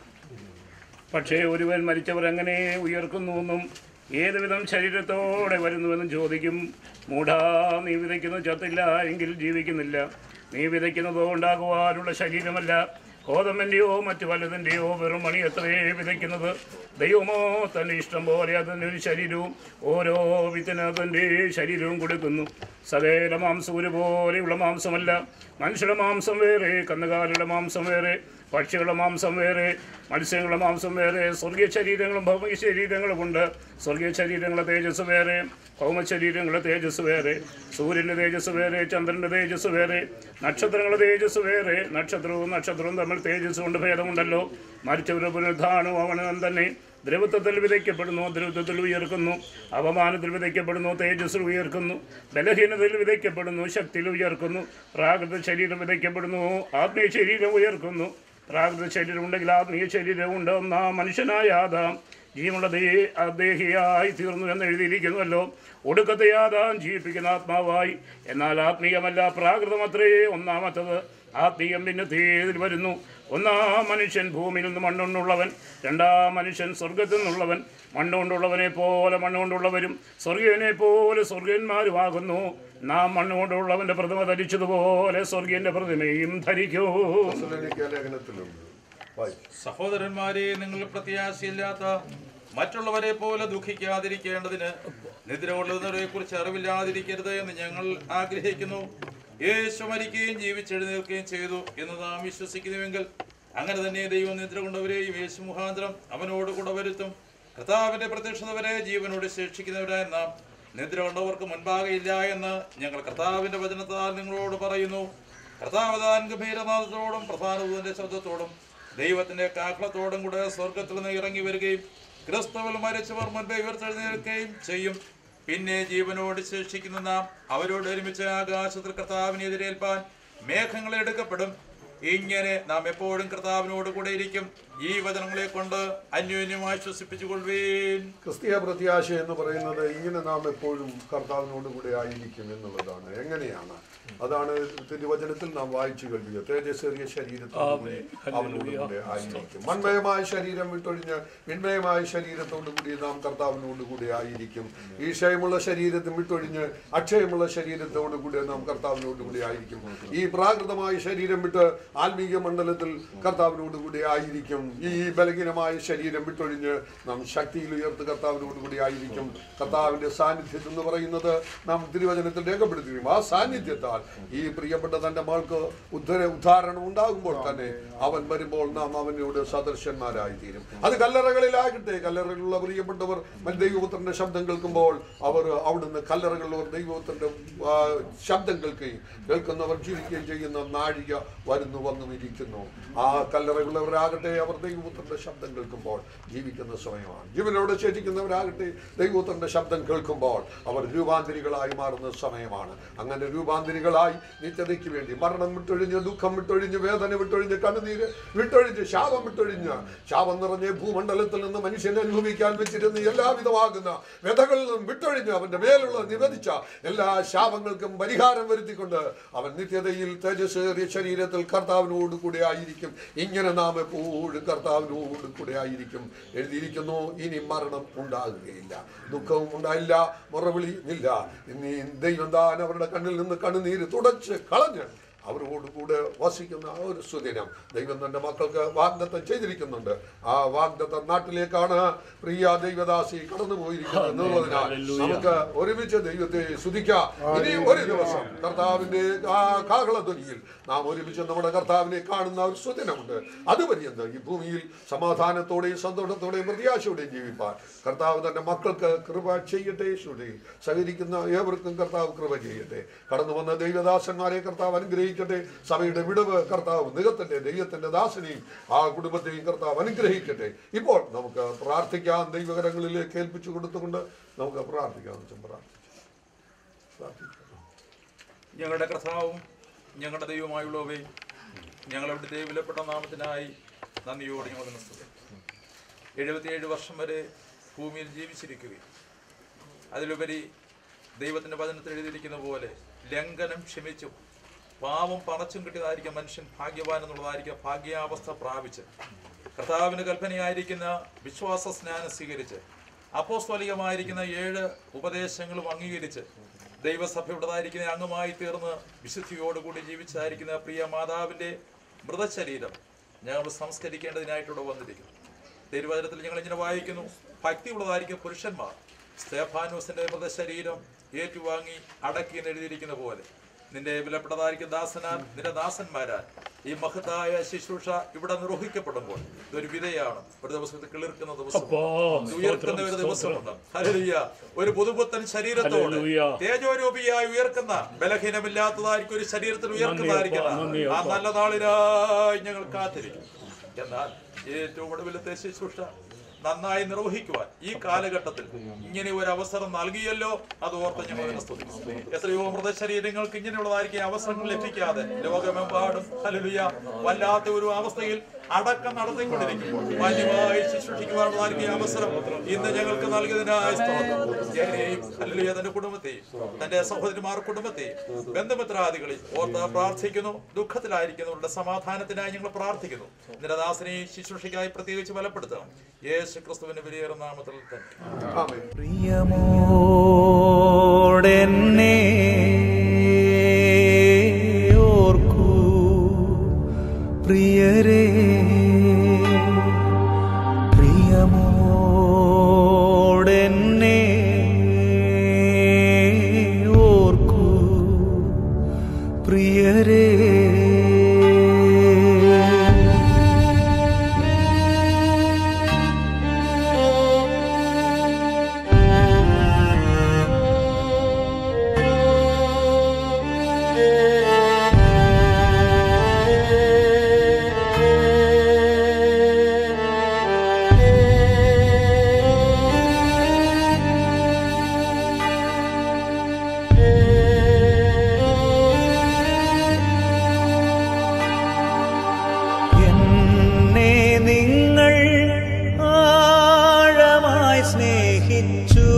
പക്ഷേ ഒരുവൻ മരിച്ചവർ എങ്ങനെ ഉയർക്കുന്നുവെന്നും ഏതുവിധം ശരീരത്തോടെ വരുന്നുവെന്നും ചോദിക്കും മൂഢാ നീ വിതയ്ക്കുന്നത് ചത്തില്ല എങ്കിൽ ജീവിക്കുന്നില്ല നീ വിതയ്ക്കുന്നതോ ഉണ്ടാകുവാനുള്ള ശരീരമല്ല കോതമ്പൻ്റെയോ മറ്റു വല്ലതിൻ്റെയോ വെറും മണി എത്രയേ വിതയ്ക്കുന്നത് ദൈവമോ തൻ്റെ ഇഷ്ടം പോലെ അതിനൊരു ശരീരവും ഓരോ വിത്തിന് അതിൻ്റെ ശരീരവും കൊടുക്കുന്നു സകല മാംസം ഒരുപോലെയുള്ള മാംസമല്ല മനുഷ്യരുടെ മാംസം വേറെ കന്നുകാലിയുടെ മാംസം വേറെ പക്ഷികളുടെ മാംസം വേറെ മത്സ്യങ്ങളുടെ മാംസം വേറെ സ്വർഗീയ ശരീരങ്ങളും ഭൗമിക ശരീരങ്ങളും ഉണ്ട് സ്വർഗീയ ശരീരങ്ങളുടെ തേജസ് വേറെ ഭൗമ ശരീരങ്ങളുടെ തേജസ് വേറെ സൂര്യൻ്റെ തേജസ് വേറെ ചന്ദ്രൻ്റെ തേജസ് വേറെ നക്ഷത്രങ്ങളുടെ തേജസ് വേറെ നക്ഷത്രവും നക്ഷത്രവും തമ്മിൽ തേജസ് കൊണ്ട് ഭേദമുണ്ടല്ലോ മരിച്ചവരുടെ പുനരുദ്ധാനവും അവനും തന്നെ ദ്രവത്വത്തിൽ വിതയ്ക്കപ്പെടുന്നു ദ്രവത്വത്തിൽ ഉയർക്കുന്നു അപമാനത്തിൽ വിതയ്ക്കപ്പെടുന്നു തേജസ്സിൽ ഉയർക്കുന്നു ബലഹീനതയിൽ വിതയ്ക്കപ്പെടുന്നു ശക്തിയിൽ ഉയർക്കുന്നു പ്രാകൃത ശരീരം വിതയ്ക്കപ്പെടുന്നു ആത്മീയ ശരീരം ഉയർക്കുന്നു പ്രാകൃത ശരീരം ഉണ്ടെങ്കിൽ ആത്മീയ ശരീരം ഉണ്ട് ഒന്നാം മനുഷ്യനായ ആദാം ജീവനുള്ള ദേ- ദേഹിയായി തീർന്നു എന്ന് എഴുതിയിരിക്കുന്നുവല്ലോ ഒടുക്കത്തെ ആദാം ജീവിപ്പിക്കുന്ന ആത്മാവായി എന്നാൽ ആത്മീയമല്ല പ്രാകൃതമത്രേ ഒന്നാമത്തത് ആത്മീയം പിന്നെ തേതിൽ വരുന്നു ഒന്നാം മനുഷ്യൻ ഭൂമിയിൽ നിന്ന് മണ്ണുകൊണ്ടുള്ളവൻ രണ്ടാം മനുഷ്യൻ സ്വർഗത്തിൽ നിന്നുള്ളവൻ മണ്ണുകൊണ്ടുള്ളവനെ പോലെ മണ്ണുകൊണ്ടുള്ളവരും സ്വർഗീയനെ പോലെ സ്വർഗീയന്മാരുമാകുന്നു നാം മണ്ണുകൊണ്ടുള്ളവന്റെ പ്രതിമ ധരിച്ചതുപോലെ സ്വർഗീയന്റെ പ്രതിമയും ധരിക്കൂ തെസലോനിക്ക ലേഖനത്തിലുണ്ട് വായിക്കും സഹോദരന്മാരെ നിങ്ങൾ പ്രത്യാശയില്ലാത്ത മറ്റുള്ളവരെ പോലെ ദുഃഖിക്കാതിരിക്കേണ്ടതിന് നിദ്ര കൊള്ളുന്നവരെ കുറിച്ച് അറിവില്ലാതിരിക്കരുത് എന്ന് ഞങ്ങൾ ആഗ്രഹിക്കുന്നു യേശു മരിക്കുകയും ജീവിച്ചെഴുന്നേൽക്കുകയും ചെയ്തു എന്ന് നാം വിശ്വസിക്കുന്നുവെങ്കിൽ അങ്ങനെ തന്നെ ദൈവം നിദ്ര കൊണ്ടവരെയും യേശു മുഖാന്തരം അവനോട് കൂടെ വരുത്തും കർത്താവിന്റെ പ്രത്യക്ഷത വരെ ജീവനോട് ശേഷിക്കുന്നവരായ നാം നിദ്ര കൊണ്ടവർക്ക് മുൻപാകെ ഇല്ല എന്ന് ഞങ്ങൾ കർത്താവിന്റെ വചനത്താൽ നിങ്ങളോട് പറയുന്നു കർത്താവതാൻ ഗംഭീരനാഥത്തോടും പ്രധാനഭൂതന്റെ ശബ്ദത്തോടും ദൈവത്തിന്റെ കാക്കളത്തോടും കൂടെ സ്വർഗത്തിൽ നിന്ന് ഇറങ്ങി വരികയും ക്രിസ്തുവിൽ മരിച്ചവർ മുൻപേ ഉയർത്തെഴുന്നേൽക്കുകയും ചെയ്യും പിന്നെ ജീവനോട് ശേഷിക്കുന്ന നാം അവരോട് ഒരുമിച്ച് ആകാശത്തിൽ കർത്താവിനെ എതിരേൽപ്പാൻ മേഘങ്ങൾ എടുക്കപ്പെടും ഇങ്ങനെ നാം എപ്പോഴും കർത്താവിനോട് കൂടെ ഇരിക്കും ഈ വചനങ്ങളെ കൊണ്ട് അന്യോന്യം ആശ്വസിപ്പിച്ചുകൊള്ളുവേൻ ക്രിസ്തീയ പ്രത്യാശ എന്ന് പറയുന്നത് ഇങ്ങനെ നാം എപ്പോഴും കർത്താവിനോട് കൂടെ ആയിരിക്കും എന്നുള്ളതാണ് എങ്ങനെയാണ് അതാണ് തിരുവചനത്തിൽ നാം വായിച്ചു കഴിഞ്ഞത് തേജസ്സേറിയ ശരീരത്തോടു കൂടി അവനോട് കൂടെ ആയിരിക്കും മൺമയമായ ശരീരം വിട്ടൊഴിഞ്ഞ് വിൺമയമായ ശരീരത്തോടു കൂടി നാം കർത്താവിനോട് കൂടെ ആയിരിക്കും ഈ ക്ഷയമുള്ള ശരീരത്തിൽ വിട്ടൊഴിഞ്ഞ് അക്ഷയമുള്ള ശരീരത്തോടു കൂടി നാം കർത്താവിനോട് കൂടി ആയിരിക്കും ഈ പ്രാകൃതമായ ശരീരം വിട്ട് ആത്മീയ മണ്ഡലത്തിൽ കർത്താവിനോട് കൂടി ആയിരിക്കും ഈ ബലഹീനമായ ശരീരം വിട്ടൊഴിഞ്ഞ് നാം ശക്തിയിൽ ഉയർത്ത് കർത്താവിനോട് കൂടി ആയിരിക്കും കർത്താവിന്റെ സാന്നിധ്യം എന്ന് പറയുന്നത് നാം തിരുവചനത്തിൽ രേഖപ്പെടുത്തുകയും ആ സാന്നിധ്യത്താൽ ഈ പ്രിയപ്പെട്ട തന്റെ മകൾക്ക് ഉദ്ധര ഉദ്ധാരണം ഉണ്ടാകുമ്പോൾ തന്നെ അവൻ വരുമ്പോൾ നാം അവനോട് സദർശന്മാരായി തീരും അത് കല്ലറകളിലാകട്ടെ കല്ലറകളിലുള്ള പ്രിയപ്പെട്ടവർ ദൈവപുത്രന്റെ ശബ്ദം കേൾക്കുമ്പോൾ അവർ അവിടുന്ന് കല്ലറകളിലവർ ദൈവപുത്രന്റെ ആ, ശബ്ദം കേൾക്കുകയും കേൾക്കുന്നവർ ജീവിക്കുകയും ചെയ്യുന്ന നാഴിക വരുന്നു വന്നും ഇരിക്കുന്നു ആ കല്ലറകളുള്ളവരാകട്ടെ അവർ ദൈവപുത്രന്റെ ശബ്ദം കേൾക്കുമ്പോൾ ജീവിക്കുന്ന സമയമാണ് ജീവനോട് ശേഷിക്കുന്നവരാകട്ടെ ദൈവപുത്രന്റെ ശബ്ദം കേൾക്കുമ്പോൾ അവർ രൂപാന്തരികളായി മാറുന്ന സമയമാണ് അങ്ങനെ രൂപാന്തരികളായി നിത്യതയ്ക്ക് വേണ്ടി മരണം വിട്ടൊഴിഞ്ഞ് ദുഃഖം വിട്ടൊഴിഞ്ഞ് വേദന വിട്ടൊഴിഞ്ഞ് കണ്ണുനീര് വിട്ടൊഴിഞ്ഞ് ശാപം വിട്ടൊഴിഞ്ഞ് ശാപം നിറഞ്ഞ ഭൂമണ്ഡലത്തിൽ നിന്ന് മനുഷ്യനെ അനുഭവിക്കാൻ വെച്ചിരുന്ന എല്ലാവിധമാകുന്ന വ്യഥകളിൽ നിന്നും വിട്ടൊഴിഞ്ഞ് അവന്റെ മേലുള്ള നിവേദിച്ച എല്ലാ ശാപങ്ങൾക്കും പരിഹാരം വരുത്തിക്കൊണ്ട് അവൻ നിത്യതയിൽ തേജസ്സേറിയ ശരീരത്തിൽ കർത്താവിനോട് കൂടെ ആയിരിക്കും ഇങ്ങനെ നാം എപ്പോഴും കർത്താവിനോട് കൂടെ ആയിരിക്കും എഴുതിയിരിക്കുന്നു ഇനി മരണം ഉണ്ടാകുകയില്ല ദുഃഖവും ഉണ്ടായില്ല മുറവിളി ഇല്ല ഇനി ദൈവം താൻ അവരുടെ കണ്ണിൽ നിന്ന് കണ്ണുനീര് തുടച്ച് കളഞ്ഞ് അവരോട് കൂടെ വസിക്കുന്ന ആ ഒരു സുദിനം ദൈവം തന്റെ മക്കൾക്ക് വാഗ്ദത്തം ചെയ്തിരിക്കുന്നുണ്ട് ആ വാഗ്ദത്തം നാട്ടിലേക്കാണ് പ്രിയ ദൈവദാസി കടന്നു പോയിരിക്കുന്നത് എന്നുള്ളതിനാൽ നമുക്ക് ഒരുമിച്ച് ദൈവത്തെ സ്തുതിക്കാം ഇനി ഒരു ദിവസം കർത്താവിന്റെ ആ കാഹളധ്വനിയിൽ നാം ഒരുമിച്ച് നമ്മുടെ കർത്താവിനെ കാണുന്ന ഒരു സുദിനമുണ്ട് അതുപര്യന്ത് ഈ ഭൂമിയിൽ സമാധാനത്തോടെയും സന്തോഷത്തോടെയും പ്രത്യാശയോടെയും ജീവിപ്പാൻ കർത്താവ് തന്റെ മക്കൾക്ക് കൃപ ചെയ്യട്ടെ യേശുടെ സഹകരിക്കുന്ന ഏവർക്കും കർത്താവ് കൃപ ചെയ്യട്ടെ കടന്നു വന്ന ദൈവദാസന്മാരെ കർത്താവ് അനുഗ്രഹിക്കട്ടെ സഭയുടെ വിടവ് കർത്താവ് നികത്തട്ടെ ദൈവത്തിന്റെ ദാസനെയും ആ കുടുംബത്തെയും കർത്താവ് അനുഗ്രഹിക്കട്ടെ ഇപ്പോൾ നമുക്ക് പ്രാർത്ഥിക്കാം ദൈവകരങ്ങളിലേക്ക് ഏൽപ്പിച്ചു കൊടുത്തുകൊണ്ട് നമുക്ക് പ്രാർത്ഥിക്കാം അച്ഛൻ പ്രാർത്ഥിക്കാം പ്രാർത്ഥിക്കാം ഞങ്ങളുടെ കർത്താവും ഞങ്ങളുടെ ദൈവമായുള്ളവേ ഞങ്ങൾ അവിടുത്തെ വിലപ്പെട്ട നാമത്തിനായി നന്ദിയോടെ ഞങ്ങൾ നമസ്തേ എഴുപത്തിയേഴ് വർഷം വരെ ഭൂമിയിൽ ജീവിച്ചിരിക്കുകയും അതിലുപരി ദൈവത്തിൻ്റെ വചനത്തിൽ എഴുതിയിരിക്കുന്ന പോലെ ലംഘനം ക്ഷമിച്ചും പാവം പണച്ചും കിട്ടിയതായിരിക്കും മനുഷ്യൻ ഭാഗ്യവാൻ എന്നുള്ളതായിരിക്കും ഭാഗ്യാവസ്ഥ പ്രാപിച്ച് കർത്താവിന് കൽപ്പനയായിരിക്കുന്ന വിശ്വാസ സ്നാനം സ്വീകരിച്ച് അപ്പോസ്തോലികമായിരിക്കുന്ന ഏഴ് ഉപദേശങ്ങളും അംഗീകരിച്ച് ദൈവസഭയുടേതായിരിക്കുന്ന അംഗമായി തീർന്ന് വിശുദ്ധിയോടുകൂടി ജീവിച്ചായിരിക്കുന്ന പ്രിയ മാതാവിൻ്റെ മൃതശരീരം ഞങ്ങൾ സംസ്കരിക്കേണ്ടതിനായിട്ടിവിടെ വന്നിരിക്കുന്നു തിരുവചനത്തിൽ ഞങ്ങൾ ഇങ്ങനെ വായിക്കുന്നു ഭക്തിയുള്ളതായിരിക്കും പുരുഷന്മാർ സ്തേഫാനൂസിന്റെ മൃതശരീരം ഏറ്റുവാങ്ങി അടക്കി എന്ന് എഴുതിയിരിക്കുന്ന പോലെ നിന്റെ വിലപ്പെട്ടതായിരിക്കും ദാസനാൽ നിന്റെ ദാസന്മാരാൽ ഈ മഹത്തായ ശുശ്രൂഷ ഇവിടെ നിർവഹിക്കപ്പെടുമ്പോൾ ഇതൊരു വിധയാണ് ഒരു ദിവസം ഇത് കിളിർക്കുന്ന ദിവസം അപ്പാ, ഇത് ഉയർക്കുന്ന ഒരു സ്തോത്രം, ദിവസമുണ്ട് ഹല്ലേലൂയ. ഒരു പുതുപുത്തൻ ശരീരത്തോട് ഹല്ലേലൂയ. തേജോരൂപിയായി ഉയർക്കുന്ന ബലഹീനമില്ലാത്തതായിരിക്കും ഒരു ശരീരത്തിൽ ഉയർക്കുന്നതായിരിക്കുന്ന നന്ദി, ആ അപ്പാ. നല്ല നാളിനായി ഞങ്ങൾ കാത്തിരിക്കും എന്നാൽ ഏറ്റവും ഒടുവിലത്തെ ശുശ്രൂഷ നന്നായി നിർവഹിക്കുവാൻ ഈ കാലഘട്ടത്തിൽ ഇങ്ങനെ ഒരു അവസരം നൽകിയല്ലോ അത് ഓർത്ത് ഞങ്ങൾ അതിനെ സ്തുതിക്കുന്നു എത്രയോ മൃതശരീരങ്ങൾക്ക് ഇങ്ങനെയുള്ളതായിരിക്കും അവസരങ്ങൾ ലഭിക്കാതെ ലോകമെമ്പാടും ഹല്ലേലൂയ വല്ലാത്ത ഒരു അവസ്ഥയിൽ അടക്കം നടത്തിക്കൊണ്ടിരിക്കുമ്പോൾ മാന്യമായി ശുശ്രൂഷിക്കുവാനുള്ളതായിരിക്കും ഈ അവസരം ഇന്ന് ഞങ്ങൾക്ക് നൽകിയതിനായ സ്തോത്രം ജയനെയും ഹല്ലേലൂയ തന്റെ കുടുംബത്തെയും തന്റെ സഹോദരിമാർ കുടുംബത്തെയും ബന്ധുമിത്രാദികളെയും ഓർത്ത് പ്രാർത്ഥിക്കുന്നു ദുഃഖത്തിലായിരിക്കുന്നവരുടെ സമാധാനത്തിനായി ഞങ്ങൾ പ്രാർത്ഥിക്കുന്നു നിരദാസനെയും ശുശ്രൂഷയ്ക്കായി പ്രത്യേകിച്ച് ബലപ്പെടുത്തണം യേശു ക്രിസ്തുവിന്റെ വലിയേറെ നാമത്തിൽ തന്നെ പ്രിയമോടെന്നെ ഓർക്കൂ പ്രിയരേ പ്രിയമോടെന്നെ ഓർക്കൂ പ്രിയരേ എന്നെ നിങ്ങൾ ആഴമായി സ്നേഹിച്ചു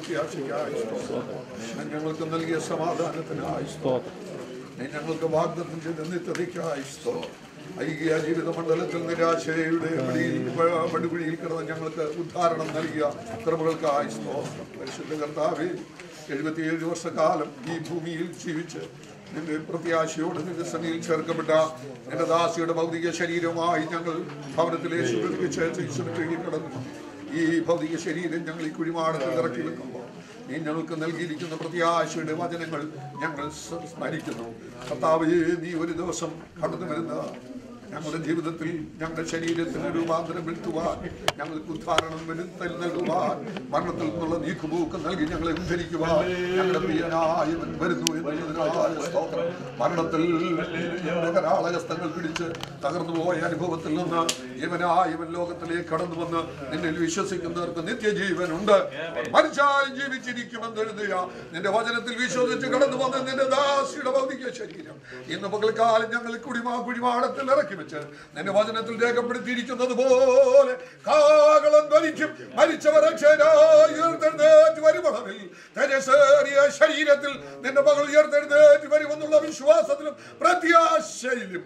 പ്രത്യാശയ്ക്കായി സ്തോത്രം. നീ ഞങ്ങൾക്ക് നൽകിയ സമാധാനത്തിനായി സ്തോത്രം. നീ ഞങ്ങൾക്ക് വാഗ്ദത്തം ചെയ്ത നിത്യതയ്ക്കായി സ്തോത്രം ഐകിയ ജീവിത മണ്ഡലത്തിൽ നിരാശയുടെ പിടിയിൽ പടുകുഴിയിൽ കിടന്ന് ഞങ്ങൾക്ക് ഉദ്ധാരണം നൽകിയ കൃപകൾക്കായി സ്തോത്രം പരിശുദ്ധ കർത്താവേ എഴുപത്തിയേഴ് വർഷക്കാലം ഈ ഭൂമിയിൽ ജീവിച്ച് നിന്റെ പ്രത്യാശയോട് നിന്റെ സന്നിയിൽ ചേർക്കപ്പെട്ട നിന്റെ ദാസിയുടെ ഭൗതിക ശരീരവുമായി ഞങ്ങൾ ഭവനത്തിലെ ശുശ്രൂഷിച്ച് കിടന്നു ഈ ഭൗതിക ശരീരം ഞങ്ങൾ ഈ കുഴിമാടത്തിൽ ഇറക്കി വെക്കുമ്പോൾ നീ ഞങ്ങൾക്ക് നൽകിയിരിക്കുന്ന പ്രത്യാശയുടെ വചനങ്ങൾ ഞങ്ങൾ സ്മരിക്കുന്നു കർത്താവേ നീ ഒരു ദിവസം കടന്നു വരുന്ന ഞങ്ങളുടെ ജീവിതത്തിൽ ഞങ്ങളുടെ ശരീരത്തിന് രൂപാന്തരം വരുത്തുവാൻ ഞങ്ങൾക്ക് ഉദ്ധാരണം വരുത്തൽ നൽകുവാൻ മരണത്തിൽ നിന്നുള്ള നീക്കുപോക്ക് നൽകി ഞങ്ങളെ ഉദ്ധരിക്കുവാൻ ഞങ്ങളുടെ പ്രിയനായവൻ വരുന്നു എന്നതിനായ സ്തോത്രം മരണത്തിൽ ഞങ്ങളുടെ കരാളഹസ്തങ്ങൾ പിടിച്ച് തകർന്നു പോയ അനുഭവത്തിൽ നിന്ന് ഇവനായവൻ ലോകത്തിലേക്ക് കടന്നു വന്ന് നിന്നിൽ വിശ്വസിക്കുന്നവർക്ക് നിത്യജീവൻ ഉണ്ട് മനുഷ്യായി ജീവിച്ചിരിക്കുമെന്ന് എഴുതുക നിന്റെ വചനത്തിൽ വിശ്വസിച്ച് കടന്നു വന്ന നിന്റെ ദാസിയുടെ ഭൗതിക ശരീരം ഇന്ന് പകൽക്കാലം ഞങ്ങൾ കുടിമാ കുഴിമാടത്തിൽ ഇറക്കി വെച്ച് നിന്റെ വചനത്തിൽ രേഖപ്പെടുത്തിയിരിക്കുന്നത് പോലെ കാകളം ധരിക്കും മരിച്ചവരെ ഉയർത്തെഴുന്നേറ്റ് വരുമളവിൽ തെരസേറിയ ശരീരത്തിൽ നിന്റെ മകൾ ഉയർത്തെഴുന്നേറ്റ് വരുമെന്നുള്ള വിശ്വാസത്തിലും പ്രത്യാശയിലും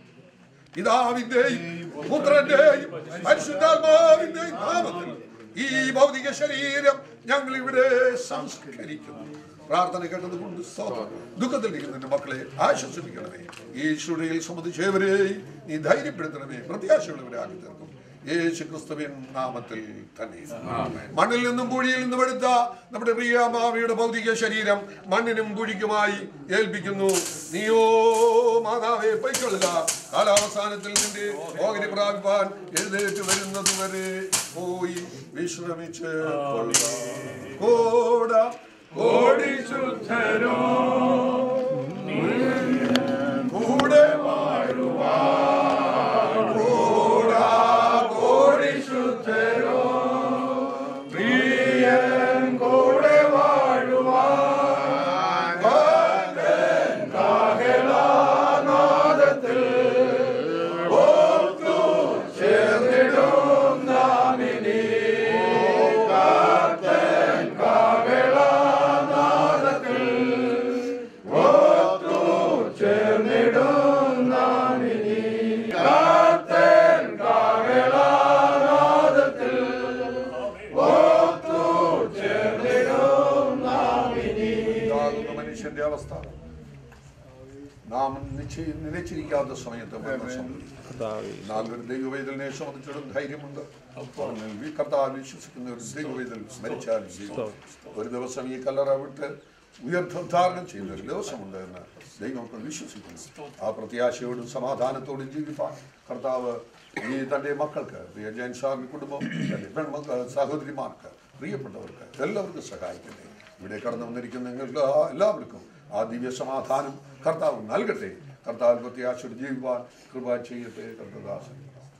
പിതാവിന്റെയും പുത്രന്റെയും പരിശുദ്ധാത്മാവിന്റെയും നാമത്തിൽ ഈ ഭൗതിക ശരീരം ഞങ്ങൾ ഇവിടെ സംസ്കരിക്കുന്നു പ്രാർത്ഥന കേട്ടത് കൊണ്ട് സ്തോത്രം ദുഃഖത്തിലിരിക്കുന്ന നിന്റെ മക്കളെ ആശ്വസിപ്പിക്കണമേ ഈശ്വരയിൽ സംബന്ധിച്ചവരെയും നീ ധൈര്യപ്പെടുത്തണമേ പ്രത്യാശയുള്ളവരെ ആക്കി തീർക്കും യേശു ക്രിസ്തുവിൻ നാമത്തിൽ തന്നെ മണ്ണിൽ നിന്നും പൂഴിയിൽ നിന്നും എടുത്ത നമ്മുടെ പ്രിയ മാവിയുടെ ഭൗതിക ശരീരം മണ്ണിനും പൂഴിക്കുമായി ഏൽപ്പിക്കുന്നു നീയോ മാതാവെ പൊയ്ക്കൊള്ളുക കാലാവസാനത്തിൽ നിന്റെ ഓഹരി പ്രാപിപ്പാൻ എഴുന്നേറ്റ് വരുന്നത് വരെ പോയി വിശ്രമിച്ച് കൊള്ളുക കോട കോടി ശുദ്ധരോ കൂടെ വാഴുവാൻ കോടാ കോടി ശുദ്ധരോ പ്രിയൻ കൂടെ വാഴുവാൻ കാന്തൻ കാഹളനാദത്തിൽ ഓർത്തു ചേർന്നിടും നാമിനി കാന്തൻ കാഹളനാദത്തിൽ ഓർത്തു ചേർന്നിടും നാമിനി കാന്തൻ കാഹളനാദത്തിൽ ഓർത്തു ചേർന്നിടും നാമിനി ഇതാകുന്നു മനുഷ്യന്റെ അവസ്ഥ നാം നിശ്ചയി നിലച്ചിരിക്കാത്ത സമയത്ത് മരണം സംഭവിക്കും. എന്നാൽ ഒരു ദൈവവേദലിനെ സംബന്ധിച്ചിടം ധൈര്യമുണ്ട് അവനിൽ ഈ കർത്താവ് വിശ്വസിക്കുന്ന ഒരു ദൈവവേദൽ മരിച്ചാൽ ജീവിക്കും. ഒരു ദിവസം ഈ കല്ലറ വിട്ട് ഉയർദ്ധാരണം ചെയ്യുന്ന ഒരു ദിവസമുണ്ട് എന്ന് ദൈവമക്കൾ വിശ്വസിക്കുന്നു ആ പ്രത്യാശയോടും സമാധാനത്തോടും ജീവിപ്പാൻ കർത്താവ് ഈ തൻ്റെ മക്കൾക്ക് പ്രിയ ജയൻ സ്വാമി കുടുംബം തൻ്റെ പെൺമക്കൾ സഹോദരിമാർക്ക് പ്രിയപ്പെട്ടവർക്ക് എല്ലാവർക്കും സഹായിക്കട്ടെ ഇവിടെ കടന്നു വന്നിരിക്കുന്ന നിങ്ങൾക്ക് എല്ലാവർക്കും ആ ദിവ്യ സമാധാനം കർത്താവ് നൽകട്ടെ കർത്താവ് പ്രത്യാശയോട് ജീവിപ്പാൻ കൃപ ചെയ്യട്ടെ കർത്തദാസൻ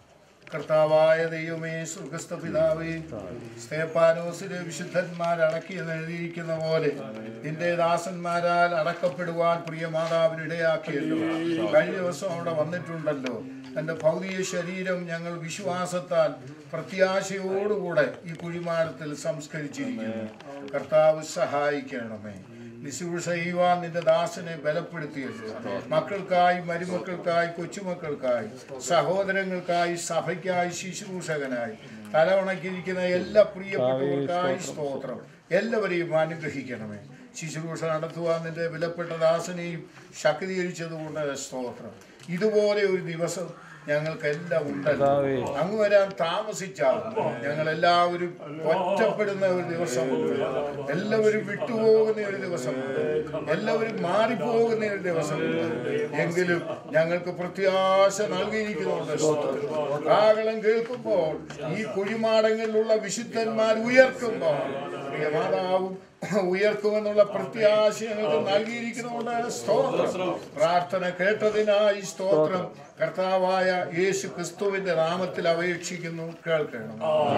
കർത്താവായ ദൈവമേ സ്വർഗസ്ഥ പിതാവേ സ്തേപ്പാനോസിലെ വിശുദ്ധന്മാർ അടക്കിയെന്ന് എഴുതിയിരിക്കുന്ന പോലെ നിന്റെ ദാസന്മാരാൽ അടക്കപ്പെടുവാൻ പ്രിയ മാതാവിന് ഇടയാക്കിയല്ലോ കഴിഞ്ഞ ദിവസം അവിടെ വന്നിട്ടുണ്ടല്ലോ തന്റെ ഭൗതിക ശരീരം ഞങ്ങൾ വിശ്വാസത്താൽ പ്രത്യാശയോടുകൂടെ ഈ കുഴിമാടത്തിൽ സംസ്കരിച്ചിരിക്കുന്നു കർത്താവ് സഹായിക്കണമേ നിശൂഷ ചെയ്യുവാൻ നിന്റെ ദാസനെ ബലപ്പെടുത്തിയല്ലോ മക്കൾക്കായി മരുമക്കൾക്കായി കൊച്ചുമക്കൾക്കായി സഹോദരങ്ങൾക്കായി സഭയ്ക്കായി ശുശ്രൂഷകനായി തലവണക്കിരിക്കുന്ന എല്ലാ പ്രിയപ്പെട്ടവർക്കായി സ്തോത്രം എല്ലാവരെയും അനുഗ്രഹിക്കണമേ ശുശ്രൂഷ നടത്തുവാൻ നിന്റെ വിലപ്പെട്ട ദാസനെയും ശക്തീകരിച്ചതുകൊണ്ട് സ്തോത്രം ഇതുപോലെ ഒരു ദിവസം ഞങ്ങൾക്കെല്ലാം ഉണ്ടല്ലോ അങ്ങ് വരാൻ താമസിച്ചാൽ ഞങ്ങൾ എല്ലാവരും ഒറ്റപ്പെടുന്ന ഒരു ദിവസമുണ്ട് എല്ലാവരും വിട്ടുപോകുന്ന ഒരു ദിവസമുണ്ട് എല്ലാവരും മാറിപ്പോകുന്ന ഒരു ദിവസമുണ്ട് എങ്കിലും ഞങ്ങൾക്ക് പ്രത്യാശ നൽകിയിരിക്കുന്നുണ്ട് സ്തോത്രം. കാഹളം കേൾക്കുമ്പോൾ ഈ കുഴിമാടങ്ങളിലുള്ള വിശുദ്ധന്മാർ ഉയർത്തുമ്പോൾ പ്രിയ മാതാവും ഉയർക്കുമെന്നുള്ള പ്രത്യാശ ഞങ്ങൾക്ക് നൽകിയിരിക്കുന്നുണ്ട് സ്തോത്രം പ്രാർത്ഥന കേട്ടതിനായി സ്തോത്രം കർത്താവായ യേശു ക്രിസ്തുവിന്റെ നാമത്തിൽ അപേക്ഷിക്കുന്നു കേൾക്കണം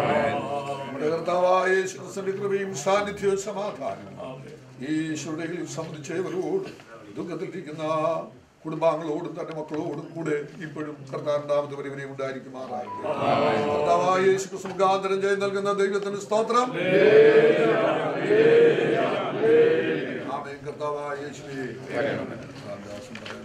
നമ്മുടെ കർത്താവായ യേശു ക്രിസ്തുവിന്റെ കൃപയും സാന്നിധ്യവും സമാധാനവും ഈശോയുടെ സംബന്ധിച്ചവരോട് ദുഃഖത്തിലിരിക്കുന്ന കുടുംബാംഗങ്ങളോടും തന്റെ മക്കളോടും കൂടെ ഇപ്പോഴും കർത്താണ്ടാമത് വരെ ഇവരെ ഉണ്ടായിരിക്കുമാറായി കർത്താവായ യേശു ക്രിസ്തു മുഖാന്തരം ജയം നൽകുന്ന ദൈവത്തിന് സ്തോത്രം ആമേൻ കർത്താവായ യേശുവേ ദാസം പറയാം